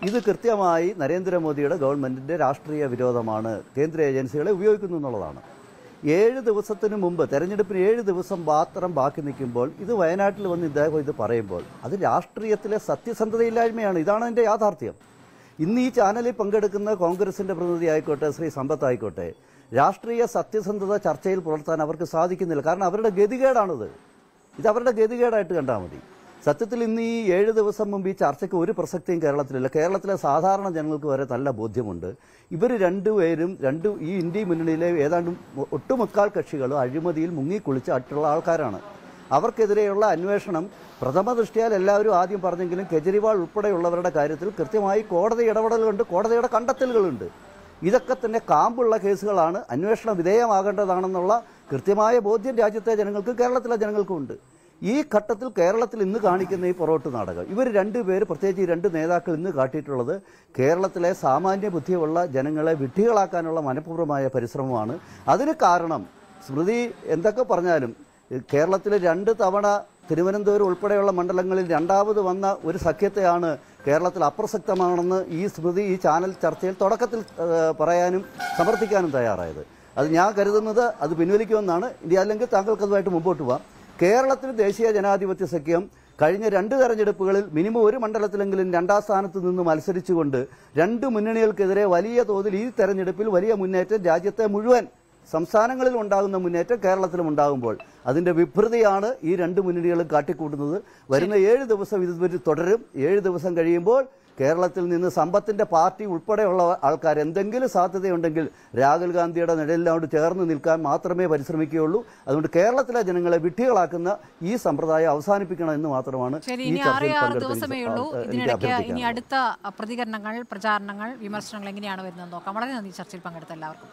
ഇത് കൃത്യമായി നരേന്ദ്രമോദിയുടെ ഗവൺമെന്റിന്റെ രാഷ്ട്രീയ വിരോധമാണ് കേന്ദ്ര ഏജൻസികളെ ഉപയോഗിക്കുന്നു എന്നുള്ളതാണ് ഏഴ് ദിവസത്തിന് മുമ്പ് തെരഞ്ഞെടുപ്പിന് ഏഴ് ദിവസം മാത്രം ബാക്കി നിൽക്കുമ്പോൾ ഇത് വയനാട്ടിൽ വന്ന് ഇദ്ദേഹം ഇത് പറയുമ്പോൾ അത് രാഷ്ട്രീയത്തിലെ സത്യസന്ധതയില്ലായ്മയാണ് ഇതാണ് അതിൻ്റെ യാഥാർത്ഥ്യം ഇന്ന് ഈ ചാനലിൽ പങ്കെടുക്കുന്ന കോൺഗ്രസിന്റെ പ്രതിനിധി ആയിക്കോട്ടെ ശ്രീ സമ്പത്ത് ആയിക്കോട്ടെ രാഷ്ട്രീയ സത്യസന്ധത ചർച്ചയിൽ പുലർത്താൻ അവർക്ക് സാധിക്കുന്നില്ല കാരണം അവരുടെ ഗതികേടാണിത് ഇത് അവരുടെ ഗതികേടായിട്ട് കണ്ടാൽ മതി സത്യത്തിൽ ഇന്ന് ഈ ഏഴ് ദിവസം മുമ്പ് ഈ ചർച്ചയ്ക്ക് ഒരു പ്രസക്തിയും കേരളത്തിലില്ല കേരളത്തിലെ സാധാരണ ജനങ്ങൾക്ക് വരെ നല്ല ബോധ്യമുണ്ട് ഇവർ രണ്ടുപേരും രണ്ട് ഈ ഇന്ത്യ മുന്നണിയിലെ ഏതാണ്ട് ഒട്ടുമുക്കാൽ കക്ഷികളും അഴിമതിയിൽ മുങ്ങിക്കുളിച്ച് അട്ടുള്ള ആൾക്കാരാണ് അവർക്കെതിരെയുള്ള അന്വേഷണം പ്രഥമ ദൃഷ്ടിയാൽ എല്ലാവരും ആദ്യം പറഞ്ഞെങ്കിലും കെജ്രിവാൾ ഉൾപ്പെടെയുള്ളവരുടെ കാര്യത്തിൽ കൃത്യമായി കോടതി ഇടപെടലുണ്ട് കോടതിയുടെ കണ്ടെത്തലുകളുണ്ട് ഇതൊക്കെ തന്നെ കാമ്പുള്ള കേസുകളാണ് അന്വേഷണ വിധേയമാകേണ്ടതാണെന്നുള്ള കൃത്യമായ ബോധ്യം രാജ്യത്തെ ജനങ്ങൾക്ക് കേരളത്തിലെ ജനങ്ങൾക്കും ഉണ്ട് ഈ ഘട്ടത്തിൽ കേരളത്തിൽ ഇന്ന് കാണിക്കുന്ന ഈ പൊറോട്ട് നാടകം ഇവർ രണ്ടുപേര് പ്രത്യേകിച്ച് ഈ രണ്ട് നേതാക്കൾ ഇന്ന് കാട്ടിയിട്ടുള്ളത് കേരളത്തിലെ സാമാന്യ ബുദ്ധിയുള്ള ജനങ്ങളെ വിഡ്ഢികളാക്കാനുള്ള മനഃപൂർവ്വമായ പരിശ്രമമാണ് അതിന് കാരണം സ്മൃതി എന്തൊക്കെ പറഞ്ഞാലും കേരളത്തിൽ രണ്ട് തവണ തിരുവനന്തപുരം ഉൾപ്പെടെയുള്ള മണ്ഡലങ്ങളിൽ രണ്ടാമത് വന്ന ഒരു സഖ്യത്തെയാണ് കേരളത്തിൽ അപ്രസക്തമാണെന്ന് ഈ സ്മൃതി ഈ ചാനൽ ചർച്ചയിൽ തുടക്കത്തിൽ ഏഹ്, പറയാനും സമർത്ഥിക്കാനും തയ്യാറായത് അത് ഞാൻ കരുതുന്നത് അത് പിൻവലിക്കുമെന്നാണ് ഇനി അല്ലെങ്കിൽ താങ്കൾക്ക് അതുമായിട്ട് മുമ്പോട്ട് പോവാം കേരളത്തിൽ ദേശീയ ജനാധിപത്യ സഖ്യം കഴിഞ്ഞ രണ്ട് തെരഞ്ഞെടുപ്പുകളിൽ മിനിമം ഒരു മണ്ഡലത്തിലെങ്കിലും രണ്ടാം സ്ഥാനത്ത് നിന്ന് മത്സരിച്ചുകൊണ്ട് രണ്ട് മുന്നണികൾക്കെതിരെ വലിയ തോതിൽ ഈ തെരഞ്ഞെടുപ്പിൽ വലിയ മുന്നേറ്റം രാജ്യത്തെ മുഴുവൻ സംസ്ഥാനങ്ങളിൽ ഉണ്ടാകുന്ന മുന്നേറ്റം കേരളത്തിലും ഉണ്ടാകുമ്പോൾ അതിന്റെ വിഭ്രതയാണ് ഈ രണ്ട് മുന്നണികളും കാട്ടിക്കൂട്ടുന്നത് വരുന്ന ഏഴ് ദിവസം ഇത് ഇവർ തുടരും ഏഴ് ദിവസം കഴിയുമ്പോൾ കേരളത്തിൽ നിന്ന് സമ്പത്തിന്റെ പാർട്ടി ഉൾപ്പെടെയുള്ള ആൾക്കാർ എന്തെങ്കിലും സാധ്യതയുണ്ടെങ്കിൽ രാഹുൽ ഗാന്ധിയുടെ നിഴലിനോട് ചേർന്ന് നിൽക്കാൻ മാത്രമേ പരിശ്രമിക്കുകയുള്ളൂ അതുകൊണ്ട് കേരളത്തിലെ ജനങ്ങളെ വിഡ്ഢികളാക്കുന്ന ഈ സമ്പ്രദായം അവസാനിപ്പിക്കണം എന്ന് മാത്രമാണ് ശരി ഈ ഇനി ആറേ ചർച്ചയിൽ ആറ് പങ്കെടുത്ത ദിവസമേ എനിക്ക് ഉള്ളൂ ആ, എനിക്ക് ഇതിനിടയ്ക്ക് ഇനി അഭ്യർത്ഥിക്കാനുള്ളത്. അടുത്ത അ, പ്രതികരണങ്ങൾ പ്രചാരണങ്ങൾ വിമർശനങ്ങൾ എങ്ങനെയാണ് വരുന്നത് നോക്കാം വളരെ നന്ദി ചർച്ചയിൽ പങ്കെടുത്ത എല്ലാവർക്കും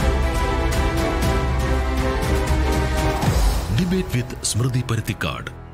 ഡിബേറ്റ് വിത്ത് സ്മൃതി പരുത്തിക്കാട്